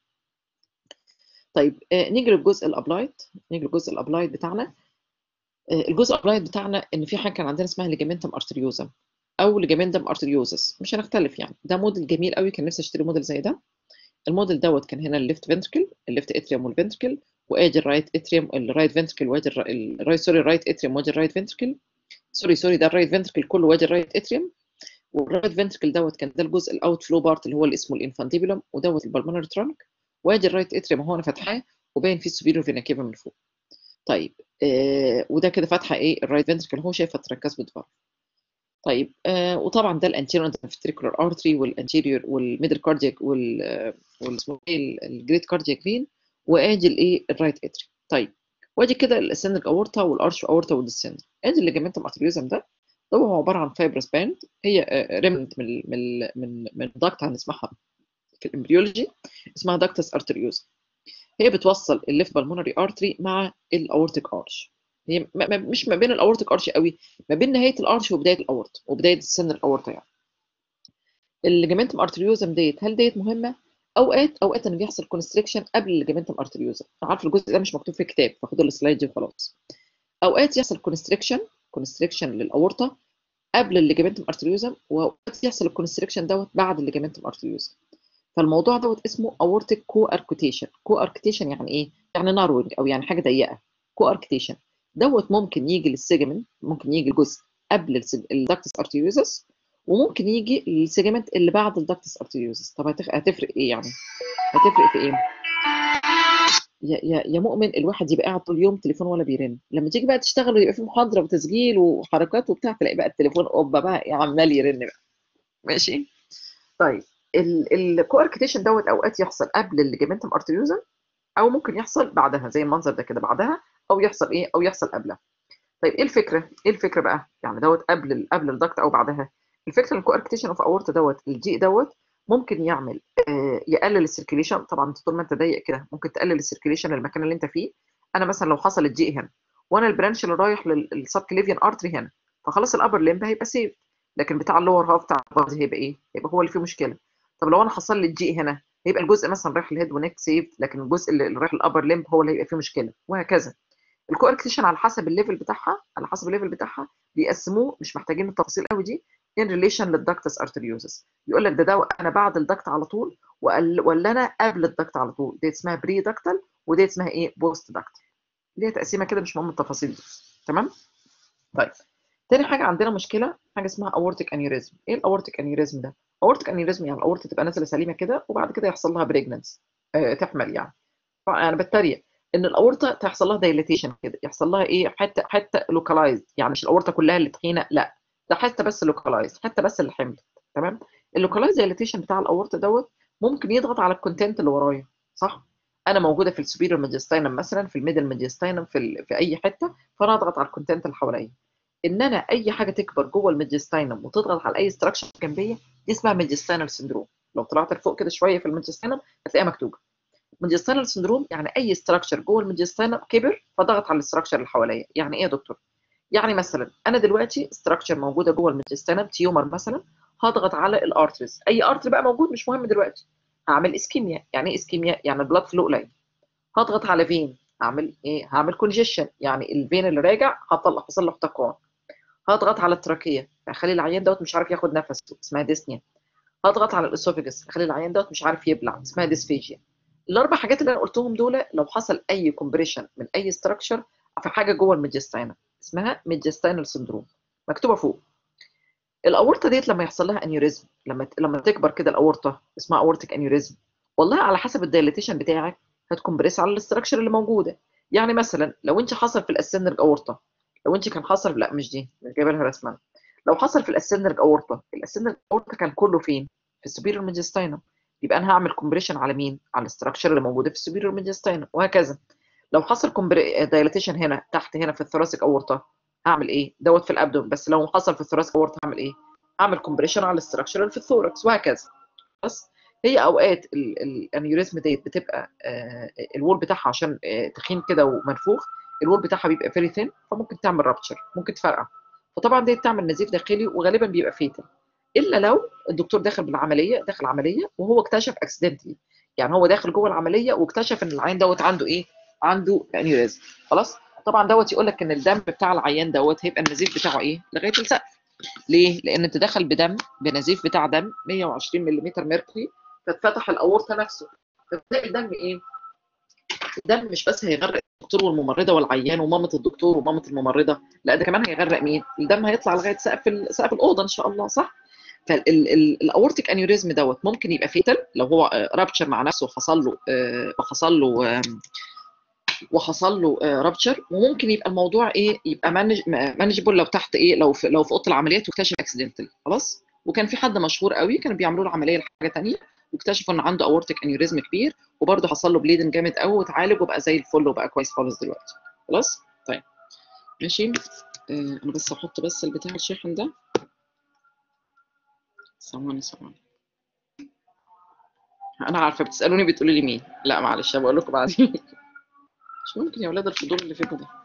طيب آه نيجي للجزء الابلايد نيجي للجزء الابلايد بتاعنا آه الجزء الابلايد بتاعنا ان في حاجه كان عندنا اسمها ليجامنتم ارتريوزم او ليجامنتم ارتريوزس مش هنختلف يعني ده موديل جميل قوي كان نفسي اشتري موديل زي ده الموديل دوت كان هنا الليفت فنتركل الليفت اتريوم والفنتركل وادي الرايت اتريوم الرايت فنتركل وادي الرايت سوري الرايت اتريوم وادي الرايت فنتركل سوري سوري ده الرايت فنتركل كله وادي الرايت اتريوم والرايت فنتركل دوت كان ده الجزء الاوت فلو بارت اللي هو اللي اسمه الانفانتيبولم ودوت البلمونري ترانك وادي الرايت اتريوم هو انا فاتحاه وباين فيه السوبيريور فينا كيفا من فوق طيب آه وده كده فاتحه ايه الرايت فنتركل هو شايفه تركز بالفار طيب آه وطبعا ده الانتيريور فنتريكولار ارتري والانتيريور والميدل كاردياك وال والاسمه ايه الجريت كاردياك فين وادي الايه الرايت اتري طيب وادي كده الاسندك اورتا والارش اورتا والديسندر ادي الليجامنتم ارتريوزم ده ده هو عباره عن فايبرس باند هي ريمنت من من من من داكت هنسمعها في الامبريولوجي اسمها داكتس ارتريوزم هي بتوصل الليفت بالمونري ارتري مع الاورتيك ارش هي مش ما بين الاورتيك ارش قوي ما بين نهايه الارش وبدايه الاورت وبدايه السن الاورتا يعني الليجامنتم ارتريوزم ديت هل ديت مهمه اوقات اوقات ان بيحصل كونستريكشن قبل الليجامنتم ارتريوزم انا عارف الجزء ده مش مكتوب في الكتاب فخدوا السلايد دي وخلاص اوقات يحصل كونستريكشن كونستريكشن للاورطه قبل الليجامنتم ارتريوزم واوقات يحصل الكونستريكشن دوت بعد الليجامنتم ارتريوزم فالموضوع دوت اسمه اورتيك كو اركوتيشن كو اركوتيشن يعني ايه يعني ناروينج او يعني حاجه ضيقه كو اركوتيشن دوت ممكن يجي للسيجمنت ممكن يجي الجزء قبل الداكتس ارتريوزس وممكن يجي للسيجمنت اللي بعد الداكتس ارتريوزس طب هتفرق ايه يعني هتفرق في ايه يا يا يا مؤمن الواحد يبقى قاعد طول اليوم تليفون ولا بيرن لما تيجي بقى تشتغل ويبقى في محاضره وتسجيل وحركات وبتاع تلاقي بقى التليفون اوبا بقى عمال يرن بقى ماشي طيب الكواركتيشن دوت اوقات يحصل قبل الليجمنتم ارتريوزم او ممكن يحصل بعدها زي المنظر ده كده بعدها او يحصل ايه او يحصل قبلها طيب ايه الفكره ايه الفكره بقى يعني دوت قبل قبل الضغط او بعدها الفكره ان الكواركتيشن اوف اورتا دوت الجي دوت ممكن يعمل آه يقلل السيركيليشن طبعا طول ما انت ضيق كده ممكن تقلل السيركيليشن للمكان اللي انت فيه انا مثلا لو حصل الجي هنا وانا البرانش اللي رايح للسبكليفيان ارتري هنا فخلاص الابر ليمب هيبقى سيف لكن بتاع اللور هاف بتاع البادي هيبقى ايه؟ هيبقى هو اللي فيه مشكله طب لو انا حصل لي الجي هنا هيبقى الجزء مثلا رايح للهيد ونيك سيف لكن الجزء اللي رايح للابر ليمب هو اللي هيبقى فيه مشكله وهكذا الكواركتيشن على حسب الليفل بتاعها على حسب الليفل بتاعها بيقسموه مش محتاجين التفاصيل قوي دي ان ريليشن للدكتس ارتريوزس يقول لك ده ده انا بعد الدكت على طول ولا انا قبل الدكت على طول دي اسمها بري دكتال ودي اسمها ايه بوست دكتال ليها تقسيمه كده مش مهم التفاصيل دي تمام طيب تاني حاجه عندنا مشكله حاجه اسمها اورتيك انيوريزم ايه الاورتيك انيوريزم ده اورتيك انيوريزم يعني الاورتا تبقى نازله سليمه كده وبعد كده يحصل لها بريجننس أه تحمل يعني انا بتريق ان الاورتا تحصل لها دايليتيشن كده يحصل لها ايه حته حته لوكالايزد يعني مش الاورتا كلها اللي تخينه لا ده حته بس لوكالايزد حته بس اللي حملت تمام اللوكالايزد دايليتيشن بتاع الاورتا دوت ممكن يضغط على الكونتنت اللي ورايا صح انا موجوده في السوبيريور ميديستاينم مثلا في الميدل ميديستاينم في ال... في اي حته فانا اضغط على الكونتنت اللي حواليا ان انا اي حاجه تكبر جوه الميديستاينم وتضغط على اي ستراكشر جنبيه دي اسمها ميديستاينال سندروم لو طلعت لفوق كده شويه في الميديستاينم هتلاقيها مكتوبه ميديستاينال سندروم يعني اي ستراكشر جوه الميديستاينم كبر فضغط على الاستراكشر اللي حواليا يعني ايه يا دكتور يعني مثلا انا دلوقتي ستراكشر موجوده جوه الميديستاينم تيومر مثلا هضغط على الارتريز اي ارتري بقى موجود مش مهم دلوقتي هعمل اسكيميا يعني ايه اسكيميا يعني البلاد فلو قليل هضغط على فين هعمل ايه هعمل كونجيشن يعني الفين اللي راجع هطلع حصل له احتقان هضغط على التراكيه هخلي العيان دوت مش عارف ياخد نفسه اسمها ديسنيا هضغط على الاسوفيجس هخلي العيان دوت مش عارف يبلع اسمها ديسفيجيا الاربع حاجات اللي انا قلتهم دول لو حصل اي كومبريشن من اي ستراكشر في حاجه جوه الميدجستاينا اسمها ميدجستاينال سندروم مكتوبه فوق الاورطه ديت لما يحصل لها انيوريزم لما لما تكبر كده الاورطه اسمها اورتيك انيوريزم والله على حسب الدايليتيشن بتاعك هتكمبريس على الاستراكشر اللي موجوده يعني مثلا لو انت حصل في الاسندرج اورطه لو انت كان حصل لا مش دي مش جايبه لها رسمه لو حصل في الاسندرج اورطه الاسندرج اورطه كان كله فين في السوبيريور ميدجستاينم يبقى انا هعمل كومبريشن على مين على الاستراكشر اللي موجوده في السوبيريور ميدجستاينم وهكذا لو حصل دايليتيشن هنا تحت هنا في الثوراسيك اورطه هعمل ايه دوت في الابدوم بس لو حصل في الثوراسيك اورطه هعمل ايه اعمل كومبريشن على الاستراكشر اللي في الثوركس وهكذا بس هي اوقات الانيوريزم ديت بتبقى آه الوول بتاعها عشان آه تخين كده ومنفوخ الوول بتاعها بيبقى فيري ثين فممكن تعمل رابتشر ممكن تفرقع فطبعا ديت تعمل نزيف داخلي وغالبا بيبقى فيتال الا لو الدكتور داخل بالعمليه داخل عمليه وهو اكتشف اكسيدنتلي يعني هو داخل جوه العمليه واكتشف ان العيان دوت عنده ايه عنده انيوريزم خلاص طبعا دوت يقول لك ان الدم بتاع العيان دوت هيبقى النزيف بتاعه ايه لغايه السقف ليه لان انت دخل بدم بنزيف بتاع دم 120 ملم ميركوري فاتفتح الاورطه نفسه فتلاقي الدم ايه الدم مش بس هيغرق الدكتور والممرضه والعيان ومامه الدكتور ومامه الممرضه لا ده كمان هيغرق مين الدم هيطلع لغايه سقف سقف الاوضه ان شاء الله صح فالاورتيك انيوريزم دوت ممكن يبقى فيتال لو هو رابتشر مع نفسه وحصل له وحصل له وحصل له رابتشر وممكن يبقى الموضوع ايه يبقى مانجبل لو تحت ايه لو في لو في اوضه العمليات واكتشف اكسيدنتال خلاص وكان في حد مشهور قوي كانوا بيعملوا له عمليه لحاجه ثانيه واكتشفوا ان عنده اورتيك انيوريزم كبير وبرده حصل له بليدنج جامد قوي واتعالج وبقى زي الفل وبقى كويس خالص دلوقتي خلاص طيب ماشي آه انا بس احط بس البتاع الشاحن ده ثواني ثواني انا عارفه بتسالوني بتقولوا لي مين لا معلش بقول لكم بعدين مش ممكن يا ولاد الفضول اللي فيكم ده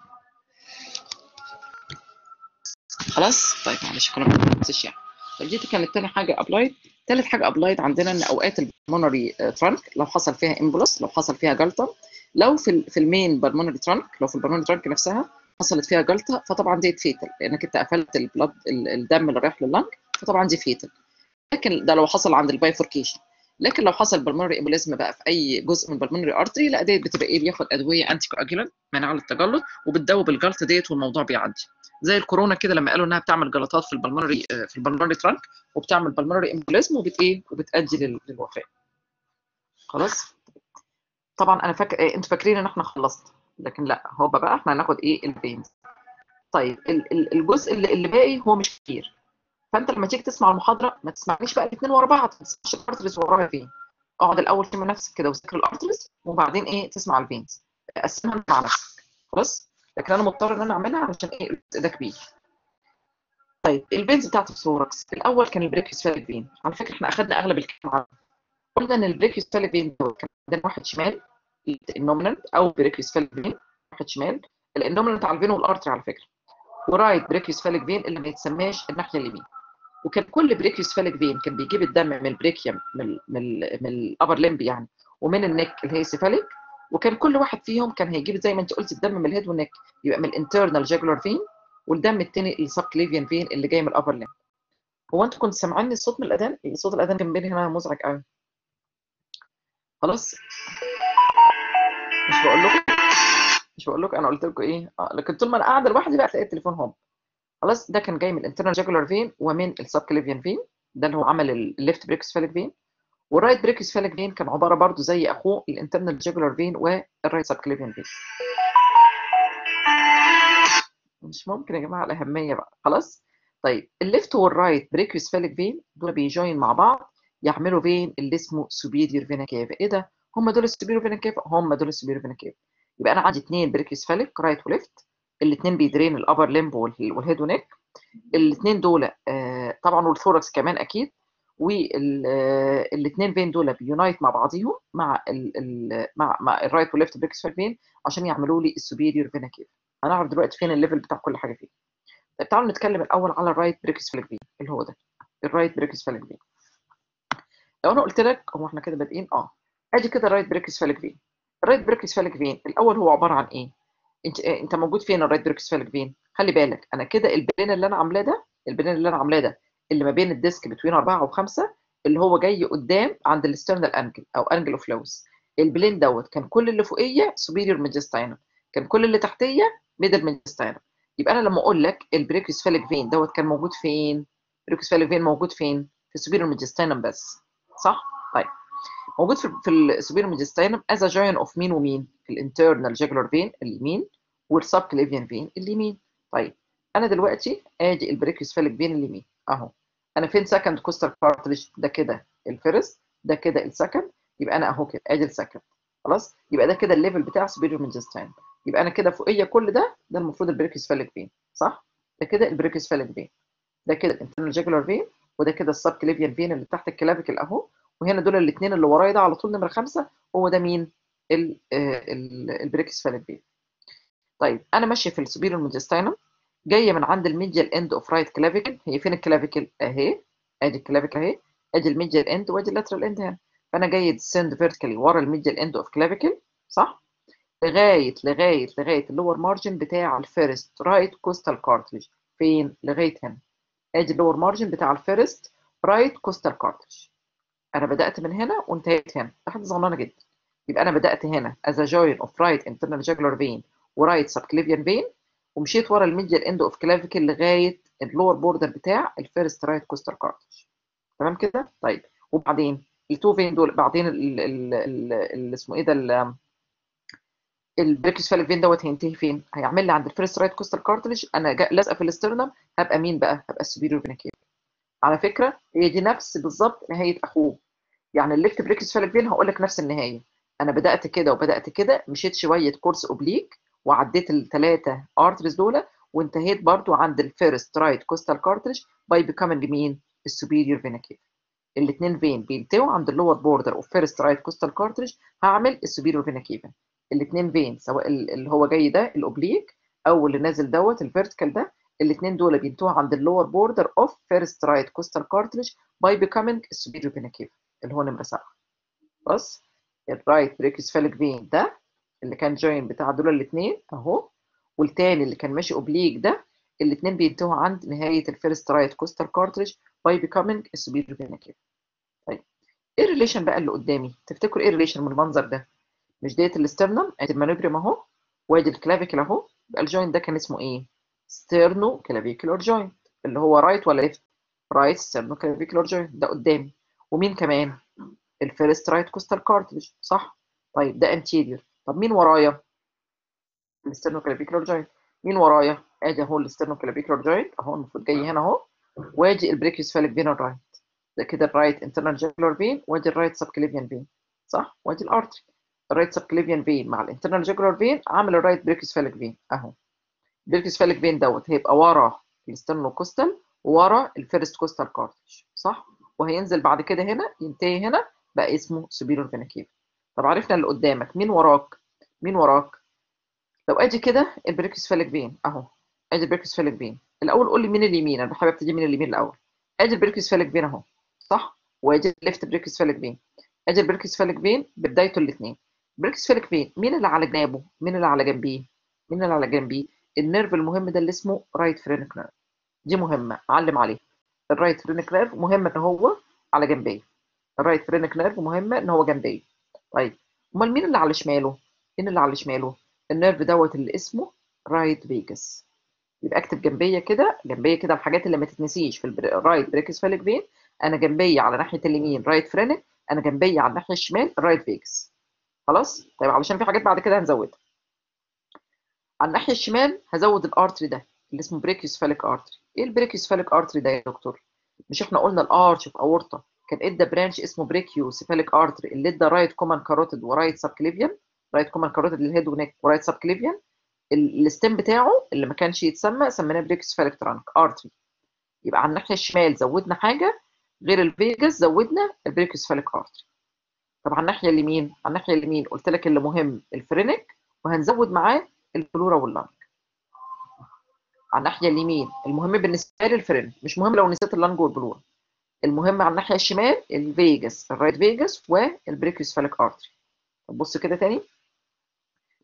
خلاص طيب معلش كنا بننساش يعني طيب دي كانت تاني حاجه ابلايد تالت حاجه ابلايد عندنا ان اوقات البلمونري ترانك لو حصل فيها امبولس لو حصل فيها جلطه لو في في المين بالمونري ترانك لو في البلمونري ترانك نفسها حصلت فيها جلطه فطبعا دي فيتال لانك انت قفلت البلد الدم اللي رايح لللنج فطبعا دي فيتال لكن ده لو حصل عند البايفوركيشن لكن لو حصل بالمونري امبوليزم بقى في اي جزء من البلمونري ارتري لا ديت بتبقى ايه بياخد ادويه انتي كواجولانت منع للتجلط وبتدوب الجلطه ديت والموضوع بيعدي زي الكورونا كده لما قالوا انها بتعمل جلطات في البلمونري في البلمونري ترانك وبتعمل بالمونري امبوليزم وبت ايه وبتؤدي للوفاه خلاص طبعا انا فاكر إيه انتوا فاكرين ان احنا خلصنا لكن لا هو بقى احنا هناخد ايه الفينز طيب الجزء اللي, اللي باقي هو مش كتير فانت لما تيجي تسمع المحاضره ما تسمعنيش بقى الاثنين ورا بعض ما تسمعش الارتريز وراها فين اقعد الاول كلمه نفسك كده وذاكر الارتريز وبعدين ايه تسمع الفينز قسمها مع نفسك خلاص لكن انا مضطر ان انا اعملها علشان ايه الجزء ده كبير طيب الفينز بتاعت الثوركس الاول كان البريكيوسفاليك فين على فكره احنا اخذنا اغلب الكلام عنه قلنا ان البريكيوسفاليك فين كان عندنا واحد شمال النومينانت او بريكيوسفاليك فين واحد شمال النومينانت على الفين والارتري على فكره ورايت بريكيوسفاليك فين اللي ما يتسماش الناحيه اليمين وكان كل بريكيوسفاليك فين كان بيجيب الدم من البريكيوم من من من الابر لمب يعني ومن النك اللي هي سيفاليك وكان كل واحد فيهم كان هيجيب زي ما انت قلت الدم من الهيد والنك يبقى من الانترنال جاجولار فين والدم الثاني السبكليفيان فين اللي جاي من الابر لمب هو انتوا كنتوا سامعيني الصوت من الاذان صوت الاذان كان بيني هنا مزعج قوي خلاص مش بقول لكم مش بقول لكم انا قلت لكم ايه اه لكن طول ما انا قاعده لوحدي بقى تلاقي التليفون هوب خلاص ده كان جاي من الانترنال جاجولار فين ومن السبكليفيان فين ده اللي هو عمل الليفت بريكسفاليك فين والرايت بريكسفاليك فين كان عباره برضو زي اخوه الانترنال جاجولار فين والرايت سبكليفيان فين مش ممكن يا جماعه الاهميه بقى خلاص طيب الليفت والرايت بريكسفاليك فين دول بيجوين مع بعض يعملوا فين اللي اسمه سوبيريور فينا كافا ايه ده هم دول السوبيريور فينا كافا هم دول السوبيريور فينا كافا يبقى انا عندي اثنين بريكسفاليك رايت وليفت الاثنين بيدرين الابر لمب والهيد ونيك الاثنين دول آه طبعا والثوركس كمان اكيد والاثنين فين دول بيونايت مع بعضيهم مع ال ال مع مع الرايت والليفت بريكسفال فين عشان يعملوا لي السوبيريور فينا كيف هنعرف دلوقتي فين الليفل بتاع كل حاجه فيه طيب تعالوا نتكلم الاول على الرايت بريكسفال فين اللي هو ده الرايت بريكسفال فين لو انا قلت لك هو احنا كده بادئين اه ادي كده الرايت بريكسفال فين الرايت بريكسفاليك فين الاول هو عباره عن ايه انت انت موجود فين الرايت بريكسفاليك فين خلي بالك انا كده البلين اللي انا عاملاه ده البلين اللي انا عاملاه ده اللي ما بين الديسك بتوين 4 و5 اللي هو جاي قدام عند الاسترنال انجل او انجل اوف لوز البلين دوت كان كل اللي فوقيه سوبيريور ميديستاينم كان كل اللي تحتيه ميدل ميديستاينم يبقى انا لما اقول لك البريكسفاليك فين دوت كان موجود فين البريكسفاليك فين موجود فين في السوبيريور ميديستاينم بس صح طيب موجود في في السوبيريور ميديستاينم از جوين اوف مين ومين الانترنال جاجولار فين اليمين والسب كليفيان فين اليمين طيب انا دلوقتي ادي البريكسفاليك فين اليمين اهو انا فين سكند كوستال كارتريج ده كده الفيرست ده كده السكند يبقى انا اهو كده ادي السكند خلاص يبقى ده كده الليفل بتاع سوبيريور ميديستاينم يبقى انا كده فوقيه كل ده ده المفروض البريكسفاليك فين صح ده كده البريكسفاليك فين ده كده الانترنال جاجولار فين وده كده السب كليفيان فين اللي تحت الكلافيكل اهو وهنا دول الاثنين اللي ورايا ده على طول نمره خمسه هو ده مين؟ البريكسفاليك فين. طيب انا ماشيه في السوبيريور ميديستاينم جايه من عند الميديال اند اوف رايت كلافيكل هي فين الكلافيكل؟ اهي ادي الكلافيكل اهي ادي الميديال اند وادي اللاترال اند هنا فانا جاي ديسند فيرتيكالي ورا الميديال اند اوف كلافيكل صح؟ لغايه لغايه لغايه اللور مارجن بتاع الفيرست رايت كوستال كارتريج فين؟ لغايه هنا ادي اللور مارجن بتاع الفيرست رايت كوستال كارتريج انا بدات من هنا وانتهيت هنا ده حاجه صغننه جدا يبقى انا بدات هنا as a joint of right internal jugular vein ورايت subclavian vein ومشيت ورا الميديال اند اوف كلافيكل لغايه اللور بوردر بتاع الفيرست رايت كوستال كارتج تمام كده طيب وبعدين التو فين دول بعدين اللي اسمه ايه ده البريكسفاليك فين دوت هينتهي فين؟ هيعمل لي عند الفيرست رايت كوستال كارتلج انا لازقه في الاسترنم هبقى مين بقى؟ هبقى السوبيريور فينا كيف على فكره هي دي نفس بالظبط نهايه اخوه يعني الليفت بريكسفاليك فين هقول لك نفس النهايه انا بدات كده وبدات كده مشيت شويه كورس اوبليك وعديت الثلاثه ارتريز دول وانتهيت برضو عند الفيرست رايت كوستال كارتريج باي بيكامينج مين السوبيريور فينا كيف الاثنين فين بينتهوا عند اللور بوردر اوف فيرست رايت كوستال كارتريج هعمل السوبيريور فينا كيفا الاثنين فين سواء اللي هو جاي ده الاوبليك او اللي نازل دوت الفيرتيكال ده الاثنين دول بينتهوا عند اللور بوردر اوف فيرست رايت كوستال كارتريج باي بيكامينج السوبيريور فينا كيفا اللي هو نمره 7 بص الرايت بريكسفاليك فين ده اللي كان جوين بتاع دول الاثنين اهو والتاني اللي كان ماشي اوبليك ده الاثنين بينتهوا عند نهايه الفيرست رايت كوستال كارتريج باي بيكامينج السوبيريور فينا كيفا طيب ايه الريليشن بقى اللي قدامي تفتكروا ايه الريليشن من المنظر ده مش ديت الاسترنم ادي المانوبريم اهو وادي الكلافيكل اهو يبقى الجوينت ده كان اسمه ايه ستيرنو كلافيكولار جوينت اللي هو رايت ولا ليفت رايت ستيرنو كلافيكولار جوينت ده قدامي ومين كمان الفيرست رايت كوستال كارتريج صح طيب ده انتيريور طب مين ورايا الستيرنو كلافيكولار جوينت مين ورايا ادي اهو الستيرنو كلافيكولار جوينت اهو المفروض جاي هنا اهو وادي البريكيوسفاليك فين الرايت ده كده الرايت انترنال جاكولار فين وادي الرايت سبكليفيان فين صح وادي الارتري الرايت سبكليفيان فين مع الانترنال جاكولار فين عامل الرايت بريكيوسفاليك فين اهو البريكيوسفاليك فين دوت هيبقى ورا الستيرنو كوستال ورا الفيرست كوستال كارتج صح وهينزل بعد كده هنا ينتهي هنا بقى اسمه سوبيريور فينا كيفا طب عرفنا اللي قدامك مين وراك مين وراك لو ادي كده البريكيوسفاليك فين اهو ادي البريكيوسفاليك فين الاول قول لي مين اليمين انا بحب ابتدي من اليمين الاول ادي البريكيوسفاليك فين اهو صح وادي الليفت بريكيوسفاليك فين ادي البريكيوسفاليك فين بدايته الاثنين بريكيوسفاليك فين مين اللي على جنابه مين اللي على جنبيه مين اللي على جنبيه النيرف المهم ده اللي اسمه رايت فرينك نيرف دي مهمه علم عليها الرايت فرينك نيرف مهم ان هو على جنبيه الرايت فرينك نيرف مهمه ان هو جنبيه طيب امال مين اللي على شماله مين اللي على شماله النيرف دوت اللي اسمه رايت فيجاس يبقى اكتب جنبيه كده جنبيه كده الحاجات اللي ما تتنسيش في الرايت بريكسفاليك فين انا جنبيه على ناحيه اليمين رايت فرينك انا جنبيه على الناحيه الشمال الرايت فيجاس خلاص طيب علشان في حاجات بعد كده هنزودها على الناحيه الشمال هزود الارتري ده اللي اسمه بريكيوسفاليك ارتري ايه البريكيوسفاليك ارتري ده يا دكتور مش احنا قلنا الارش في اورطه كان ادى برانش اسمه بريكيوسفاليك ارتري اللي ادى رايت كومان كاروتيد ورايت سبكليفيان رايت كومان كاروتيد للهيد ونيك ورايت سبكليفيان الستيم بتاعه اللي ما كانش يتسمى سميناه بريكيوسفاليك ترانك ارتري يبقى على الناحيه الشمال زودنا حاجه غير الفيجاس زودنا البريكيوسفاليك ارتري طب على الناحيه اليمين على الناحيه اليمين قلت لك اللي مهم الفرينك وهنزود معاه البلورا واللانج على الناحيه اليمين المهم بالنسبه لي الفرينك مش مهم لو نسيت اللانج والبلورا المهم على الناحيه الشمال الفيجاس الرايت فيجاس والبريكيوسفاليك ارتري طب بص كده تاني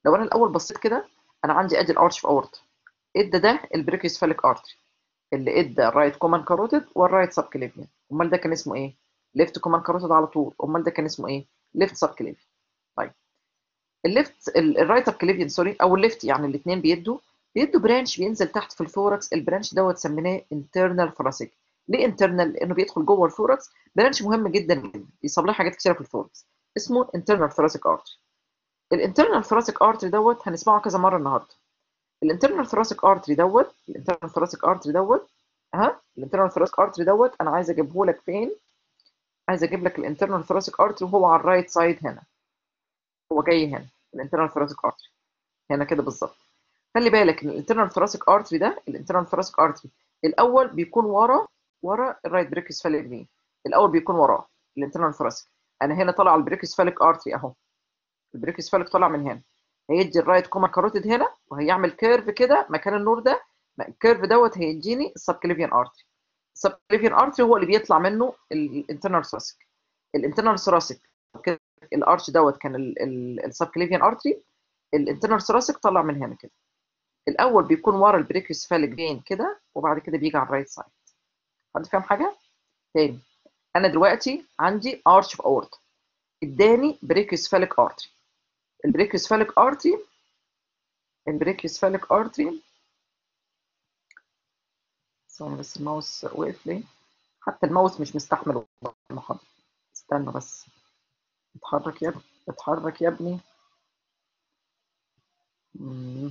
لو انا الاول بصيت كده انا عندي ادي الارش في اورت ادى ده البريكيوسفاليك ارتري اللي ادى الرايت كومان كاروتيد والرايت سب كليفيان امال ده كان اسمه ايه ليفت كومان كاروتيد على طول امال ده كان اسمه ايه ليفت سب كليفيان طيب الليفت الرايت سب كليفيان سوري او الليفت يعني الاثنين بيدوا بيدوا برانش بينزل تحت في الثوركس البرانش دوت سميناه انترنال ثوراسيك ليه انترنال لانه بيدخل جوه الثوركس برانش مهم جدا بيصاب لها حاجات كتيره في الثوركس اسمه انترنال ثوراسيك ارتري الانترنال ثوراسيك ارتري دوت هنسمعه كذا مره النهارده الانترنال ثوراسيك ارتري دوت الانترنال ثوراسيك ارتري دوت ها الانترنال ثوراسيك ارتري دوت انا عايز اجيبه لك فين عايز اجيب لك الانترنال ثوراسيك ارتري وهو على الرايت سايد هنا هو جاي هنا الانترنال ثوراسيك ارتري هنا كده بالظبط خلي بالك ان الانترنال ثوراسيك ارتري ده الانترنال ثوراسيك ارتري الاول بيكون ورا ورا الرايت بريكس فاليك فين الاول بيكون وراه الانترنال ثوراسيك انا هنا طالع على البريكس فاليك ارتري اهو البريكس فاليك طالع من هنا هيدي الرايت كوما كاروتيد هنا وهيعمل كيرف كده مكان النور ده الكيرف دوت هيديني السبكليفيان ارتري السبكليفيان ارتري هو اللي بيطلع منه الانترنال ثوراسيك الانترنال ثوراسيك الارش دوت كان السبكليفيان ارتري الانترنال ثوراسيك طلع من هنا كده الاول بيكون ورا البريكيوس فاليك فين كده وبعد كده بيجي على الرايت سايد حد فاهم حاجه تاني انا دلوقتي عندي ارش في اورت اداني بريكيوس فاليك ارتري البريكيوس فاليك ارتري البريكيوس فاليك ارتري ثواني بس الماوس وقف ليه حتى الماوس مش مستحمل المحاضرة استنى بس اتحرك يا ابني اتحرك يا ابني مم.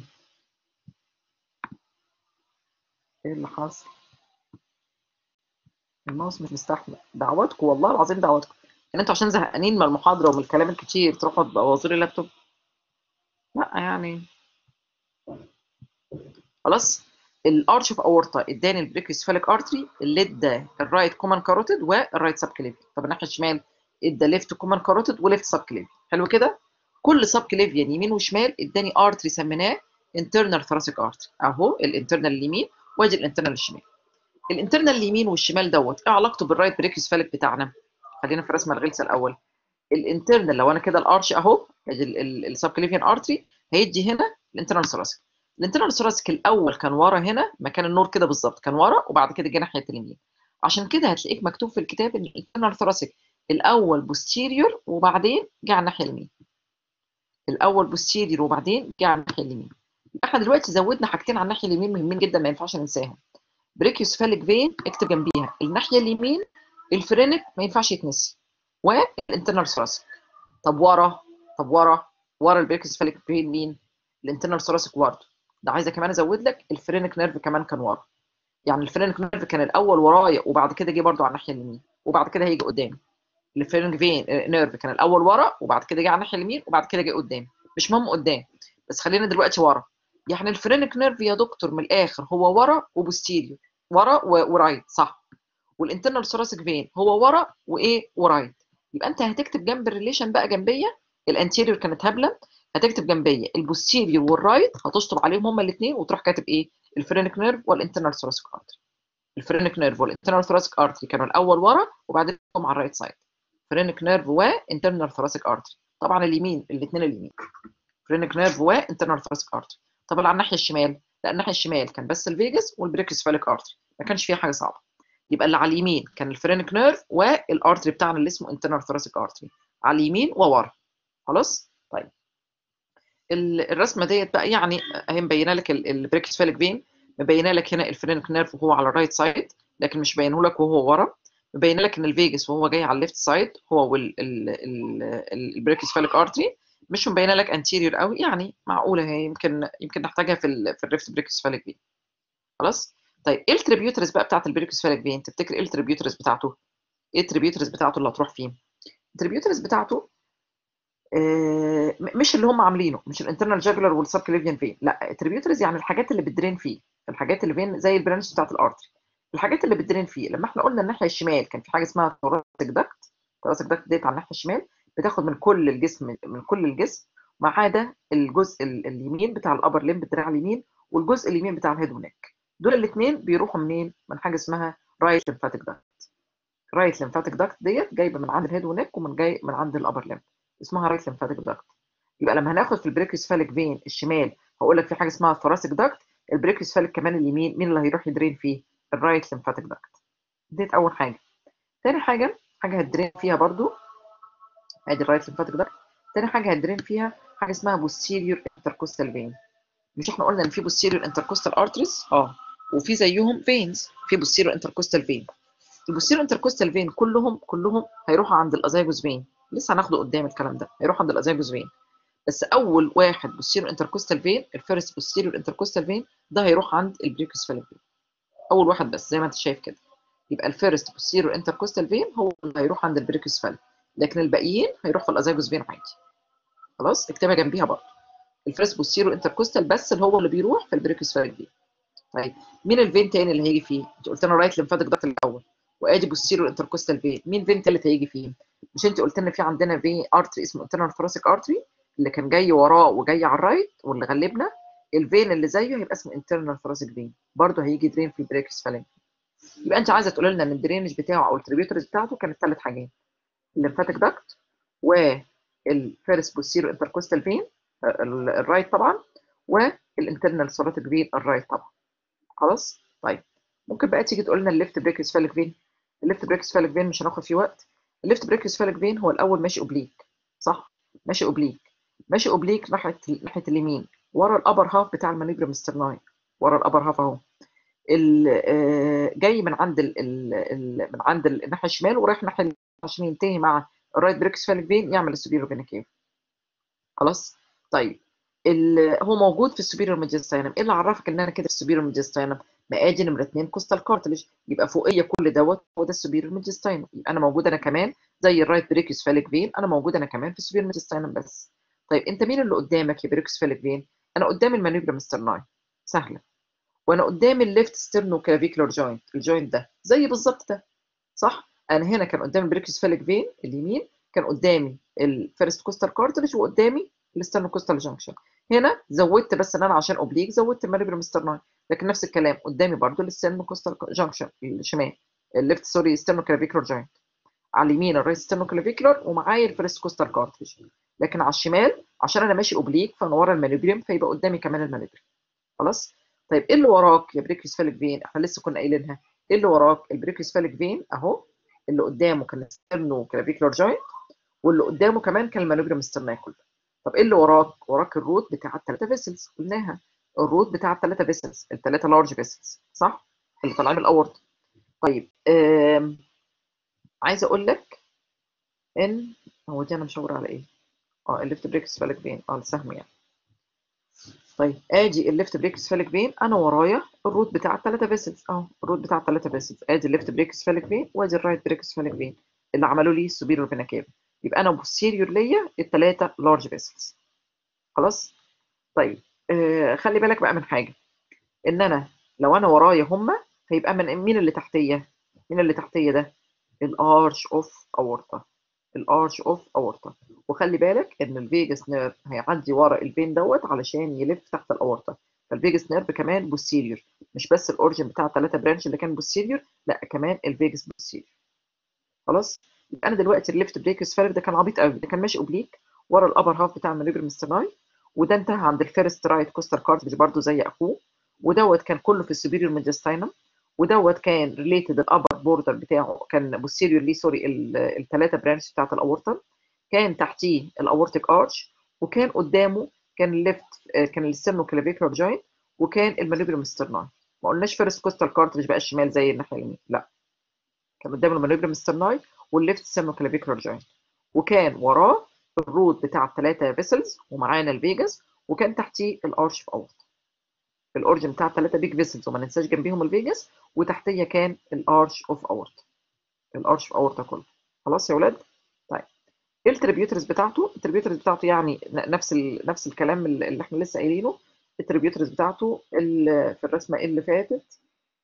ايه اللي حصل الماوس مش مستحمل دعواتكم والله العظيم دعواتكم يعني انتوا عشان زهقانين من المحاضرة ومن الكلام الكتير تروحوا تبوظوا لي اللابتوب لا يعني خلاص الارش اوف اورتا اداني البريكيوس فاليك ارتري اللي ادى الرايت كومان كاروتيد والرايت سب كليفي طب الناحيه الشمال ادى ليفت كومان كاروتيد وليفت سب كليفي حلو كده كل سب كليفيان يمين وشمال اداني ارتري سميناه انترنال ثراسيك ارتري اهو الانترنال اليمين وادي الانترنال الشمال الانترنال اليمين والشمال دوت ايه علاقته بالرايت بريكيوس فاليك بتاعنا خلينا في رسمه الغلسه الاول الانترنال لو انا كده الارش اهو ادي السب كليفيان ارتري هيدي هنا الانترنال ثراسيك الانترنال ثوراسيك الاول كان ورا هنا مكان النور كده بالظبط كان ورا وبعد كده جه ناحيه اليمين عشان كده هتلاقيك مكتوب في الكتاب ان الانترنال ثوراسيك الاول بوستيريور وبعدين جه على الناحيه اليمين الاول بوستيريور وبعدين جه على الناحيه اليمين احنا دلوقتي زودنا حاجتين على الناحيه اليمين مهمين جدا ما ينفعش ننساهم بريكيوس فاليك فين اكتب جنبيها الناحيه اليمين الفرينك ما ينفعش يتنسي والانترنال ثوراسيك طب ورا طب ورا ورا البريكيوس فاليك فين مين الانترنال ثوراسيك برضه ده عايزه كمان ازود لك الفرينك نيرف كمان كان ورا يعني الفرينك نيرف كان الاول ورايا وبعد كده جه برده على الناحيه اليمين وبعد كده هيجي قدامي الفرينك فين نيرف كان الاول ورا وبعد كده جه على الناحيه اليمين وبعد كده جه قدام مش مهم قدام بس خلينا دلوقتي ورا يعني الفرينك نيرف يا دكتور من الاخر هو ورا وبوستيريور ورا ورايت صح والانترنال ثوراسيك فين هو ورا وايه ورايت يبقى انت هتكتب جنب الريليشن بقى جنبيه الانتيريور كانت هبله هتكتب جنبيه البوستيريور والرايت هتشطب عليهم هما الاثنين وتروح كاتب ايه الفرينك نيرف والانترنال ثوراسيك ارتري الفرينك نيرف والانترنال ثوراسيك ارتري كانوا الاول ورا وبعدين هم على الرايت سايد فرينك نيرف وانترنال ثوراسيك ارتري طبعا اليمين الاثنين اليمين فرينك نيرف وانترنال ثوراسيك ارتري طب على الناحيه الشمال لا الناحيه الشمال كان بس الفيجاس والبريكس فاليك ارتري ما كانش فيها حاجه صعبه يبقى اللي على اليمين كان الفرينك نيرف والارتري بتاعنا اللي اسمه انترنال ثوراسيك ارتري على اليمين وورا خلاص طيب الرسمه ديت بقى يعني اهي مبينه لك البريكس فاليك فين مبينه لك هنا الفرينك نيرف وهو على الرايت سايد لكن مش مبينه لك وهو ورا مبينه لك ان الفيجاس وهو جاي على الليفت سايد هو والبريكس فاليك ارتري مش مبينه لك انتيريور قوي يعني معقوله هي يمكن يمكن نحتاجها في ال في الريفت بريكس فاليك فين خلاص طيب ايه التريبيوترز بقى بتاعت البريكس فاليك فين تفتكر ايه التريبيوترز بتاعته ايه التريبيوترز بتاعته اللي هتروح فين التريبيوترز بتاعته مش اللي هم عاملينه مش الانترنال جاجولار والسب كليفيان فين لا التريبيوترز يعني الحاجات اللي بتدرين فيه الحاجات اللي فين زي البرانش بتاعت الارتري الحاجات اللي بتدرين فيه لما احنا قلنا الناحيه الشمال كان في حاجه اسمها ثوراسيك داكت ثوراسيك داكت ديت على الناحيه الشمال بتاخد من كل الجسم من كل الجسم ما عدا الجزء اليمين بتاع الابر ليم الدراع اليمين والجزء اليمين بتاع الهيد ونك دول الاثنين بيروحوا منين من حاجه اسمها رايت ليمفاتيك داكت رايت ليمفاتيك داكت ديت جايبه من عند الهيد ونك ومن جاي من عند الابر ليم اسمها رايت ليمفاتيك داكت يبقى لما هناخد في البريكيوسفاليك فين الشمال هقول لك في حاجه اسمها ثوراسيك داكت البريكيوسفاليك كمان اليمين مين اللي هيروح يدرين فيه الرايت ليمفاتيك داكت ديت اول حاجه تاني حاجه حاجه هتدرين فيها برضو ادي الرايت ليمفاتيك داكت تاني حاجه هتدرين فيها حاجه اسمها بوستيريور انتركوستال فين مش احنا قلنا ان في بوستيريور انتركوستال ارتريز اه وفي زيهم فينز في بوستيريور انتركوستال فين البوستيريور انتركوستال فين كلهم كلهم هيروحوا عند الازايجوس فين لسه هناخده قدام الكلام ده هيروح عند الازايجوس فين بس اول واحد بوستيريور انتركوستال فين الفيرست بوستيريور انتركوستال فين ده هيروح عند البريكوسفاليك فين اول واحد بس زي ما انت شايف كده يبقى الفيرست بوستيريور انتركوستال فين هو اللي هيروح عند البريكوسفاليك لكن الباقيين هيروح في الازايجوس فين عادي خلاص اكتبها جنبيها برضه الفيرست بوستيريور انتركوستال بس اللي هو اللي بيروح في البريكوسفاليك فين طيب مين الفين تاني اللي هيجي فيه؟ انت قلت لنا رايت ليمفاتيك داكت الاول وادي بوستيريور انتركوستال فين مين فين تالت هيجي فيه؟ مش انت قلت لنا في عندنا في ارتري اسمه انترنال ثوراسيك ارتري اللي كان جاي وراه وجاي على الرايت واللي غلبنا الفين اللي زيه هيبقى اسمه انترنال ثوراسيك فين برضه هيجي درين في البريكس فالين يبقى انت عايزه تقول لنا ان الدرينج بتاعه او التريبيوترز بتاعته كانت ثلاث حاجات الليمفاتيك داكت والفيرست بوستيريور انتركوستال فين الرايت طبعا والانترنال ثوراسيك فين الرايت طبعا خلاص طيب ممكن بقى تيجي تقول لنا الليفت بريكس فالك فين الليفت بريكس فالك فين مش هناخد فيه وقت الليفت بريكس فالك فين هو الاول ماشي اوبليك صح ماشي اوبليك ماشي اوبليك ناحيه ناحيه اليمين ورا الابر هاف بتاع المانيبرم سترناي ورا الابر هاف اهو جاي من عند ال ال من عند الناحيه الشمال ورايح ناحيه عشان ينتهي مع الرايت بريكس فالك فين يعمل السوبيرو فينا كيف خلاص طيب هو موجود في السوبيريور ميديستاينم ايه اللي عرفك ان انا كده في السوبيريور ميديستاينم ما ادي نمره 2 كوستال كارتلج يبقى فوقيه كل دوت هو ده السوبيريور ميديستاينم يبقى انا موجود انا كمان زي الرايت بريكيوس فاليك فين انا موجود انا كمان في السوبيريور ميديستاينم بس طيب انت مين اللي قدامك يا بريكيوس فاليك فين انا قدام المانيبرم سترناي سهله وانا قدام الليفت ستيرنو كلافيكولار جوينت الجوينت ده زي بالظبط ده صح انا هنا كان قدامي البريكيوس فاليك فين اليمين كان قدامي الفيرست كوستال كارتلج وقدامي الاسترنو كوستال جانكشن هنا زودت بس ان انا عشان اوبليك زودت المانيبرم سترناي لكن نفس الكلام قدامي برضو الاسترنو كوستال جانكشن الشمال الليفت سوري ستيرنو كلافيكولار جوينت على اليمين الرايت ستيرنو كلافيكولار ومعايا الفيرست كوستال كارتلج لكن على الشمال عشان انا ماشي اوبليك فانا ورا المانيبرم فيبقى قدامي كمان المانيبرم خلاص طيب ايه اللي وراك يا بريكيوس فالك فين احنا لسه كنا قايلينها ايه اللي وراك البريكيوس فالك فين اهو اللي قدامه كان الستيرنو كلافيكولار جوينت واللي قدامه كمان كان المانيبرم سترناي كله طب ايه اللي وراك؟ وراك الروت بتاع الثلاثه فيسلز قلناها الروت بتاع الثلاثه فيسلز الثلاثه لارج فيسلز صح؟ اللي طالعين من الاورط طيب آم... عايزه اقول لك ان هو دي انا مشاور على ايه؟ اه الليفت بريكس فالك فين اه السهم يعني طيب ادي الليفت بريكس فالك فين انا ورايا الروت بتاع الثلاثه فيسلز اه الروت بتاع الثلاثه فيسلز ادي الليفت بريكس فالك فين وادي الرايت بريكس فالك فين اللي عملوا لي السوبيريور فينا كيف يبقى انا بوستيريور ليا الثلاثه لارج فيسلز خلاص طيب آه خلي بالك بقى من حاجه ان انا لو انا ورايا هما هيبقى من مين اللي تحتيه مين اللي تحتيه ده الارش اوف اورتا الارش اوف اورتا وخلي بالك ان الفيجاس نيرف هيعدي ورا الفين دوت علشان يلف تحت الاورتا فالفيجاس نيرف كمان بوستيريور مش بس الاورجن بتاع الثلاثه برانش اللي كان بوستيريور لا كمان الفيجاس بوستيريور خلاص يبقى انا دلوقتي الليفت بريكس فالف ده كان عبيط قوي ده كان ماشي اوبليك ورا الابر هاف بتاع المانيبرم سترناي وده انتهى عند الفيرست رايت كوستال كارتلج برضه زي اخوه ودوت كان كله في السوبيريور ميديستاينم ودوت كان ريليتد الابر بوردر بتاعه كان بوستيريور ليه سوري الثلاثه برانش بتاعت الاورتا كان تحتيه الاورتيك ارش وكان قدامه كان الليفت كان السترنو كلافيكولار جوينت وكان المانيبرم سترناي ما قلناش فيرست كوستال كارتلج بقى الشمال زي الناحيه اليمين لا كان قدام المانيبرم سترناي والليفت سترنو كلافيكولار جوينت وكان وراه الروت بتاع الثلاثه فيسلز ومعانا الفيجاس وكان تحتيه الارش في اورتا الاورجن بتاع الثلاثه بيج فيسلز وما ننساش جنبيهم الفيجاس وتحتيه كان الارش اوف اورتا الارش في اورتا كله خلاص يا ولاد طيب ايه التريبيوترز بتاعته التريبيوترز بتاعته يعني نفس ال... نفس الكلام اللي احنا لسه قايلينه التريبيوترز بتاعته اللي في الرسمه اللي فاتت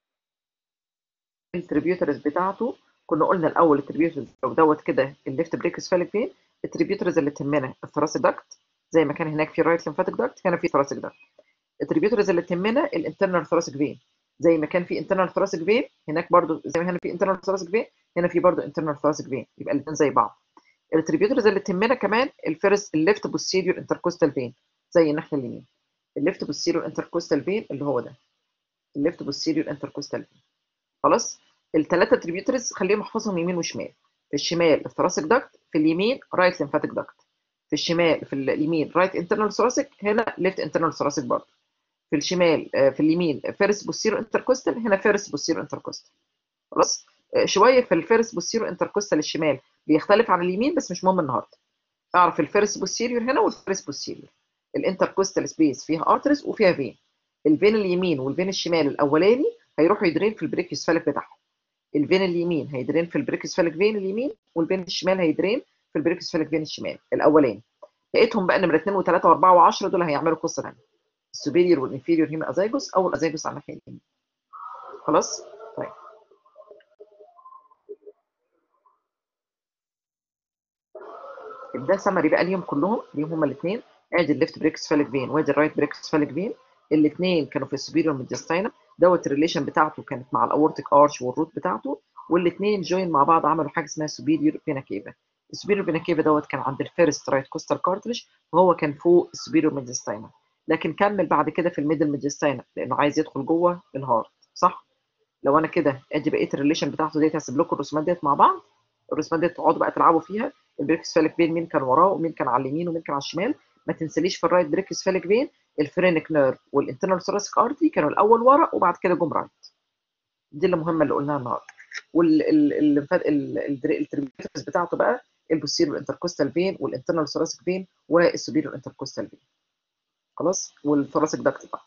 التريبيوترز بتاعته كنا قلنا الاول التريبيوترز لو دوت كده الليفت بريكس فالك فين التريبيوترز اللي تهمنا الثراسيك داكت زي ما كان هناك في رايت ليمفاتيك داكت هنا في ثراسيك داكت التريبيوترز اللي تهمنا الانترنال ثراسيك فين زي ما كان في انترنال ثراسيك فين هناك برضو زي ما هنا في انترنال ثراسيك فين هنا في برضو انترنال ثراسيك فين يبقى الاثنين زي بعض التريبيوترز اللي تهمنا كمان الفيرست الليفت بوستيريور انتركوستال فين زي الناحيه اليمين الليفت بوستيريور انتركوستال فين اللي هو ده الليفت بوستيريور انتركوستال فين خلاص الثلاثه تريبيوترز خليهم احفظهم يمين وشمال في الشمال الثراسيك داكت في اليمين رايت ليمفاتيك داكت في الشمال في اليمين رايت انترنال ثراسيك هنا ليفت انترنال ثراسيك برضه في الشمال في اليمين فيرست بوستيريور انتركوستال هنا فيرست بوستيريور انتركوستال خلاص شويه في الفيرست بوستيريور انتركوستال الشمال بيختلف عن اليمين بس مش مهم النهارده اعرف الفيرست بوستيريور هنا والفيرست بوستيريور الانتركوستال سبيس فيها ارترز وفيها فين الفين اليمين والفين الشمال الاولاني هيروحوا يدرين في البريكيوس فالك بتاعهم الفين اليمين هيدرين في البريكيوس فالك فين اليمين والفين الشمال هيدرين في البريكيوس فالك فين الشمال الاولاني لقيتهم بقى نمره 2 و3 و4 و10 دول هيعملوا قصه ثانيه السوبيريور والانفيريور هيما ازايجوس او الازايجوس على الناحيه اليمين خلاص طيب ده سمري بقى ليهم كلهم ليهم هما الاثنين ادي الليفت بريكس فالك فين وادي الرايت بريكس فالك فين الاثنين كانوا في السوبيريور ميديستاينم دوت الريليشن بتاعته كانت مع الاورتيك ارش والروت بتاعته والاثنين جوين مع بعض عملوا حاجه اسمها سوبيريور فينا كيفا السوبيريور فينا كيفا دوت كان عند الفيرست رايت كوستال كارتريج وهو كان فوق السوبيريور ميديستاينم لكن كمل بعد كده في الميدل ميديستاينم لانه عايز يدخل جوه الهارت صح لو انا كده ادي بقيه الريليشن بتاعته ديت هسيب لكم الرسومات ديت مع بعض الرسومات ديت تقعدوا بقى تلعبوا فيها البريكس فالك فين مين كان وراه ومين كان على اليمين ومين كان على الشمال ما تنسليش في الرايت بريكس فالك فين الفرينك نيرف والانترنال ثوراسيك ارتي كانوا الاول ورا وبعد كده جم رايت دي اللي مهمه اللي قلناها النهارده والتريبيوترز بتاعته بقى البوستيريور انتركوستال فين والانترنال ثوراسيك فين والسوبيريور انتركوستال فين خلاص والثوراسيك داكت بقى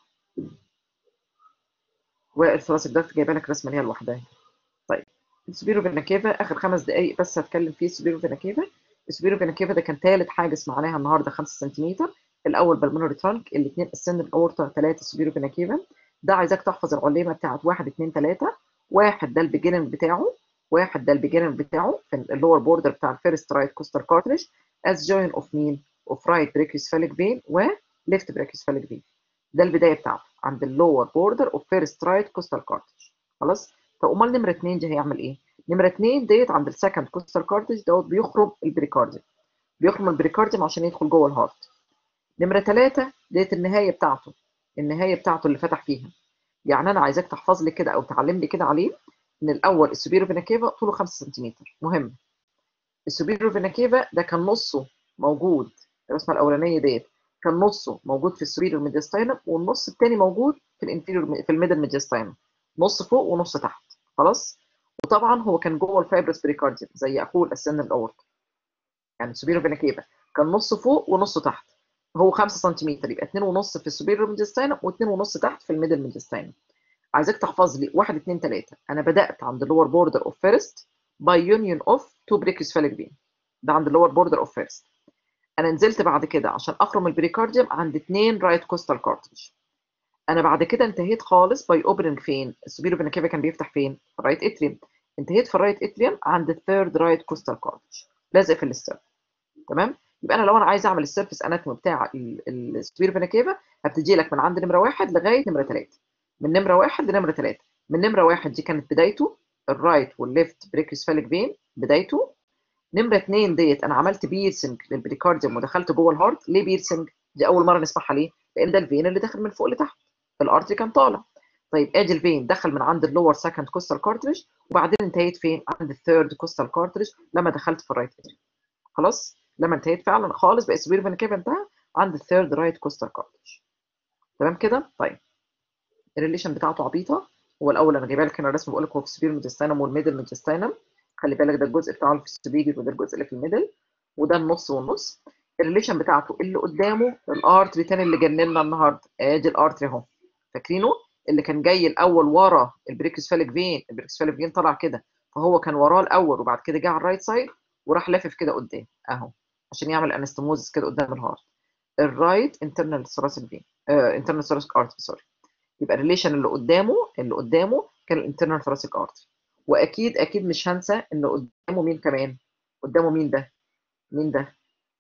والثوراسيك داكت جايبه لك رسمه ليها لوحدها طيب السوبيرو فينا كيفا اخر خمس دقائق بس هتكلم فيه السوبيرو فينا كيفا السوبيرو فينا كيفا ده كان ثالث حاجه سمعناها النهارده 5 سم الاول بالمونري ترانك الاثنين السن اورتا ثلاثه سوبيرو فينا كيفا ده عايزاك تحفظ العليمه بتاعت 1 2 3 واحد ده البيجننج بتاعه واحد ده البيجننج بتاعه في اللور بوردر بتاع الفيرست رايت كوستال كارتريج از جوين اوف مين اوف رايت بريكيوس فاليك فين وليفت بريكيوس فاليك فين ده البدايه بتاعته عند اللور بوردر اوف فيرست رايت كوستال كارتريج خلاص طب امال نمره 2 دي هيعمل ايه نمره 2 ديت عند السكند كوستال كارتريج دوت بيخرم البريكارديوم بيخرم البريكارديوم عشان يدخل جوه الهارت نمره 3 ديت النهايه بتاعته النهايه بتاعته اللي فتح فيها يعني انا عايزاك تحفظ لي كده او تعلم لي كده عليه ان الاول السوبيرو فينا كيفا طوله 5 سم مهم السوبيرو فينا كيفا ده كان نصه موجود الرسمه الاولانيه ديت كان نصه موجود في السوبيرو ميديستاينم والنص الثاني موجود في الانفيريور في الميدل ميديستاينم نص فوق ونص تحت خلاص وطبعا هو كان جوه الفايبرس بريكارديوم زي اخوه الاسن الاورط يعني السوبيرو فينا كيفا كان نص فوق ونص تحت هو 5 سم يبقى 2 ونص في السوبيريور ميديستاينم و2 ونص تحت في الميدل ميديستاينم عايزك تحفظ لي 1 2 3 انا بدات عند اللور بوردر اوف فيرست باي يونيون اوف تو بريكيوس فاليك فين ده عند اللور بوردر اوف فيرست انا نزلت بعد كده عشان اخرم البريكارديوم عند 2 رايت كوستال كارتريج انا بعد كده انتهيت خالص باي اوبننج فين السوبيريور فينا كيفا كان بيفتح فين الرايت اتريوم انتهيت في الرايت اتريوم عند الثيرد رايت كوستال كارتريج لازق في الستيرن تمام يبقى انا لو انا عايز اعمل السيرفيس اناتومي بتاع السوبيريور فينا كيفا هبتدي لك من عند نمره واحد لغايه نمره ثلاثه من نمره واحد لنمره ثلاثه من نمره واحد دي كانت بدايته الرايت والليفت بريكيوس فاليك فين بدايته نمره اثنين ديت انا عملت بيرسنج للبريكارديوم ودخلت جوه الهارت ليه بيرسنج؟ دي اول مره نسمعها ليه؟ لان ده الفين اللي داخل من فوق لتحت الارتري كان طالع طيب ادي الفين دخل من عند اللور سكند كوستال كارتريج وبعدين انتهيت فين؟ عند الثيرد كوستال كارتريج لما دخلت في الرايت خلاص؟ لما انتهيت فعلا خالص بقى السوبير فين كيف انتهى عند الثيرد رايت كوستال كارتريج تمام كده؟ طيب الريليشن بتاعته عبيطه هو الاول انا جايبها لك هنا الرسم بقول لك هو في السوبير ميديستاينم والميدل ميديستاينم خلي بالك ده الجزء بتاعه في السوبير وده الجزء اللي في الميدل وده النص والنص الريليشن بتاعته اللي قدامه الارتري تاني اللي جننا النهارده ادي الارتري اهو فاكرينه اللي كان جاي الاول ورا البريكس فاليك فين البريكس فاليك فين طلع كده فهو كان وراه الاول وبعد كده جه على الرايت سايد وراح لافف كده قدام اهو عشان يعمل انستموزس كده قدام الهارت الرايت انترنال ثوراسيك فين انترنال ثوراسيك ارتري سوري يبقى الريليشن اللي قدامه اللي قدامه كان الانترنال ثوراسيك ارتري واكيد اكيد مش هنسى ان قدامه مين كمان قدامه مين ده مين ده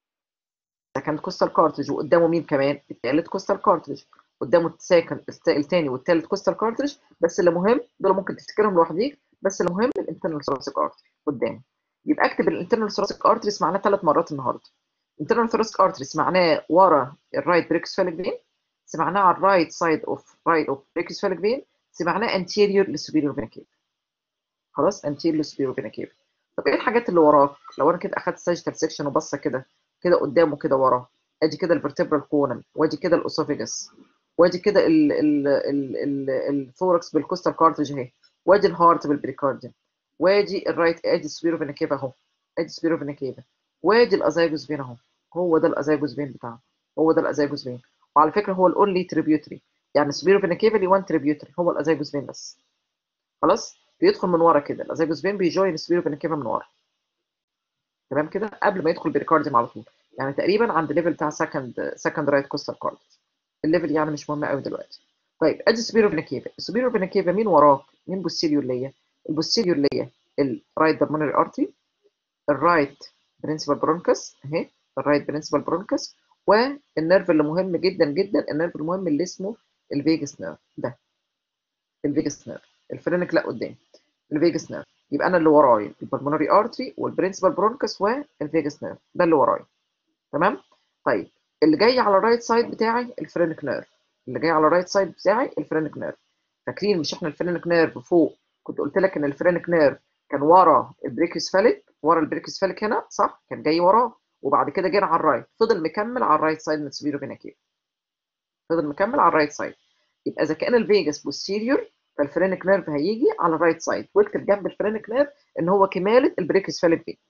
سكند كوستال كارتريج وقدامه مين كمان الثالث كوستال كارتريج قدامه السكند الثاني والثالث كوستال كارتريج بس اللي مهم دول ممكن تفتكرهم لوحديك بس المهم الانترنال ثوراسيك ارتري قدامه يبقى اكتب الانترنال ثوراسيك ارتريس معناه ثلاث مرات النهارده internal thoracic arteries معناه ورا الرايت بريكسفاليك فين سمعناه على الرايت سايد اوف رايت اوف بريكسفاليك فين سمعناه anterior للسوبيريور فينا كيف خلاص anterior للسوبيريور فينا كيف طب ايه الحاجات اللي وراك لو انا كده اخدت ساجيتال سيكشن وبصه كده كده قدام وكده ورا ادي كده الفرتبرال كونم وادي كده الاسوفيجس وادي كده ال ال ال ال الثوركس بالكوستال كارتج اهي وادي الهارت بالبريكارديوم وادي الرايت ادي السوبيريور فينا كيف اهو ادي السوبيريور فينا كيف وادي الازايجوس فين اهو هو ده الازايجوس فين بتاعه هو ده الازايجوس فين وعلى فكره هو الاونلي تريبيوتري يعني السوبيرو فينا كيفا لي 1 تريبيوتري هو الازايجوس فين بس خلاص بيدخل من ورا كده الازايجوس فين بيجوين السوبيرو فينا كيفا من ورا تمام كده قبل ما يدخل بريكارديوم على طول يعني تقريبا عند الليفل بتاع سكند سكند رايت كوستال كارد الليفل يعني مش مهم قوي دلوقتي طيب ادي السوبيرو فينا كيفا السوبيرو فينا كيفا مين وراك مين بوستيريور ليا البوستيريور ليا الرايت بالمونري ارتري الرايت برنسبال برونكس اهي الرايت برنسبال برونكس والنيرف اللي مهم جدا جدا النيرف المهم اللي اسمه الفيجاس نيرف ده الفيجاس نيرف الفرينك لا قدام الفيجاس نيرف يبقى انا اللي ورايا البلمونري ارتري والبرنسبال برونكس والفيجاس نيرف ده اللي ورايا تمام طيب اللي جاي على الرايت سايد بتاعي الفرينك نيرف اللي جاي على الرايت سايد بتاعي الفرينك نيرف فاكرين مش احنا الفرينك نيرف فوق كنت قلت لك ان الفرينك نيرف كان ورا البريكسفاليك ورا البريكسفاليك هنا صح كان جاي وراه وبعد كده جينا على الرايت فضل مكمل على الرايت سايد من السوبيريور فينا كيف فضل مكمل على الرايت سايد يبقى اذا كان الفيجاس بوستيريور فالفرينك نيرف هيجي على الرايت سايد واكتب جنب الفرينك نيرف ان هو كماله البريكسفاليك فين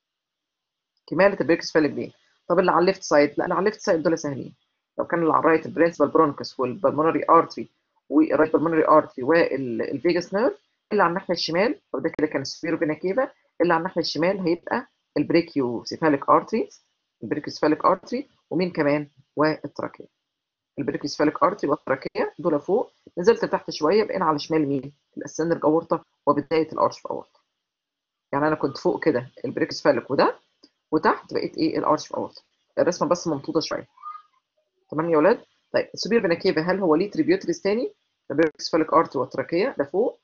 كماله البريكسفاليك فين طب اللي على الليفت سايد لا اللي على الليفت سايد دول سهلين لو كان اللي على الرايت البرنسبال برونكس والبلمونري ارتري والرايت بالمونري ارتري والفيجاس نيرف اللي على الناحيه الشمال او ده كده كان السوبيريور فينا كيفا اللي على الناحيه الشمال هيبقى البريكيو سيفاليك ارتري البريكيوسفاليك ارتري ومين كمان والتراكيه البريكيوسفاليك ارتري والتراكيه دول فوق نزلت تحت شويه بقينا على شمال مين الاسندرج اورطه وبدايه الارش اورطه يعني انا كنت فوق كده البريكيوسفاليك وده وتحت بقيت ايه الارش اورطه الرسمه بس ممطوطه شويه تمام يا ولاد طيب السوبير فينا كيفا هل هو ليه تريبيوتريز تاني البريكيوسفاليك ارتري والتراكيه ده فوق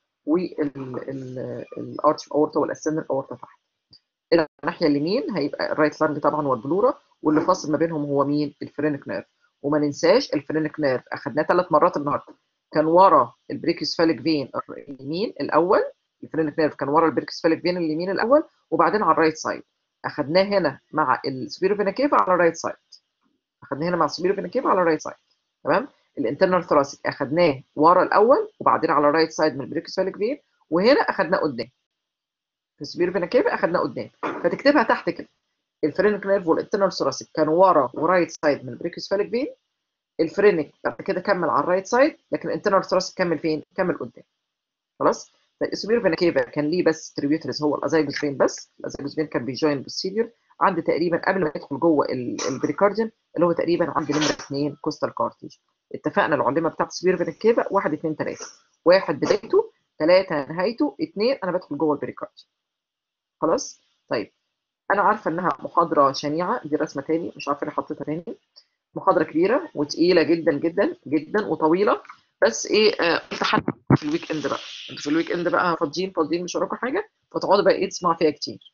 والارش اورطه والاسندرج اورطه تحت الى الناحيه اليمين هيبقى الرايت لانج طبعا والبلورا واللي فاصل ما بينهم هو مين الفرينك نيرف وما ننساش الفرينك نيرف اخدناه ثلاث مرات النهارده كان ورا البريكيوسفاليك فين اليمين الاول الفرينك نيرف كان ورا البريكيوسفاليك فين اليمين الاول وبعدين على الرايت سايد اخدناه هنا مع السوبيرو فينا كيفا على الرايت سايد اخدناه هنا مع السوبيرو فينا كيفا على الرايت سايد تمام الانترنال ثراسيك اخدناه ورا الاول وبعدين على الرايت سايد من البريكيوسفاليك فين وهنا اخدناه قدام في السوبيرو فينا كيفا اخدناه قدام فتكتبها تحت كده الفرينك نيرف والانترنال ثوراسيك كانوا ورا ورايت سايد من البريكيوسفاليك فين الفرينك بعد كده كمل على الرايت سايد لكن الانترنال ثوراسيك كمل فين؟ كمل قدام خلاص؟ طيب السوبيرو فينا كيفا كان ليه بس تريبيوتريز هو الازايجوس فين بس الازايجوس فين كان بيجوين بالسيريور عند تقريبا قبل ما يدخل جوه البريكارديوم اللي هو تقريبا عند نمره 2 كوستال كارتج اتفقنا العلمه بتاعت السوبيرو فينا كيفا 1 2 3 واحد بدايته ثلاثة نهايته اثنين انا بدخل جوه البريكارديوم خلاص طيب انا عارفه انها محاضره شنيعه دي رسمه تاني مش عارفه انا حطيتها تاني محاضره كبيره وتقيله جدا جدا جدا وطويله بس ايه قلت آه في الويك اند بقى انتوا في الويك اند بقى فاضيين فاضيين مش وراكم حاجه فتقعدوا بقى ايه تسمعوا فيها كتير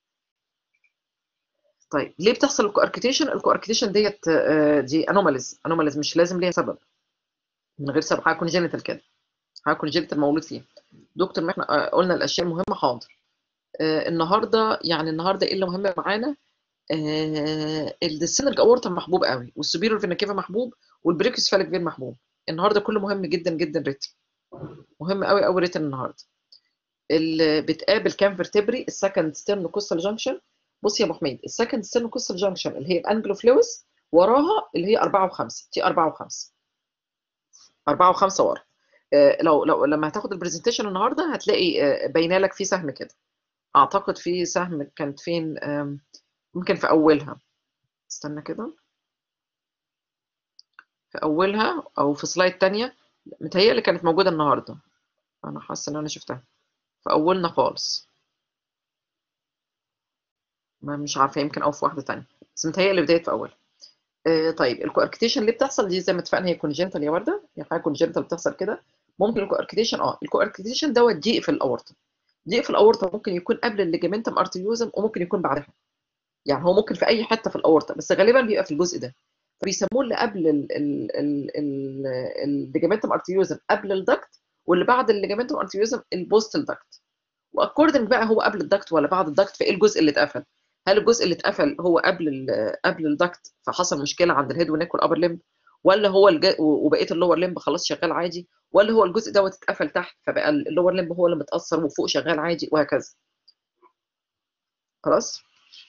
طيب ليه بتحصل الكواركتيشن الكواركتيشن ديت آه دي انوماليز انوماليز مش لازم ليها سبب من غير سبب حاجه كونجينيتال كده حاجه كونجينيتال مولود فيها دكتور ما احنا قلنا الاشياء المهمه حاضر آه النهارده يعني النهارده ايه اللي مهم معانا آه السينرج اورتا محبوب قوي والسوبيرور فينا كيفا محبوب والبريكس فالك فين محبوب النهارده كله مهم جدا جدا ريتم مهم قوي قوي ريتم النهارده اللي بتقابل كام فيرتبري السكند ستيرن كوستال جانكشن بص يا ابو حميد السكند ستيرن كوستال جانكشن اللي هي الانجلو فلويس وراها اللي هي 4 و5 دي 4 و5 4 و5 ورا آه لو لو لما هتاخد البرزنتيشن النهارده هتلاقي آه باينه لك في سهم كده اعتقد في سهم كانت فين ممكن في اولها استنى كده في اولها او في سلايد تانية متهيألي كانت موجودة النهاردة انا حاسة ان انا شفتها في اولنا خالص ما مش عارفة يمكن او في واحدة تانية بس متهيألي بداية في اولها آه طيب الكواركتيشن اللي بتحصل دي زي ما اتفقنا هي كونجنتال يا ورده هي حاجه كونجنتال بتحصل كده ممكن الكواركتيشن اه الكواركتيشن دوت ضيق في الاورطه ضيق في الاورطه ممكن يكون قبل الليجامنتم ارتريوزم وممكن يكون بعدها يعني هو ممكن في اي حته في الاورطه بس غالبا بيبقى في الجزء ده فبيسموه اللي قبل الليجامنتم ارتريوزم قبل الدكت واللي بعد الليجامنتم ارتريوزم البوستال دكت واكوردنج بقى هو قبل الدكت ولا بعد الدكت فايه الجزء اللي اتقفل هل الجزء اللي اتقفل هو قبل ال قبل الدكت فحصل مشكله عند الهيد والنيك والابر ليمب ولا هو الج... وبقيه اللور ليمب خلاص شغال عادي ولا هو الجزء دوت اتقفل تحت فبقى اللور ليمب هو اللي متاثر وفوق شغال عادي وهكذا خلاص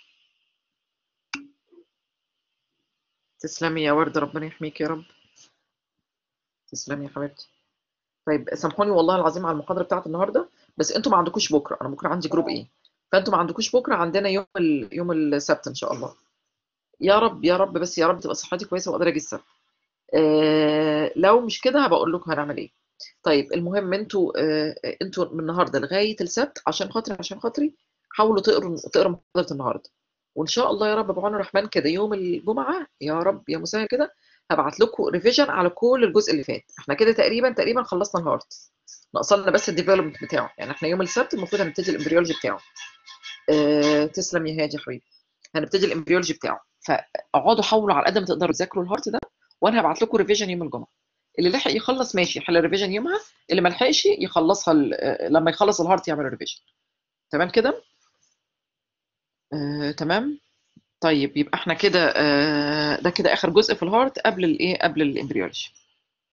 تسلمي يا ورد ربنا يحميك يا رب تسلمي يا حبيبتي طيب سامحوني والله العظيم على المحاضره بتاعت النهارده بس انتوا ما عندكوش بكره انا بكره عندي جروب ايه فانتوا ما عندكوش بكره عندنا يوم ال... يوم السبت ان شاء الله يا رب يا رب بس يا رب تبقى صحتي كويسه واقدر اجي السبت آه لو مش كده هبقى اقول لكم هنعمل ايه طيب المهم انتوا آه انتوا من النهارده لغايه السبت عشان خاطري عشان خاطري حاولوا تقروا تقروا محاضره النهارده وان شاء الله يا رب بعون الرحمن كده يوم الجمعه يا رب يا مسهل كده هبعت لكم ريفيجن على كل الجزء اللي فات احنا كده تقريبا تقريبا خلصنا الهارت ناقصنا بس الديفلوبمنت بتاعه يعني احنا يوم السبت المفروض هنبتدي الامبريولوجي بتاعه اه تسلم يا هادي يا حبيبي هنبتدي الامبريولوجي بتاعه فاقعدوا حاولوا على قد ما تقدروا تذاكروا الهارت ده وانا هبعت لكم ريفيجن يوم الجمعه اللي لحق يخلص ماشي يحل الريفيجن يومها اللي ما لحقش يخلصها لما يخلص الهارت يعمل الريفيجن تمام كده آه، تمام طيب يبقى احنا كده آه، ده كده اخر جزء في الهارت قبل الايه قبل الامبريولوجي